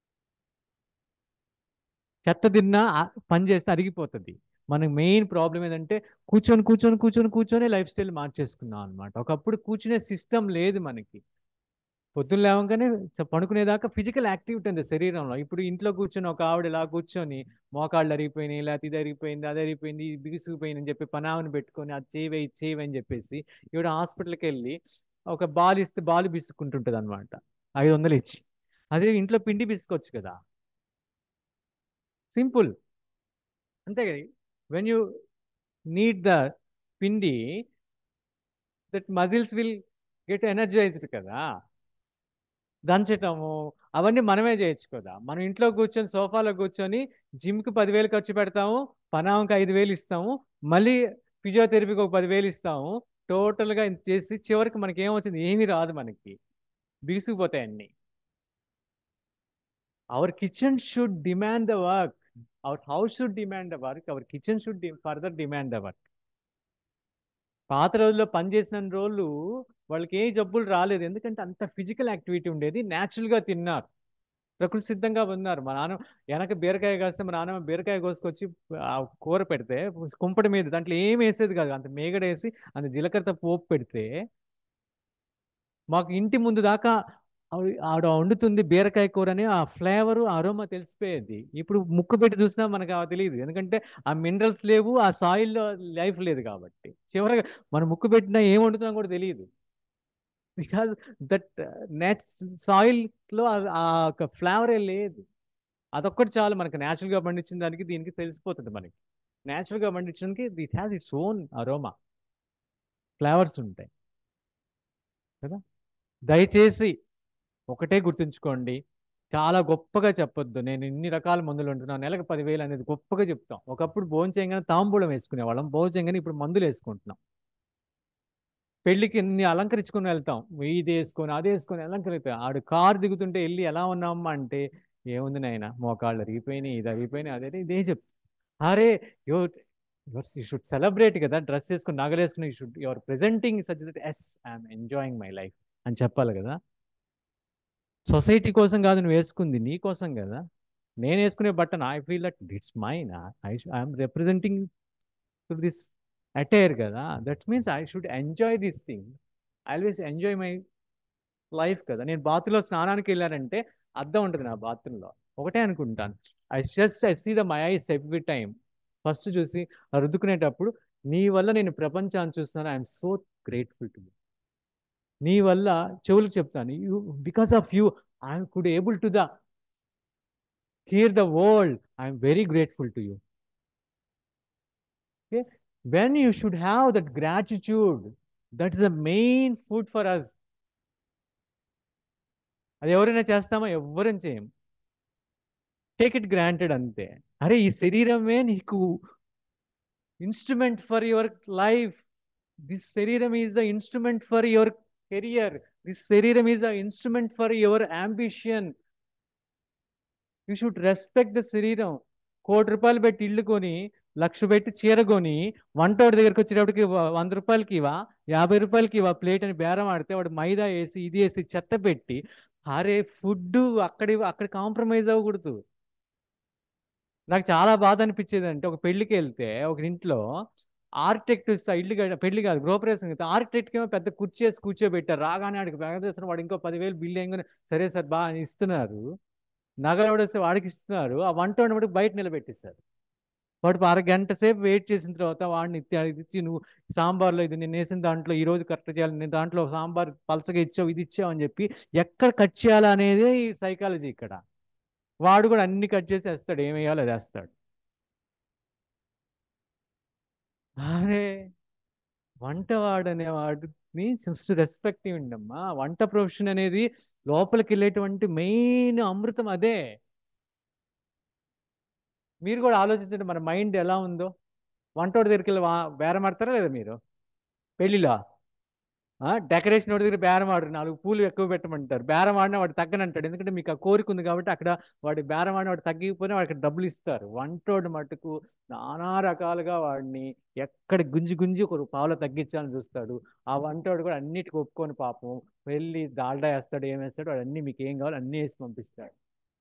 చెత్త తిన్నా ఆ పని చేస్తే అరిగిపోతుంది మనకి మెయిన్ ప్రాబ్లం ఏంటంటే కూర్చొని కూర్చొని కూర్చొని కూర్చొని లైఫ్ స్టైల్ మార్చేసుకున్నాం అనమాట ఒకప్పుడు కూర్చునే సిస్టమ్ లేదు మనకి పొద్దున్న లేవగానే చ- పడుకునేదాకా ఫిజికల్ యాక్టివిటీ ఉంది శరీరంలో ఇప్పుడు ఇంట్లో కూర్చొని ఒక ఆవిడ ఇలా కూర్చొని మోకాళ్ళు అరిగిపోయినాయి లేకపోతే ఇది అరిగిపోయింది అది అరిగిపోయింది ఇది బిగుసుకుపోయింది అని చెప్పి పనామని పెట్టుకొని అది చేయవే ఇది చేయవే అని చెప్పేసి ఈవిడ హాస్పిటల్కి వెళ్ళి ఒక బాల్ ఇస్తే బాల్ బిసుకుంటుంటుంది అనమాట ఐదు వందలు ఇచ్చి అదే ఇంట్లో పిండి బిసుకోవచ్చు కదా సింపుల్ అంతే కదా when you need the pindi that muscles will get energized కదా దంచటము అవన్నీ మనమే చేయొచ్చు కదా మనం ఇంట్లో కూర్చొని సోఫాలో కూర్చొని జిమ్కి పదివేలు ఖర్చు పెడతాము పనామకి ఐదు వేలు ఇస్తాము మళ్ళీ ఫిజియోథెరపీకి ఒక పదివేలు ఇస్తాము టోటల్గా ఇంత చేసి చివరికి మనకి ఏమొచ్చింది ఏమీ రాదు మనకి బిగుసుకుపోతాయి అన్నీ our kitchen should demand the work our house should demand the work our kitchen should further demand the work పాత రోజుల్లో పనిచేసిన రోజులు వాళ్ళకి ఏ జబ్బులు రాలేదు ఎందుకంటే అంత ఫిజికల్ యాక్టివిటీ ఉండేది న్యాచురల్గా తిన్నారు ప్రకృతి సిద్ధంగా ఉన్నారు మా నాన్న వెనక బీరకాయ కాస్తే మా నాన్న బీరకాయ కోసుకొచ్చి ఆ కూర పెడితే కుంపటి మీద దాంట్లో ఏం వేసేది కాదు అంత మేగడేసి అంత జీలకర్ర పోపు పెడితే మాకు ఇంటి ముందు దాకా ఆవిడ ఆవిడ వండుతుంది బీరకాయ కూర అని ఆ ఫ్లేవరు అరోమా తెలిసిపోయేది ఇప్పుడు ముక్కు పెట్టి చూసినా మనకు ఆ తెలియదు ఎందుకంటే ఆ మినరల్స్ లేవు ఆ సాయిల్లో లైఫ్ లేదు కాబట్టి చివరిగా మనం ముక్కు పెట్టినా ఏం వండుతున్నాం కూడా తెలియదు బికాజ్ దట్ నేచ్ సాయిల్లో ఆ ఒక ఫ్లేవరే లేదు అదొక్కటి చాలు మనకి న్యాచురల్గా పండించిన దానికి దీనికి తెలిసిపోతుంది మనకి న్యాచురల్గా పండించడానికి it has its own aroma flavours ఉంటాయి కదా దయచేసి ఒకటే గుర్తుంచుకోండి చాలా గొప్పగా చెప్పొద్దు నేను ఇన్ని రకాల మందులు ఉంటున్నాను నెలకు పదివేలు అనేది గొప్పగా చెప్తాం ఒకప్పుడు భోజనం చేయగానే తాంబూలం వేసుకునేవాళ్ళం భోజనం చేయగానే ఇప్పుడు మందులు వేసుకుంటున్నాం పెళ్ళికి ఇన్ని అలంకరించుకొని వెళ్తాం ఇది వేసుకొని అది వేసుకొని అలంకరిస్తాం ఆడు కారు దిగుతుంటే వెళ్ళి ఎలా ఉన్నామమ్మా అంటే ఏముంది నాయన మోకాళ్ళు అరిగిపోయినాయి ఇది అరిగిపోయినాయి అదే ఇదే చెప్ అరే యూ యూ షుడ్ సెలబ్రేట్ కదా డ్రెస్ వేసుకుని నగలేసుకుని you should your presenting such that yes I'm enjoying my life అని చెప్పాలి కదా సొసైటీ కోసం కాదు నువ్వు వేసుకుంది నీ కోసం కదా నేను వేసుకునే బట్టన్ I feel that it's mine I I'm representing to this attire కదా that means I should enjoy this thing always enjoy my life కదా నేను బాత్రూంలో స్నానానికి వెళ్ళానంటే అద్దం ఉంటుంది నా బాత్రూంలో ఒకటే అనుకుంటాను I just I see the my eyes every time first చూసి ఆ రుద్దుకునేటప్పుడు నీ వల్ల నేను ప్రపంచాన్ని చూస్తున్నాను ఐఎమ్ సో గ్రేట్ఫుల్ టు నీ వల్ల చెవులకు చెప్తాను you because of you I'm could able to the hear the world I'm very grateful to you okay when you should have that gratitude that is the main food for us అది ఎవరైనా చేస్తామా ఎవ్వరం చేయం take it granted అంతే అరే ఈ శరీరమే నీకు instrument for your life this shariram is the instrument for your career this shariram is the instrument for your ambition you should respect the shariram కోటి రూపాయలు పెట్టి ఇల్లు కొని లక్ష పెట్టి చీర కొని వంటోడి దగ్గరికి వచ్చేటప్పటికి వ- వంద రూపాయలకి ఇవా యాభై రూపాయలకి ఇవా ప్లేట్ అని బేరం ఆడితే వాడు మైదా వేసి ఇది వేసి చెత్త పెట్టి అరే ఫుడ్ అక్కడి అక్కడ కాంప్రమైజ్ అవ్వకూడదు నాకు చాలా బాధ అనిపించేది అంటే ఒక పెళ్లికి వెళ్తే ఒక ఇంట్లో ఆర్కిటెక్ట్ ఇల్లు కట్ట- పెళ్లి కాదు గృహప్రవేశం అయితే ఆర్కిటెక్ట్ ఏమో పెద్ద కుర్చీ వేసి కూర్చోబెట్టారు రాగానే ఆడికి చేస్తున్నారు వాడు ఇంకో పదివేలు బిల్లు వేయగానే సరే సార్ బాగా అని ఇస్తున్నారు నగలు ఎవడేస్తే వాడికి ఇస్తున్నారు ఆ వంట వండబడి బయట నిలబెట్టేశారు వాడు అరగంట సేపు వెయిట్ చేసిన తర్వాత వాడిని ఇత్తి- అది ఇచ్చి నువ్వు సాంబార్లో ఇది నేను వేసిన దాంట్లో ఈ రోజు కరెక్ట్ చేయాలి నేను దాంట్లో సాంబార్ పలసగా ఇచ్చావు ఇది ఇచ్చావు అని చెప్పి ఎక్కడ కట్ చేయాలి అనేది సైకాలజీ ఇక్కడ వాడు కూడా అన్ని కట్ చేసి వేస్తాడు ఏం వేయాలో అది వేస్తాడు అరే వంటవాడు అనేవాడిని జస్ట్ రెస్పెక్ట్ ఇవ్వండి అమ్మా వంట ప్రొఫెషన్ అనేది లోపలికి వెళ్ళేటువంటి మెయిన్ అమృతం అదే మీరు కూడా ఆలోచించండి మన మైండ్ ఎలా ఉందో వంటోడి దగ్గరికి వెళ్ళి వా- బేరం ఆడతారా లేదా మీరు పెళ్లిలో డెకరేషన్ వాడి దగ్గర బేరం ఆడరు నాలుగు పూలు ఎక్కువ పెట్టమంటారు బేరం ఆడినా వాడు తగ్గనంటాడు ఎందుకంటే మీకు ఆ కోరిక ఉంది కాబట్టి అక్కడ వాడి బేరం ఆడిన వాడు తగ్గిపోయినా వాడికి డబ్బులు ఇస్తారు వంటోడు మటుకు నానా రకాలుగా వాడిని ఎక్కడ గుంజి గుంజి ఒక పావులో తగ్గించాలని చూస్తాడు ఆ వంటోడు కూడా అన్నిటికి ఒప్పుకొని పాపం వెళ్ళి దాల్డా వేస్తాడు ఏం వేస్తాడు వాడు అన్ని మీకు ఏం కావాలో అన్నీ వేసి పంపిస్తాడు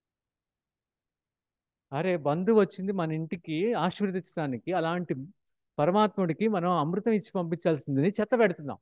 అరే బంధువు వచ్చింది మన ఇంటికి ఆశీర్వదించడానికి అలాంటి పరమాత్ముడికి మనం అమృతం ఇచ్చి పంపించాల్సింది చెత్త పెడుతున్నాం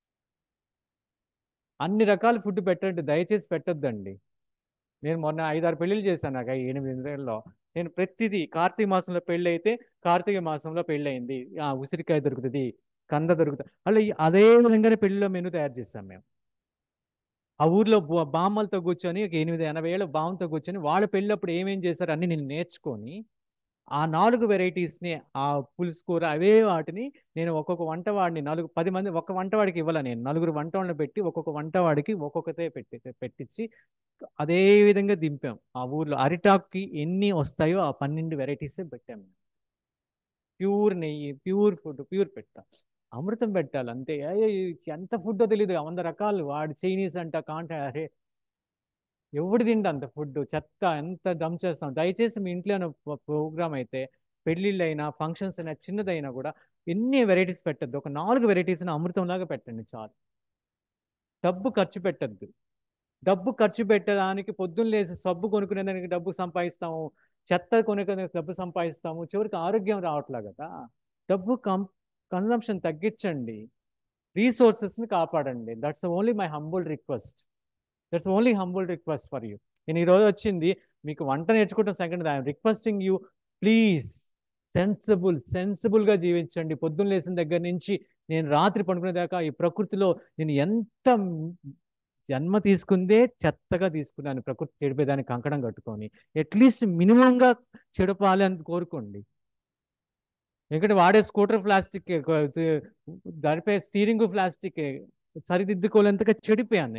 అన్ని రకాల ఫుడ్ పెట్టండి దయచేసి పెట్టొద్దండి నేను మొన్న ఐదారు పెళ్ళిళ్ళు చేశాను నాకు ఈ ఎనిమిది నెలల్లో నేను ప్రతిదీ కార్తీక మాసంలో పెళ్ళి అయితే కార్తీక మాసంలో పెళ్ళి అయింది ఆ ఉసిరికాయ దొరుకుతుంది కంద దొరుకుతుంది అలా ఈ- అదే విధంగానే పెళ్లిలో మెనూ తయారు చేస్తాం మేము ఆ ఊర్లో బా- బామ్మలతో కూర్చొని ఒక ఎనిమిది ఎనభై ఏళ్ళ బామ్మతో కూర్చొని వాళ్ళ పెళ్ళప్పుడు ఏమేం చేశారు అన్ని నేను నేర్చుకొని ఆ నాలుగు వెరైటీస్ని ఆ పులుసు కూర అవే వాటిని నేను ఒక్కొక్క వంటవాడిని నలుగు పది మంది ఒక్క వంటవాడికి ఇవ్వాల నేను నలుగురు వంటవాళ్ళని పెట్టి ఒక్కొక్క వంటవాడికి ఒక్కొక్కతే పెట్టి పెట్టించి అదే విధంగా దింపాం ఆ ఊర్లో అరిటాక్కి ఎన్ని వస్తాయో ఆ పన్నెండు వెరైటీసే పెట్టాం ప్యూర్ నెయ్యి ప్యూర్ ఫుడ్ ప్యూర్ పెట్టా అమృతం పెట్టాలి అంతే అయ్యో ఎంత ఫుడ్ తెలియదు వంద రకాలు వాడు చైనీస్ అంట కాంటా అరే ఎవడు తింట అంత ఫుడ్ చెత్త ఎంత దమ్ చేస్తాం దయచేసి మీ ఇంట్లో ప్రోగ్రామ్ అయితే పెళ్ళిళ్ళు అయినా ఫంక్షన్స్ అయినా చిన్నదైనా కూడా ఎన్ని వెరైటీస్ పెట్టద్దు ఒక నాలుగు వెరైటీస్ని అమృతంలాగా పెట్టండి చాలు డబ్బు ఖర్చు పెట్టద్దు డబ్బు ఖర్చు పెట్టడానికి పొద్దున్న లేసి సబ్బు కొనుక్కునేదానికి డబ్బు సంపాదిస్తాము చెత్త కొనుక్కునే డబ్బు సంపాదిస్తాము చివరికి ఆరోగ్యం రావట్లే కదా డబ్బు కం కన్సంప్షన్ తగ్గించండి రీసోర్సెస్ని కాపాడండి that's only my humble request that's only humble request for you నేను ఈరోజు వచ్చింది మీకు వంట నేర్చుకోవడం second I'm requesting you please sensible సెన్సిబుల్గా జీవించండి పొద్దున్న లేచిన దగ్గర నుంచి నేను రాత్రి పడుకునేదాకా ఈ ప్రకృతిలో నేను ఎంత జన్మ తీసుకుందే చెత్తగా తీసుకున్నాను ప్రకృతి చెడిపోయేదానికి కంకణం కట్టుకొని అట్లీస్ట్ మినిమంగా చెడపాలి అని కోరుకోండి ఎందుకంటే వాడే స్కూటర్ ప్లాస్టిక్ దానిపై స్టీరింగ్ ప్లాస్టిక్ సరిదిద్దుకోలేంతగా చెడిపోయాను నేను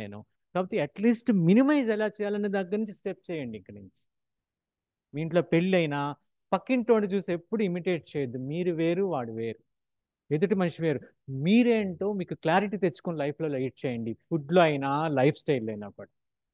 కాబట్టి అట్లీస్ట్ మినిమైజ్ ఎలా చేయాలనే దగ్గర నుంచి స్టెప్ చేయండి ఇక్కడి నుంచి మీ ఇంట్లో పెళ్ళి అయినా పక్కింటోని చూసి ఎప్పుడు ఇమిటేట్ చేయొద్దు మీరు వేరు వాడు వేరు ఎదుటి మనిషి వేరు మీరేంటో మీకు క్లారిటీ తెచ్చుకొని లైఫ్లో లైట్ చేయండి ఫుడ్లో అయినా లైఫ్ స్టైల్ అయినా కూడా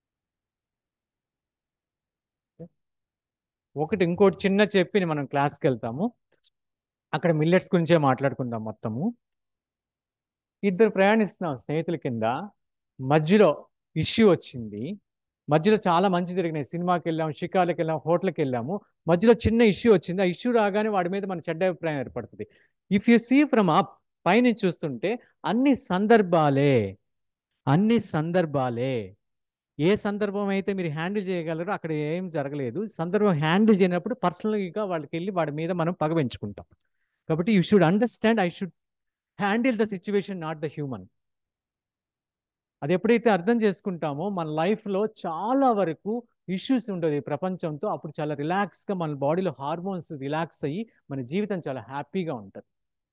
ఒకటి ఇంకోటి చిన్న చెప్పి మనం క్లాస్కి వెళ్తాము అక్కడ మిల్లెట్స్ గురించే మాట్లాడుకుందాం మొత్తము ఇద్దరు ప్రయాణిస్తున్నాం స్నేహితుల కింద మధ్యలో ఇష్యూ వచ్చింది మధ్యలో చాలా మంచి జరిగినాయి సినిమాకి వెళ్ళాము షికార్లకు వెళ్ళాము హోటల్కి వెళ్ళాము మధ్యలో చిన్న ఇష్యూ వచ్చింది ఆ ఇష్యూ రాగానే వాడి మీద మన చెడ్డ అభిప్రాయం ఏర్పడుతుంది if you see from up పైనుంచి చూస్తుంటే అన్ని సందర్భాలే అన్ని సందర్భాలే ఏ సందర్భం అయితే మీరు హ్యాండిల్ చేయగలరో అక్కడ ఏం జరగలేదు సందర్భం హ్యాండిల్ చేయనప్పుడు పర్సనల్గా వాళ్ళకి వెళ్ళి వాడి మీద మనం పగ పెంచుకుంటాం కాబట్టి you should understand I should handle the situation not the human అది ఎప్పుడైతే అర్థం చేసుకుంటామో మన లైఫ్లో చాలా వరకు ఇష్యూస్ ఉండదు ఈ ప్రపంచంతో అప్పుడు చాలా రిలాక్స్గా మన బాడీలో హార్మోన్స్ రిలాక్స్ అయ్యి మన జీవితం చాలా హ్యాపీగా ఉంటుంది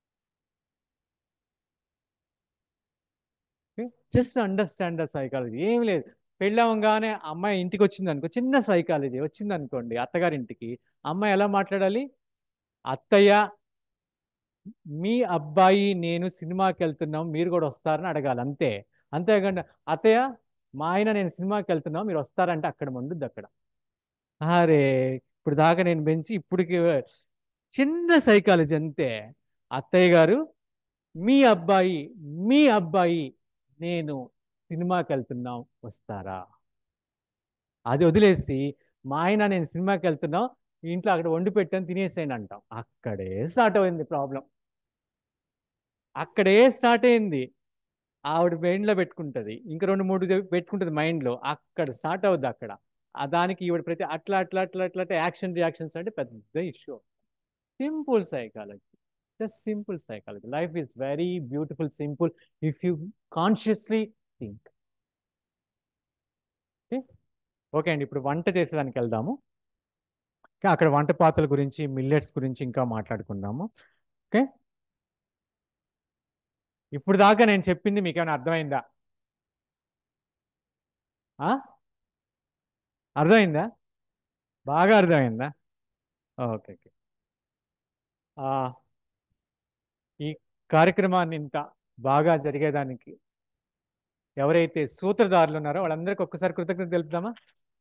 జస్ట్ అండర్స్టాండ్ ద సైకాలజీ ఏం లేదు పెళ్ళవగానే అమ్మాయి ఇంటికి వచ్చింది అనుకో చిన్న సైకాలజీ వచ్చింది అనుకోండి అత్తగారింటికి అమ్మాయి ఎలా మాట్లాడాలి అత్తయ్య మీ అబ్బాయి నేను సినిమాకి వెళ్తున్నాం మీరు కూడా వస్తారని అడగాలి అంతే అంతేకాకుండా అత్తయ్య మా ఆయన నేను సినిమాకి వెళ్తున్నాం మీరు వస్తారంటే అక్కడ మండుద్ది అక్కడ అరే ఇప్పుడు దాకా నేను పెంచి ఇప్పటికి చిన్న సైకాలజీ అంతే అత్తయ్య గారు మీ అబ్బాయి మీ అబ్బాయి నేను సినిమాకి వెళ్తున్నాం వస్తారా అది వదిలేసి మా ఆయన నేను సినిమాకి వెళ్తున్నాం ఇంట్లో అక్కడ వండి పెట్టాను తినేసేయండి అంటాం అక్కడే స్టార్ట్ అయింది ప్రాబ్లం అక్కడే స్టార్ట్ అయింది ఆవిడ మైండ్లో పెట్టుకుంటుంది ఇంకా రెండు మూడు పెట్టుకుంటుంది మైండ్లో అక్కడ స్టార్ట్ అవుద్ది అక్కడ ఆ దానికి ఈవిడ ప్రతి అట్లా అట్లా అట్లా అట్లా అట్లా యాక్షన్ రియాక్షన్స్ అంటే పెద్ద issue simple psychology just simple psychology life is very beautiful simple if you consciously think okay అండి ఇప్పుడు వంట చేసేదానికి వెళ్దాము అక్కడ వంట పాత్రల గురించి మిల్లెట్స్ గురించి ఇంకా మాట్లాడుకుందాము ఓకే ఇప్పుడు దాకా నేను చెప్పింది మీకు ఏమైనా అర్థమైందా అర్థమైందా బాగా అర్థమైందా ఓకే ఓకే ఈ కార్యక్రమాన్ని ఇంత బాగా జరిగేదానికి ఎవరైతే సూత్రధారులు ఉన్నారో వాళ్ళందరికీ ఒక్కసారి కృతజ్ఞత తెలుపుదామా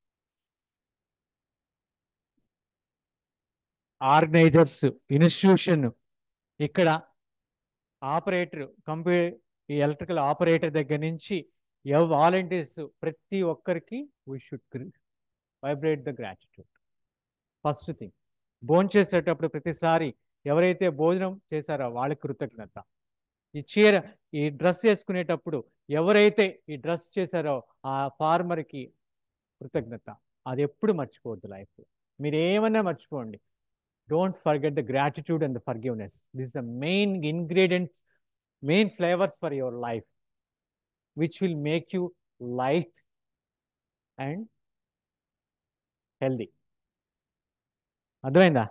ఆర్గనైజర్స్ ఇన్స్టిట్యూషన్ ఇక్కడ ఆపరేటర్ కంప్యూ ఈ ఎలక్ట్రికల్ ఆపరేటర్ దగ్గర నుంచి ఎవ వాలంటీర్స్ ప్రతి ఒక్కరికి we should vibrate the gratitude first thing భోజనం చేసేటప్పుడు ప్రతిసారి ఎవరైతే భోజనం చేశారో వాళ్ళకి కృతజ్ఞత ఈ చీర ఈ డ్రెస్ వేసుకునేటప్పుడు ఎవరైతే ఈ డ్రెస్ చేశారో ఆ ఫార్మర్కి కృతజ్ఞత అది ఎప్పుడు మర్చిపోవద్దు లైఫ్లో మీరు ఏమన్నా మర్చిపోండి don't forget the gratitude and the forgiveness this the main ingredients main flavours for your life which will make you light and healthy అర్థమైందా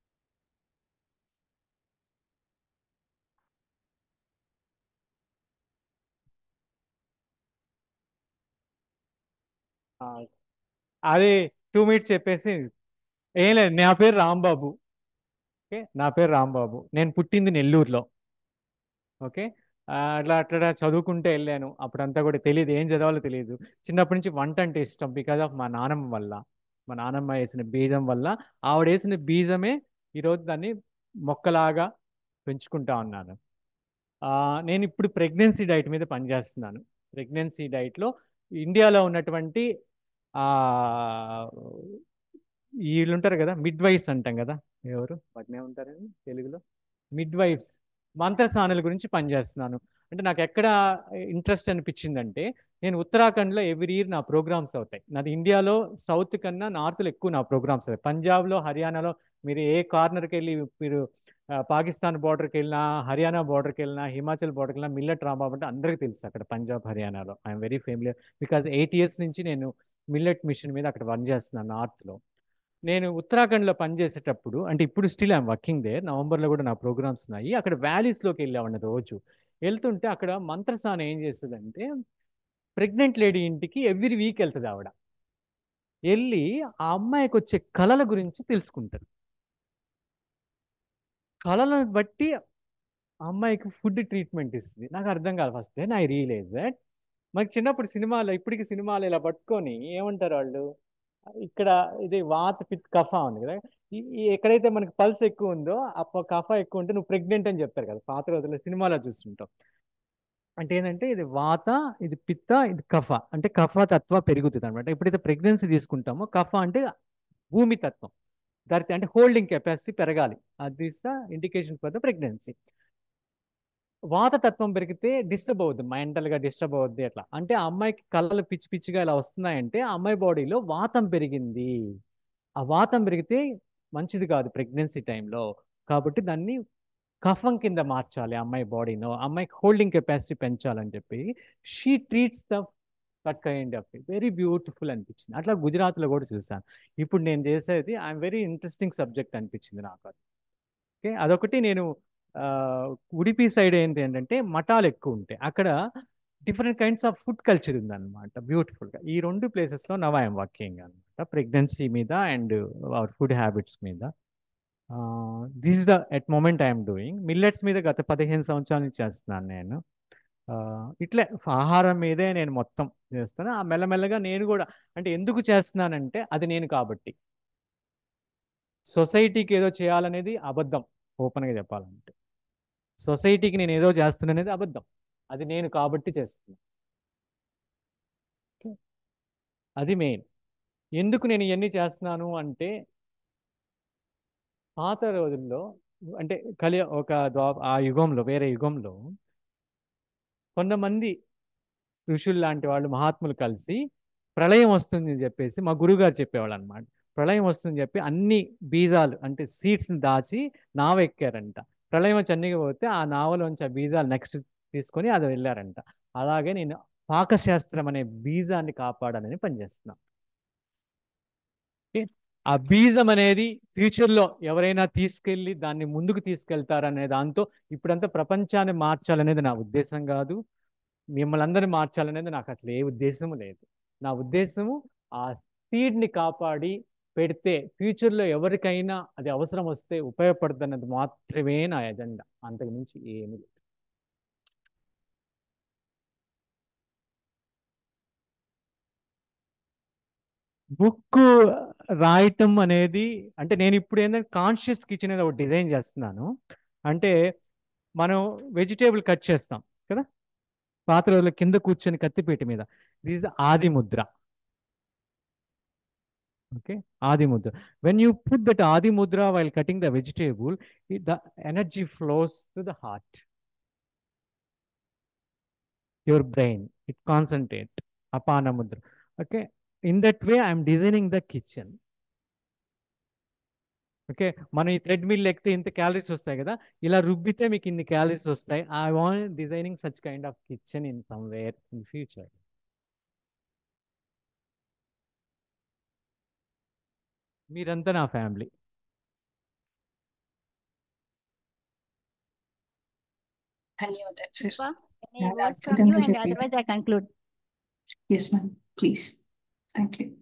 అది టూ మినిట్స్ చెప్పేసి ఏం లేదు నా పేరు రాంబాబు ఓకే నా పేరు రాంబాబు నేను పుట్టింది నెల్లూరులో ఓకే అట్లా అట్లా చదువుకుంటే వెళ్ళాను అప్పుడంతా కూడా తెలియదు ఏం చదవాలో తెలియదు చిన్నప్పటి నుంచి వంట అంటే ఇష్టం బికాజ్ ఆఫ్ మా నానమ్మ వల్ల మా నానమ్మ వేసిన బీజం వల్ల ఆవిడ వేసిన బీజమే ఈరోజు దాన్ని మొక్కలాగా పెంచుకుంటా ఉన్నాను నేను ఇప్పుడు ప్రెగ్నెన్సీ డైట్ మీద పనిచేస్తున్నాను ప్రెగ్నెన్సీ డైట్లో ఇండియాలో ఉన్నటువంటి వీళ్ళు ఉంటారు కదా మిడ్ వైఫ్స్ అంటాం కదా ఎవరు వాటిని ఏమంటారండి తెలుగులో మిడ్ వైఫ్స్ మంత్రస్నానాల గురించి పనిచేస్తున్నాను అంటే నాకు ఎక్కడ ఇంట్రెస్ట్ అనిపించిందంటే నేను ఉత్తరాఖండ్లో ఎవ్రీ ఇయర్ నా ప్రోగ్రామ్స్ అవుతాయి నాది ఇండియాలో సౌత్ కన్నా నార్త్లో ఎక్కువ నా ప్రోగ్రామ్స్ అవుతాయి పంజాబ్లో హర్యానాలో మీరు ఏ కార్నర్కి వెళ్ళి మీరు పాకిస్తాన్ బార్డర్కి వెళ్ళినా హర్యానా బార్డర్కి వెళ్ళినా హిమాచల్ బార్డర్కి వెళ్ళినా మిల్లెట్ రాంబాబు అంటే అందరికీ తెలుసు అక్కడ పంజాబ్ హర్యానాలో I'm very familiar because eight years నుంచి నేను మిల్లెట్ మిషన్ మీద అక్కడ వర్క్ చేస్తున్నాను నార్త్లో నేను ఉత్తరాఖండ్లో పనిచేసేటప్పుడు అంటే ఇప్పుడు స్టిల్ ఐఎమ్ వర్కింగ్ దే నవంబర్లో కూడా నా ప్రోగ్రామ్స్ ఉన్నాయి అక్కడ వ్యాలీస్లోకి వెళ్ళామన్న రోజు వెళ్తుంటే అక్కడ మంత్రసాన ఏం చేస్తుందంటే ప్రెగ్నెంట్ లేడీ ఇంటికి ఎవ్రీ వీక్ వెళ్తుంది ఆవిడ వెళ్ళి ఆ అమ్మాయికి వచ్చే కళల గురించి తెలుసుకుంటారు కళలను బట్టి ఆ అమ్మాయికి ఫుడ్ ట్రీట్మెంట్ ఇస్తుంది నాకు అర్థం కాదు ఫస్ట్ నేను ఐ రియలైజ్ దట్ మనకి చిన్నప్పుడు సినిమాలో ఇప్పటికి సినిమాలు ఇలా పట్టుకొని ఏమంటారు వాళ్ళు ఇక్కడ ఇది వాత పిత్ కఫ ఉంది కదా ఈ- ఈ ఎక్కడైతే మనకి పల్స్ ఎక్కువ ఉందో అప్పుడు కఫ ఎక్కువ ఉంటే నువ్వు ప్రెగ్నెంట్ అని చెప్తారు కదా పాత రోజుల్లో సినిమాలో చూస్తుంటాం అంటే ఏంటంటే ఇది వాత ఇది పిత్త ఇది కఫ అంటే కఫ తత్వ పెరుగుతుంది అనమాట ఎప్పుడైతే ప్రెగ్నెన్సీ తీసుకుంటామో కఫ అంటే భూమి తత్వం దాని అంటే హోల్డింగ్ కెపాసిటీ పెరగాలి అది is the indication for the pregnancy వాత తత్వం పెరిగితే డిస్టర్బ్ అవుద్ది మెంటల్ గా డిస్టర్బ్ అవుద్ది అట్లా అంటే ఆ అమ్మాయికి కళ్ళలు పిచ్చి పిచ్చిగా ఇలా వస్తున్నాయంటే ఆ అమ్మాయి బాడీలో వాతం పెరిగింది ఆ వాతం పెరిగితే మంచిది కాదు ప్రెగ్నెన్సీ టైంలో కాబట్టి దాన్ని కఫం కింద మార్చాలి ఆ అమ్మాయి బాడీలో అమ్మాయికి హోల్డింగ్ కెపాసిటీ పెంచాలని చెప్పి she treats the that kind of very beautiful అనిపించింది అట్లా గుజరాత్లో కూడా చూసాను ఇప్పుడు నేను చేసేది ఐఎమ్ వెరీ ఇంట్రెస్టింగ్ సబ్జెక్ట్ అనిపించింది నాకు అది ఓకే అదొకటి నేను ఆ, ఉడిపి సైడ్ ఏంటి ఏంటంటే మఠాలు ఎక్కువ ఉంటాయి అక్కడ different kinds of food culture ఉందన్నమాట బ్యూటిఫుల్గా ఈ రెండు ప్లేసెస్లో నవ్ ఐఎమ్ వర్కింగ్ అనమాట ప్రెగ్నెన్సీ మీద అండ్ అవర్ ఫుడ్ హ్యాబిట్స్ మీద this is the at moment I'm doing millets మీద గత పదిహేను సంవత్సరాల నుంచి చేస్తున్నాను నేను ఆ, ఇట్లే ఆహారం మీదే నేను మొత్తం చేస్తాను ఆ మెల్లమెల్లగా నేను కూడా అంటే ఎందుకు చేస్తున్నానంటే అది నేను కాబట్టి సొసైటీకి ఏదో చేయాలనేది అబద్ధం ఓపెన్గా చెప్పాలంటే సొసైటీకి నేను ఏదో చేస్తున్నానేది అబద్ధం అది నేను కాబట్టి చేస్తున్నా అది మెయిన్ ఎందుకు నేను ఇవన్నీ చేస్తున్నాను అంటే పాత రోజుల్లో అంటే కలి ఒక ద్వా- ఆ యుగంలో వేరే యుగంలో కొంతమంది ఋషులు లాంటి వాళ్ళు మహాత్ములు కలిసి ప్రళయం వస్తుంది అని చెప్పేసి మా గురుగారు చెప్పేవాళ్ళు అనమాట ప్రళయం వస్తుంది చెప్పి అన్ని బీజాలు అంటే సీడ్స్ని దాచి నావ ఎక్కారంట ప్రళయం వచ్చి అన్నికి పోతే ఆ నావలోంచి ఆ బీజాలు నెక్స్ట్ తీసుకొని అది వెళ్ళారంట అలాగే నేను పాకశాస్త్రం అనే బీజాన్ని కాపాడాలని పనిచేస్తున్నా ఓకే? ఆ బీజం అనేది ఫ్యూచర్లో ఎవరైనా తీసుకెళ్ళి దాన్ని ముందుకు తీసుకెళ్తారనే దాంతో ఇప్పుడంతా ప్రపంచాన్ని మార్చాలనేది నా ఉద్దేశం కాదు మిమ్మల్ని అందరినీ మార్చాలనేది నాకు అసలు ఏ ఉద్దేశము లేదు నా ఉద్దేశము ఆ సీడ్ని కాపాడి పెడితే ఫ్యూచర్లో ఎవరికైనా అది అవసరం వస్తే ఉపయోగపడుతున్నది మాత్రమే నా ఎజెండా అంతకు మించి ఏమి లేదు బుక్ రాయటం అనేది అంటే నేను ఇప్పుడు ఏంటంటే కాన్షియస్ కిచెన్ అనేది ఒకటి డిజైన్ చేస్తున్నాను అంటే మనం వెజిటేబుల్ కట్ చేస్తాం కదా పాత రోజుల్లో కింద కూర్చొని కత్తిపీట మీద దిస్ ఆది ముద్ర ఓకే ఆది ముద్ర when you put that adi mudra while cutting the vegetable the energy flows to the heart your brain it concentrate apana mudra okay in that way I'm designing the kitchen okay మనం ఈ థ్రెడ్ మిల్ ఎక్కితే ఇంత calories వస్తాయి కదా ఇలా రుబ్బితే మీకు ఇన్ని క్యాలరీస్ వస్తాయి I want designing such kind of kitchen in somewhere in future మీరంతా నా ఫ్యామిలీ ధన్యవాదాలు సార్ Pushpa, any చాలా words from అద్భుతంగా you and చెప్పారు otherwise I conclude. Yes ma'am please thank you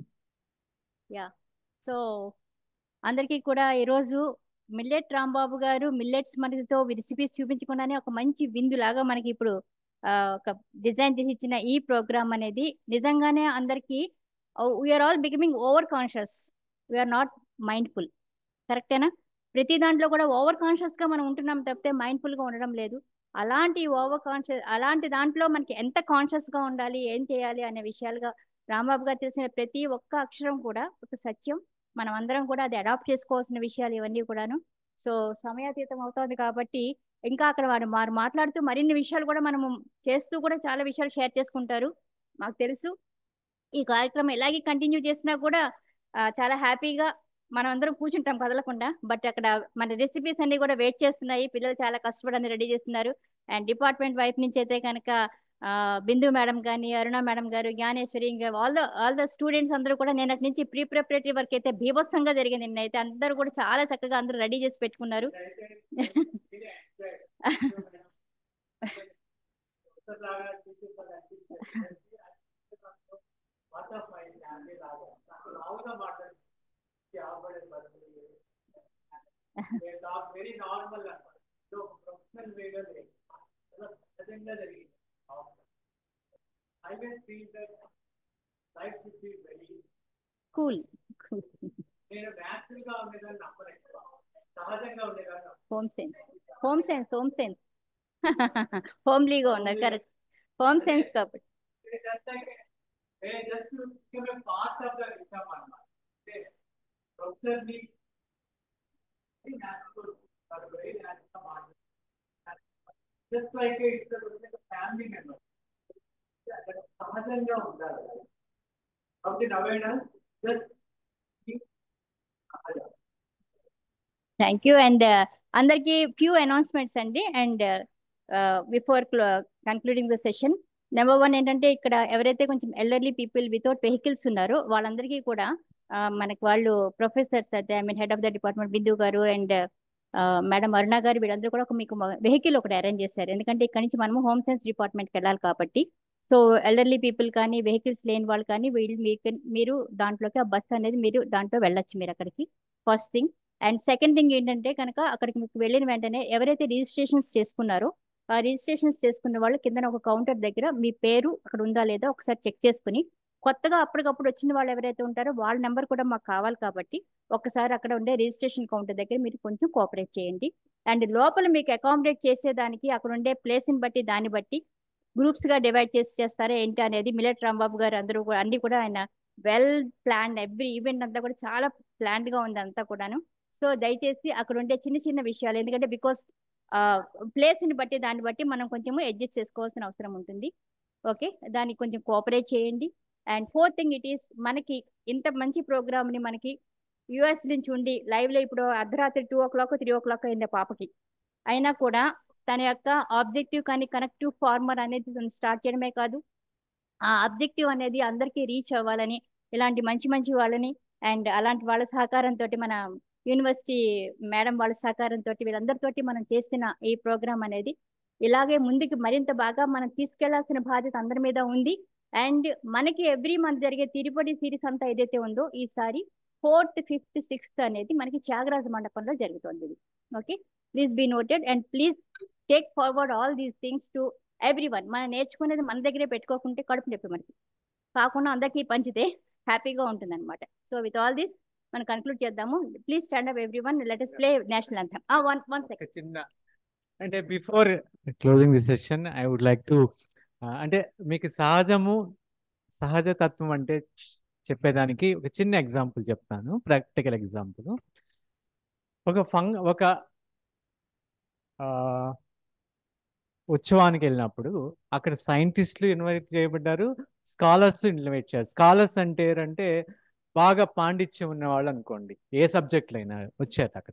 so అందరికీ కూడా ఈరోజు మిల్లెట్ రాంబాబు గారు మిల్లెట్స్ మనతో రెసిపీస్ చూపించకుండానే ఒక మంచి విందులాగా మనకి ఇప్పుడు ఆ, ఒక డిజైన్ చేసి ఇచ్చిన ఈ ప్రోగ్రామ్ అనేది నిజంగానే అందరికీ we are all becoming over conscious we are not mindful కరెక్టేనా ప్రతి దాంట్లో కూడా ఓవర్ కాన్షియస్ గా మనం ఉంటున్నాం తప్పితే మైండ్ఫుల్ గా ఉండడం లేదు అలాంటి ఓవర్ కాన్షియస్ అలాంటి దాంట్లో మనకి ఎంత కాన్షియస్ గా ఉండాలి ఏం చేయాలి అనే విషయాలుగా రాంబాబు గారు తెలిసిన ప్రతి ఒక్క అక్షరం కూడా ఒక సత్యం మనం అందరం కూడా అది అడాప్ట్ చేసుకోవాల్సిన విషయాలు ఇవన్నీ కూడాను సో సమయాతీతం అవుతోంది కాబట్టి ఇంకా అక్కడ వారు వారు మాట్లాడుతూ మరిన్ని విషయాలు కూడా మనము చేస్తూ కూడా చాలా విషయాలు షేర్ చేసుకుంటారు మాకు తెలుసు ఈ కార్యక్రమం ఎలాగే కంటిన్యూ చేసినా కూడా ఆ, చాలా హ్యాపీగా మనం అందరం కూర్చుంటాం కదలకుండా బట్ అక్కడ మన రెసిపీస్ అన్ని కూడా వెయిట్ చేస్తున్నాయి పిల్లలు చాలా కష్టపడి అన్ని రెడీ చేస్తున్నారు అండ్ డిపార్ట్మెంట్ వైపు నుంచి అయితే కనుక ఆ, బిందు మేడం కానీ అరుణ మేడం గారు జ్ఞానేశ్వరి ఇంకా all the all the students అందరూ కూడా నిన్నటి నుంచి ప్రీ ప్రిపరేటరీ వర్క్ అయితే బీభత్సంగా జరిగింది నిన్న అయితే అందరూ కూడా చాలా చక్కగా అందరూ రెడీ చేసి పెట్టుకున్నారు cool home sense home sense home sense హోమ్లీగా ఉన్నారు కరెక్ట్ హోమ్ సెన్స్ కాబట్టి just like it's a family member. సహజంగా ఉండాలి కాబట్టి నవ్వేనా జస్ట్ థ్యాంక్ యూ అండ్ అందరికి ఫ్యూ అనౌన్స్మెంట్స్ అండి and before concluding the session number one ఏంటంటే ఇక్కడ ఎవరైతే కొంచెం ఎల్డర్లీ పీపుల్ వితౌట్ వెహికల్స్ ఉన్నారో వాళ్ళందరికీ కూడా మనకి వాళ్ళు ప్రొఫెసర్స్ అయితే I mean head of the department Bindu garu and madam అరుణ గారు వీళ్ళందరూ కూడా ఒక మీకు వెహికల్ ఒకటి అరేంజ్ చేశారు ఎందుకంటే ఇక్కడ నుంచి మనము హోమ్ సైన్స్ డిపార్ట్మెంట్కి వెళ్ళాలి కాబట్టి సో ఎల్డర్లీ పీపుల్ కానీ వెహికల్స్ లేని వాళ్ళు కానీ వీళ్ళు మీకు మీరు దాంట్లోకి ఆ బస్ అనేది మీరు దాంట్లో వెళ్ళొచ్చు మీరు అక్కడికి first thing and second thing ఏంటంటే కనుక అక్కడికి మీకు వెళ్ళిన వెంటనే ఎవరైతే రిజిస్ట్రేషన్స్ చేసుకున్నారో ఆ రిజిస్ట్రేషన్స్ చేసుకున్న వాళ్ళు కింద ఒక కౌంటర్ దగ్గర మీ పేరు అక్కడ ఉందా లేదా ఒకసారి చెక్ చేసుకుని కొత్తగా అప్పటికప్పుడు వచ్చిన వాళ్ళు ఎవరైతే ఉంటారో వాళ్ళ నెంబర్ కూడా మాకు కావాలి కాబట్టి ఒకసారి అక్కడ ఉండే రిజిస్ట్రేషన్ కౌంటర్ దగ్గర మీరు కొంచెం కోఆపరేట్ చేయండి అండ్ లోపల మీకు అకామిడేట్ చేసేదానికి అక్కడ ఉండే ప్లేస్ని బట్టి దాన్ని బట్టి గ్రూప్స్ గా డివైడ్ చేసి చేస్తారా ఏంటి అనేది మిలెట్ రాంబాబు గారు అందరూ కూడా అన్ని కూడా ఆయన వెల్ ప్లాన్ ఎవ్రీ ఈవెంట్ అంతా కూడా చాలా ప్లాన్డ్ గా ఉంది అంతా కూడాను సో దయచేసి అక్కడ ఉండే చిన్న చిన్న విషయాలు ఎందుకంటే బికాస్ ప్లేస్ ని బట్టి దాన్ని బట్టి మనం కొంచెము అడ్జస్ట్ చేసుకోవాల్సిన అవసరం ఉంటుంది ఓకే దానికి కొంచెం కోఆపరేట్ చేయండి and fourth thing it is మనకి ఇంత మంచి ప్రోగ్రామ్ ని మనకి యుఎస్ నుంచి ఉండి లైవ్ లో ఇప్పుడు అర్ధరాత్రి two o'clock three o'clock అయింది పాపకి అయినా కూడా తన యొక్క ఆబ్జెక్టివ్ కానీ కనెక్టివ్ ఫార్మర్ అనేది తను స్టార్ట్ చేయడమే కాదు ఆ ఆబ్జెక్టివ్ అనేది అందరికీ రీచ్ అవ్వాలని ఇలాంటి మంచి మంచి వాళ్ళని అండ్ అలాంటి వాళ్ళ సహకారంతో మన యూనివర్సిటీ మేడం వాళ్ళ సహకారంతో వీళ్ళందరితోటి మనం చేసిన ఈ ప్రోగ్రామ్ అనేది ఇలాగే ముందుకు మరింత బాగా మనం తీసుకెళ్లాల్సిన బాధ్యత అందరి మీద ఉంది అండ్ మనకి ఎవ్రీ మంత్ జరిగే తిరుపతి సిరీస్ అంతా ఏదైతే ఉందో ఈసారి ఫోర్త్ ఫిఫ్త్ సిక్స్త్ అనేది మనకి త్యాగరాజ మండపంలో జరుగుతుంది ఇది okay please be noted and please take forward all these things to everyone మనం నేర్చుకునేది మన దగ్గరే పెట్టుకోకుంటే కడుపు నొప్పి మనకి కాకుండా అందరికీ పంచితే హ్యాపీగా ఉంటుంది అనమాట సో విత్ ఆల్ దిస్ మనం కన్క్లూడ్ చేద్దాము please stand up everyone let play national anthem one one ఒక సెకండ్ చిన్న అంటే before closing the session I would like to అంటే మీకు సహజము సహజ తత్వం అంటే చెప్పేదానికి ఒక చిన్న ఎగ్జాంపుల్ చెప్తాను ప్రాక్టికల్ ఎగ్జాంపుల్ ఒక ఫంగ్ ఒక ఆ, ఉత్సవానికి వెళ్ళినప్పుడు అక్కడ సైంటిస్టులు ఇన్వైట్ చేయబడ్డారు స్కాలర్స్ ఇన్వైట్ చేయారు స్కాలర్స్ అంటే అంటే బాగా పాండిత్యం ఉన్న వాళ్ళు అనుకోండి ఏ సబ్జెక్టులు అయినా వచ్చారు అక్కడ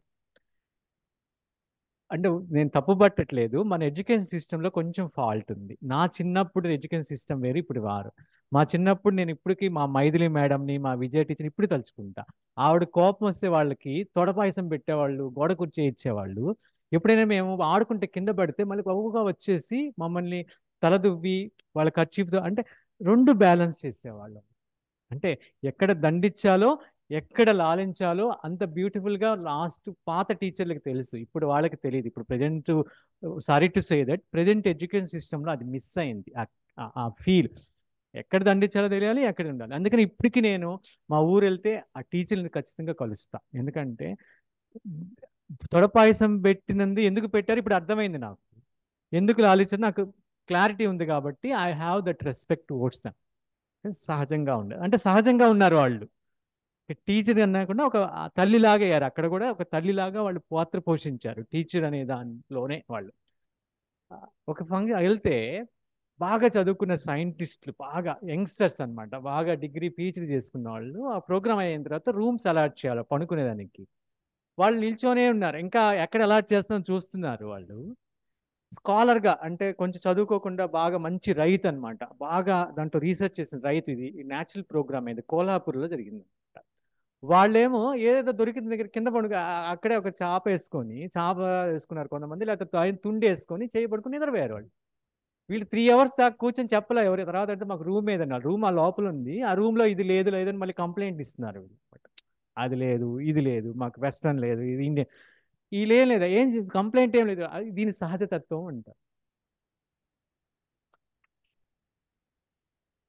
అంటే నేను తప్పు పట్టట్లేదు మన ఎడ్యుకేషన్ సిస్టంలో కొంచెం ఫాల్ట్ ఉంది నా చిన్నప్పుడు ఎడ్యుకేషన్ సిస్టమ్ వేరు ఇప్పుడు వారు మా చిన్నప్పుడు నేను ఇప్పటికీ మా మైథిలి మేడంని మా విజయ టీచర్ని ఇప్పుడు తలుచుకుంటా ఆవిడ కోపం వస్తే వాళ్ళకి తొడపాయసం పెట్టేవాళ్ళు గోడ కుర్చీ ఇచ్చేవాళ్ళు ఎప్పుడైనా మేము ఆడుకుంటే కింద పడితే మళ్ళీ గొప్పగా వచ్చేసి మమ్మల్ని తలదువ్వి వాళ్ళ ఖర్చీపుతో అంటే రెండు బ్యాలెన్స్ చేసేవాళ్ళం అంటే ఎక్కడ దండించాలో ఎక్కడ లాలించాలో అంత బ్యూటిఫుల్ గా లాస్ట్ పాత టీచర్లకు తెలుసు ఇప్పుడు వాళ్ళకి తెలియదు ఇప్పుడు present sorry to say that present education సిస్టంలో అది మిస్ అయింది ఆ- ఆ ఫీల్ ఎక్కడ దండించాలో తెలియాలి ఎక్కడ ఉండాలి అందుకని ఇప్పటికీ నేను మా ఊరు వెళ్తే ఆ టీచర్ని ఖచ్చితంగా కలుస్తా ఎందుకంటే తొడపాయసం పెట్టినందు ఎందుకు పెట్టారు ఇప్పుడు అర్థమైంది నాకు ఎందుకు లాలించారు నాకు క్లారిటీ ఉంది కాబట్టి I have that respect towards them సహజంగా ఉండదు అంటే సహజంగా ఉన్నారు వాళ్ళు టీచర్ అన్నకుండా ఒక ఆ తల్లిలాగా అయ్యారు అక్కడ కూడా ఒక తల్లిలాగా వాళ్ళు పాత్ర పోషించారు టీచర్ అనే దాంట్లోనే వాళ్ళు ఆ, ఒక ఫంక్షన్ వెళ్తే బాగా చదువుకున్న సైంటిస్టులు బాగా యంగ్స్టర్స్ అన్నమాట బాగా డిగ్రీ పీహెచ్డీ చేసుకున్న వాళ్ళు ఆ ప్రోగ్రామ్ అయిన తర్వాత రూమ్స్ అలాట్ చేయాలి పనుకునేదానికి వాళ్ళు నిల్చొనే ఉన్నారు ఇంకా ఎక్కడ అలాట్ చేస్తామో చూస్తున్నారు వాళ్ళు స్కాలర్ గా అంటే కొంచెం చదువుకోకుండా బాగా మంచి రైతు అన్నమాట బాగా దాంట్లో రీసెర్చ్ చేసిన రైతు ఇది ఈ న్యాచురల్ ప్రోగ్రామ్ ఇది కోల్హాపూర్లో జరిగింది అనమాట వాళ్ళేమో ఏదో దొరికిన దగ్గర కింద పడుకు ఆ- అక్కడే ఒక చాప వేసుకొని చాప వేసుకున్నారు కొంతమంది లేకపోతే తాయి- తుండి వేసుకొని చేయి పడుకుని నిద్రపోయారు వాళ్ళు వీళ్ళు త్రీ అవర్స్ దాకా కూర్చొని చెప్పలే ఎవరు తర్వాత అంటే మాకు రూమ్ ఏదన్నారు రూమ్ ఆ లోపల ఉంది ఆ రూమ్ లో ఇది లేదు లేదని మళ్ళీ కంప్లైంట్ ఇస్తున్నారు వీళ్ళు అది లేదు ఇది లేదు మాకు వెస్టర్న్ లేదు ఇది ఇండియన్ ఈ లేదు ఏం కంప్లైంట్ ఏం లేదు అది దీని సహజతత్వం అంటారు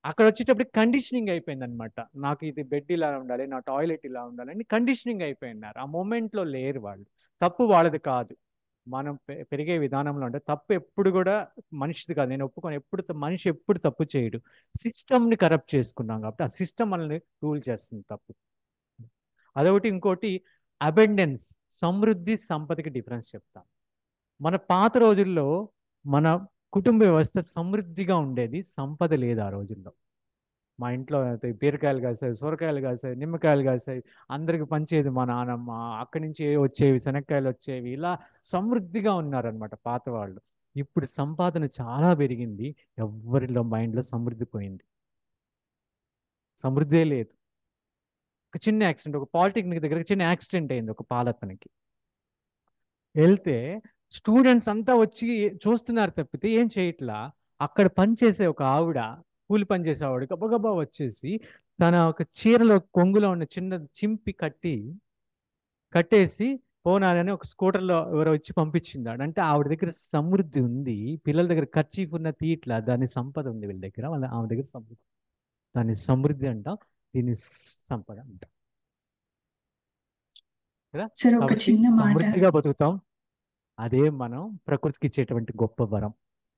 అక్కడ వచ్చేటప్పుడు కండిషనింగ్ అయిపోయింది అనమాట నాకు ఇది బెడ్ ఇలా ఉండాలి నా టాయిలెట్ ఇలా ఉండాలి అని కండిషనింగ్ అయిపోయినారు ఆ మూమెంట్లో లేరు వాళ్ళు తప్పు వాళ్ళది కాదు మనం పె- పెరిగే విధానంలో అంటే తప్పు ఎప్పుడు కూడా మనిషిది కాదు నేను ఒప్పుకొని ఎప్పుడు త- మనిషి ఎప్పుడు తప్పు చేయడు సిస్టమ్ని కరప్ట్ చేసుకున్నాం కాబట్టి ఆ సిస్టమ్ మనల్ని రూల్ చేస్తుంది తప్పు అదొకటి ఇంకోటి అబెండెన్స్ సమృద్ధి సంపదకి డిఫరెన్స్ చెప్తాం మన పాత రోజుల్లో మన కుటుంబ వ్యవస్థ సమృద్ధిగా ఉండేది సంపద లేదు ఆ రోజుల్లో మా ఇంట్లో అయితే బీరకాయలు కాసాయి సొరకాయలు కాసాయి నిమ్మకాయలు కాసాయి అందరికి పంచేది మా నానమ్మ అక్కడి నుంచి వచ్చేవి శనక్కాయలు వచ్చేవి ఇలా సమృద్ధిగా ఉన్నారనమాట పాత వాళ్ళు ఇప్పుడు సంపాదన చాలా పెరిగింది ఎవరిలో మైండ్లో సమృద్ధి పోయింది సమృద్ధే లేదు ఒక చిన్న యాక్సిడెంట్ ఒక పాలిటెక్నిక్ దగ్గర చిన్న యాక్సిడెంట్ అయింది ఒక పాలతనకి వెళ్తే స్టూడెంట్స్ అంతా వచ్చి చూస్తున్నారు తప్పితే ఏం చేయట్లా అక్కడ పనిచేసే ఒక ఆవిడ కూలి పని చేసే ఆవిడ గబగబా వచ్చేసి తన ఒక చీరలో కొంగులో ఉన్న చిన్న చింపి కట్టి కట్టేసి పోనాలని ఒక స్కూటర్లో ఎవరో వచ్చి పంపించింది ఆవిడ. అంటే ఆవిడ దగ్గర సమృద్ధి ఉంది పిల్లల దగ్గర ఖర్చీఫ్ ఉన్న తీట్ల దాని సంపద ఉంది వీళ్ళ దగ్గర వాళ్ళ ఆమె దగ్గర సమృద్ధి దాన్ని సమృద్ధి అంటాం దీన్ని సంపద అంటాం కదా సార్ ఒక కాబట్టి చిన్న మాట సమృద్ధిగా బతుకుతాం అదే మనం ప్రకృతికి ఇచ్చేటువంటి గొప్ప వరం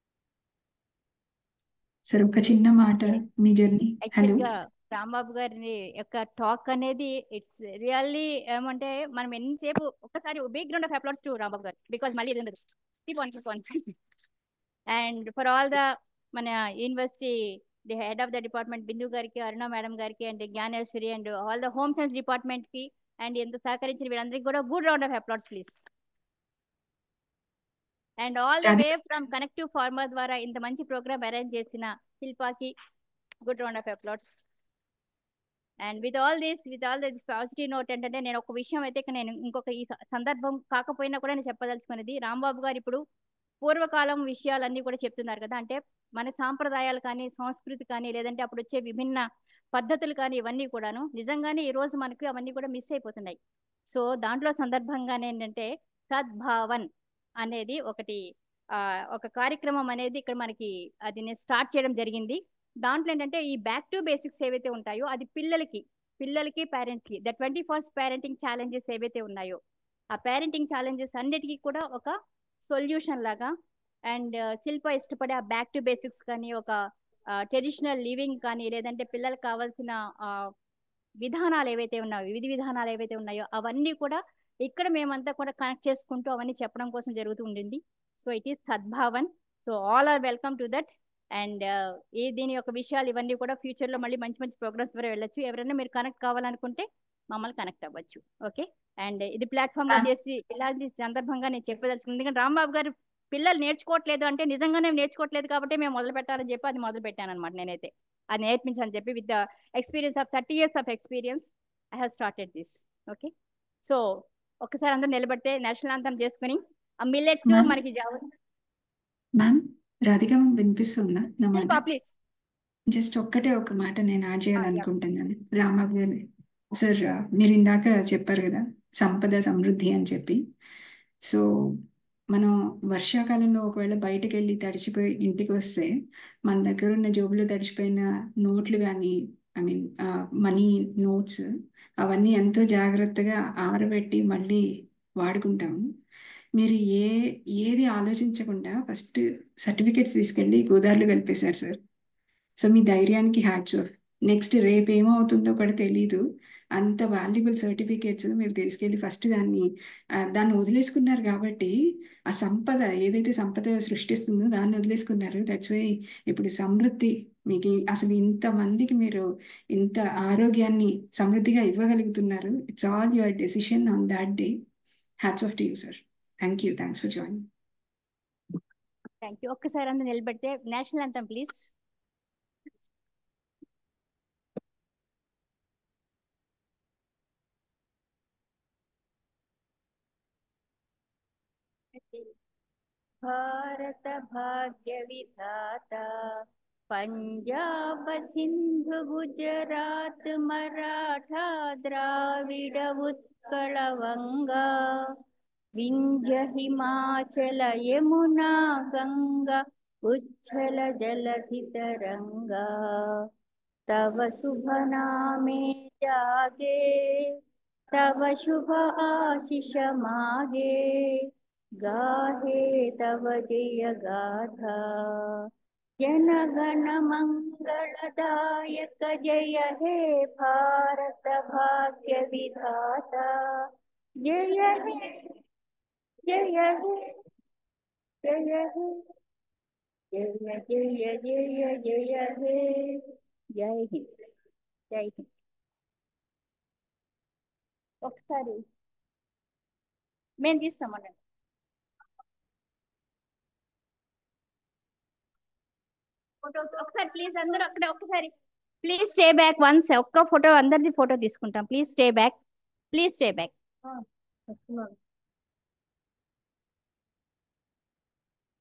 సార్ ఒక చిన్న మాట మీ జర్నీ హలో యాక్చువల్ గా రాంబాబు గారి యొక్క టాక్ అనేది ఇట్స్ రియల్లీ ఏమంటే మనం ఎంతసేపు ఒక్కసారి big round of applause to Rambabu garu because మళ్ళీ ఇది ఉండదు keep on keep on and for all the మన university the head of the department Bindu గారికి అరుణ మేడం గారికి and Jnaneshwari and all the home science department కి అండ్ ఎంత సహకరించిన వీళ్ళందరికీ కూడా good round of applause please and all the Thank- way from connective farmer ద్వారా ఇంత మంచి ప్రోగ్రామ్ అరేంజ్ చేసిన శిల్పాకి good round of applause and with all this with all this positive note ఏంటంటే నేను ఒక విషయం అయితే ఇక్కడ నేను ఇంకొక ఈ స- సందర్భం కాకపోయినా కూడా నేను చెప్పదలుచుకున్నది రాంబాబు గారు ఇప్పుడు పూర్వకాలం విషయాలన్నీ కూడా చెప్తున్నారు కదా అంటే మన సాంప్రదాయాలు కానీ సంస్కృతి కానీ లేదంటే అప్పుడు వచ్చే విభిన్న పద్ధతులు కానీ ఇవన్నీ కూడాను నిజంగానే ఈ రోజు మనకి అవన్నీ కూడా మిస్ అయిపోతున్నాయి సో దాంట్లో సందర్భంగానే ఏంటంటే సద్భావన్ అనేది ఒకటి ఆ, ఒక కార్యక్రమం అనేది ఇక్కడ మనకి అది నేను స్టార్ట్ చేయడం జరిగింది దాంట్లో ఏంటంటే ఈ బ్యాక్ టు బేసిక్స్ ఏవైతే ఉంటాయో అది పిల్లలకి పిల్లలకి పేరెంట్స్ కి the twenty first parenting challenges ఏవైతే ఉన్నాయో ఆ పేరెంటింగ్ ఛాలెంజెస్ అన్నిటికీ కూడా ఒక సొల్యూషన్ లాగా అండ్ శిల్ప ఇష్టపడే ఆ బ్యాక్ టు బేసిక్స్ కానీ ఒక ట్రెడిషనల్ లివింగ్ కానీ లేదంటే పిల్లలకు కావాల్సిన ఆ, విధానాలు ఏవైతే ఉన్నాయో విధి విధానాలు ఏవైతే ఉన్నాయో అవన్నీ కూడా ఇక్కడ మేమంతా కూడా కనెక్ట్ చేసుకుంటూ అవన్నీ చెప్పడం కోసం జరుగుతూ ఉండింది so it is Sadbhavan so all are welcome to that and ఈ దీని యొక్క విషయాలు ఇవన్నీ కూడా ఫ్యూచర్ లో మళ్ళీ మంచి మంచి ప్రోగ్రామ్స్ ద్వారా వెళ్ళొచ్చు ఎవరైనా మీరు కనెక్ట్ కావాలనుకుంటే మమ్మల్ని కనెక్ట్ అవ్వచ్చు ఓకే అండ్ ఇది ప్లాట్ఫామ్ గా Ah. చేసి ఇలాంటి సందర్భంగా నేను చెప్పదలుచుకుంది ఎందుకంటే రాంబాబు గారు పిల్లలు నేర్చుకోవట్లేదు అంటే నిజంగానే నేర్చుకోవట్లేదు కాబట్టి మేము మొదలు పెట్టాలని చెప్పి అది మొదలు పెట్టాను అనమాట నేనైతే అది నేర్పించని చెప్పి with the experience of thirty years of experience I have started this okay so ఒకసారి అందరూ నిలబడితే నేషనల్ అంతం చేసుకుని ఆ మిల్లెట్స్ Ma'am. మనకి జావ మ్యామ్ రాధిక మ్యామ్ వినిపిస్తుందా నా మాట శిల్పా ప్లీజ్ జస్ట్ ఒక్కటే ఒక మాట నేను యాడ్ చేయాలనుకుంటున్నాను రాంబాబు గారు సార్ మీరు ఇందాక చెప్పారు కదా సంపద సమృద్ధి అని చెప్పి సో మనం వర్షాకాలంలో ఒకవేళ బయటకు వెళ్ళి తడిచిపోయి ఇంటికి వస్తే మన దగ్గర ఉన్న జోబులో తడిచిపోయిన నోట్లు కానీ ఐ మీన్ మనీ నోట్స్ అవన్నీ ఎంతో జాగ్రత్తగా ఆరబెట్టి మళ్ళీ వాడుకుంటాము మీరు ఏ ఏది ఆలోచించకుండా ఫస్ట్ సర్టిఫికేట్స్ తీసుకెళ్ళి గోదావరిలో కలిపేశారు సార్ సో మీ ధైర్యానికి హ్యాట్స్ ఆఫ్ నెక్స్ట్ రేపు ఏమవుతుందో కూడా తెలీదు అంత వాల్యుబుల్ సర్టిఫికేట్స్ మీరు తీసుకెళ్ళి ఫస్ట్ దాన్ని ఆ, దాన్ని వదిలేసుకున్నారు కాబట్టి ఆ సంపద ఏదైతే సంపద సృష్టిస్తుందో దాన్ని వదిలేసుకున్నారు దట్స్ వై ఇప్పుడు సమృద్ధి మీకు ఈ- అసలు ఇంతమందికి మీరు ఇంత ఆరోగ్యాన్ని సమృద్ధిగా ఇవ్వగలుగుతున్నారు it's all your decision on that day hats off to you sir thank you thanks for join thank you ఒక్కసారి అందరూ నిలబడితే నేషనల్ అంతం ప్లీజ్ భారత భాగ్య విధాత పంజాబ సింధు గుజరాత్ మరాఠా ద్రావిడ ఉత్కళ వంగా వింధ్య హిమాచల యమునా గంగా उच्छल जलधि तरंगा तव शुभ नामे जागे तव शुभ आशीष मागे गाहे तव जय गाथा जन गण मंगलदायक जय हे भारत भाग्य विधाता जय हे जय हे जय हे जय जय जय जय हे जय हिंद जय हिंद ఒకసారి మేము తీస్తామనండి ఫోటో ఒకసారి ప్లీజ్ అందరూ అక్కడ ఒకసారి ప్లీజ్ స్టే బ్యాక్ వన్స్ ఒక్క ఫోటో అందరిది ఫోటో తీసుకుంటాం please stay back please stay back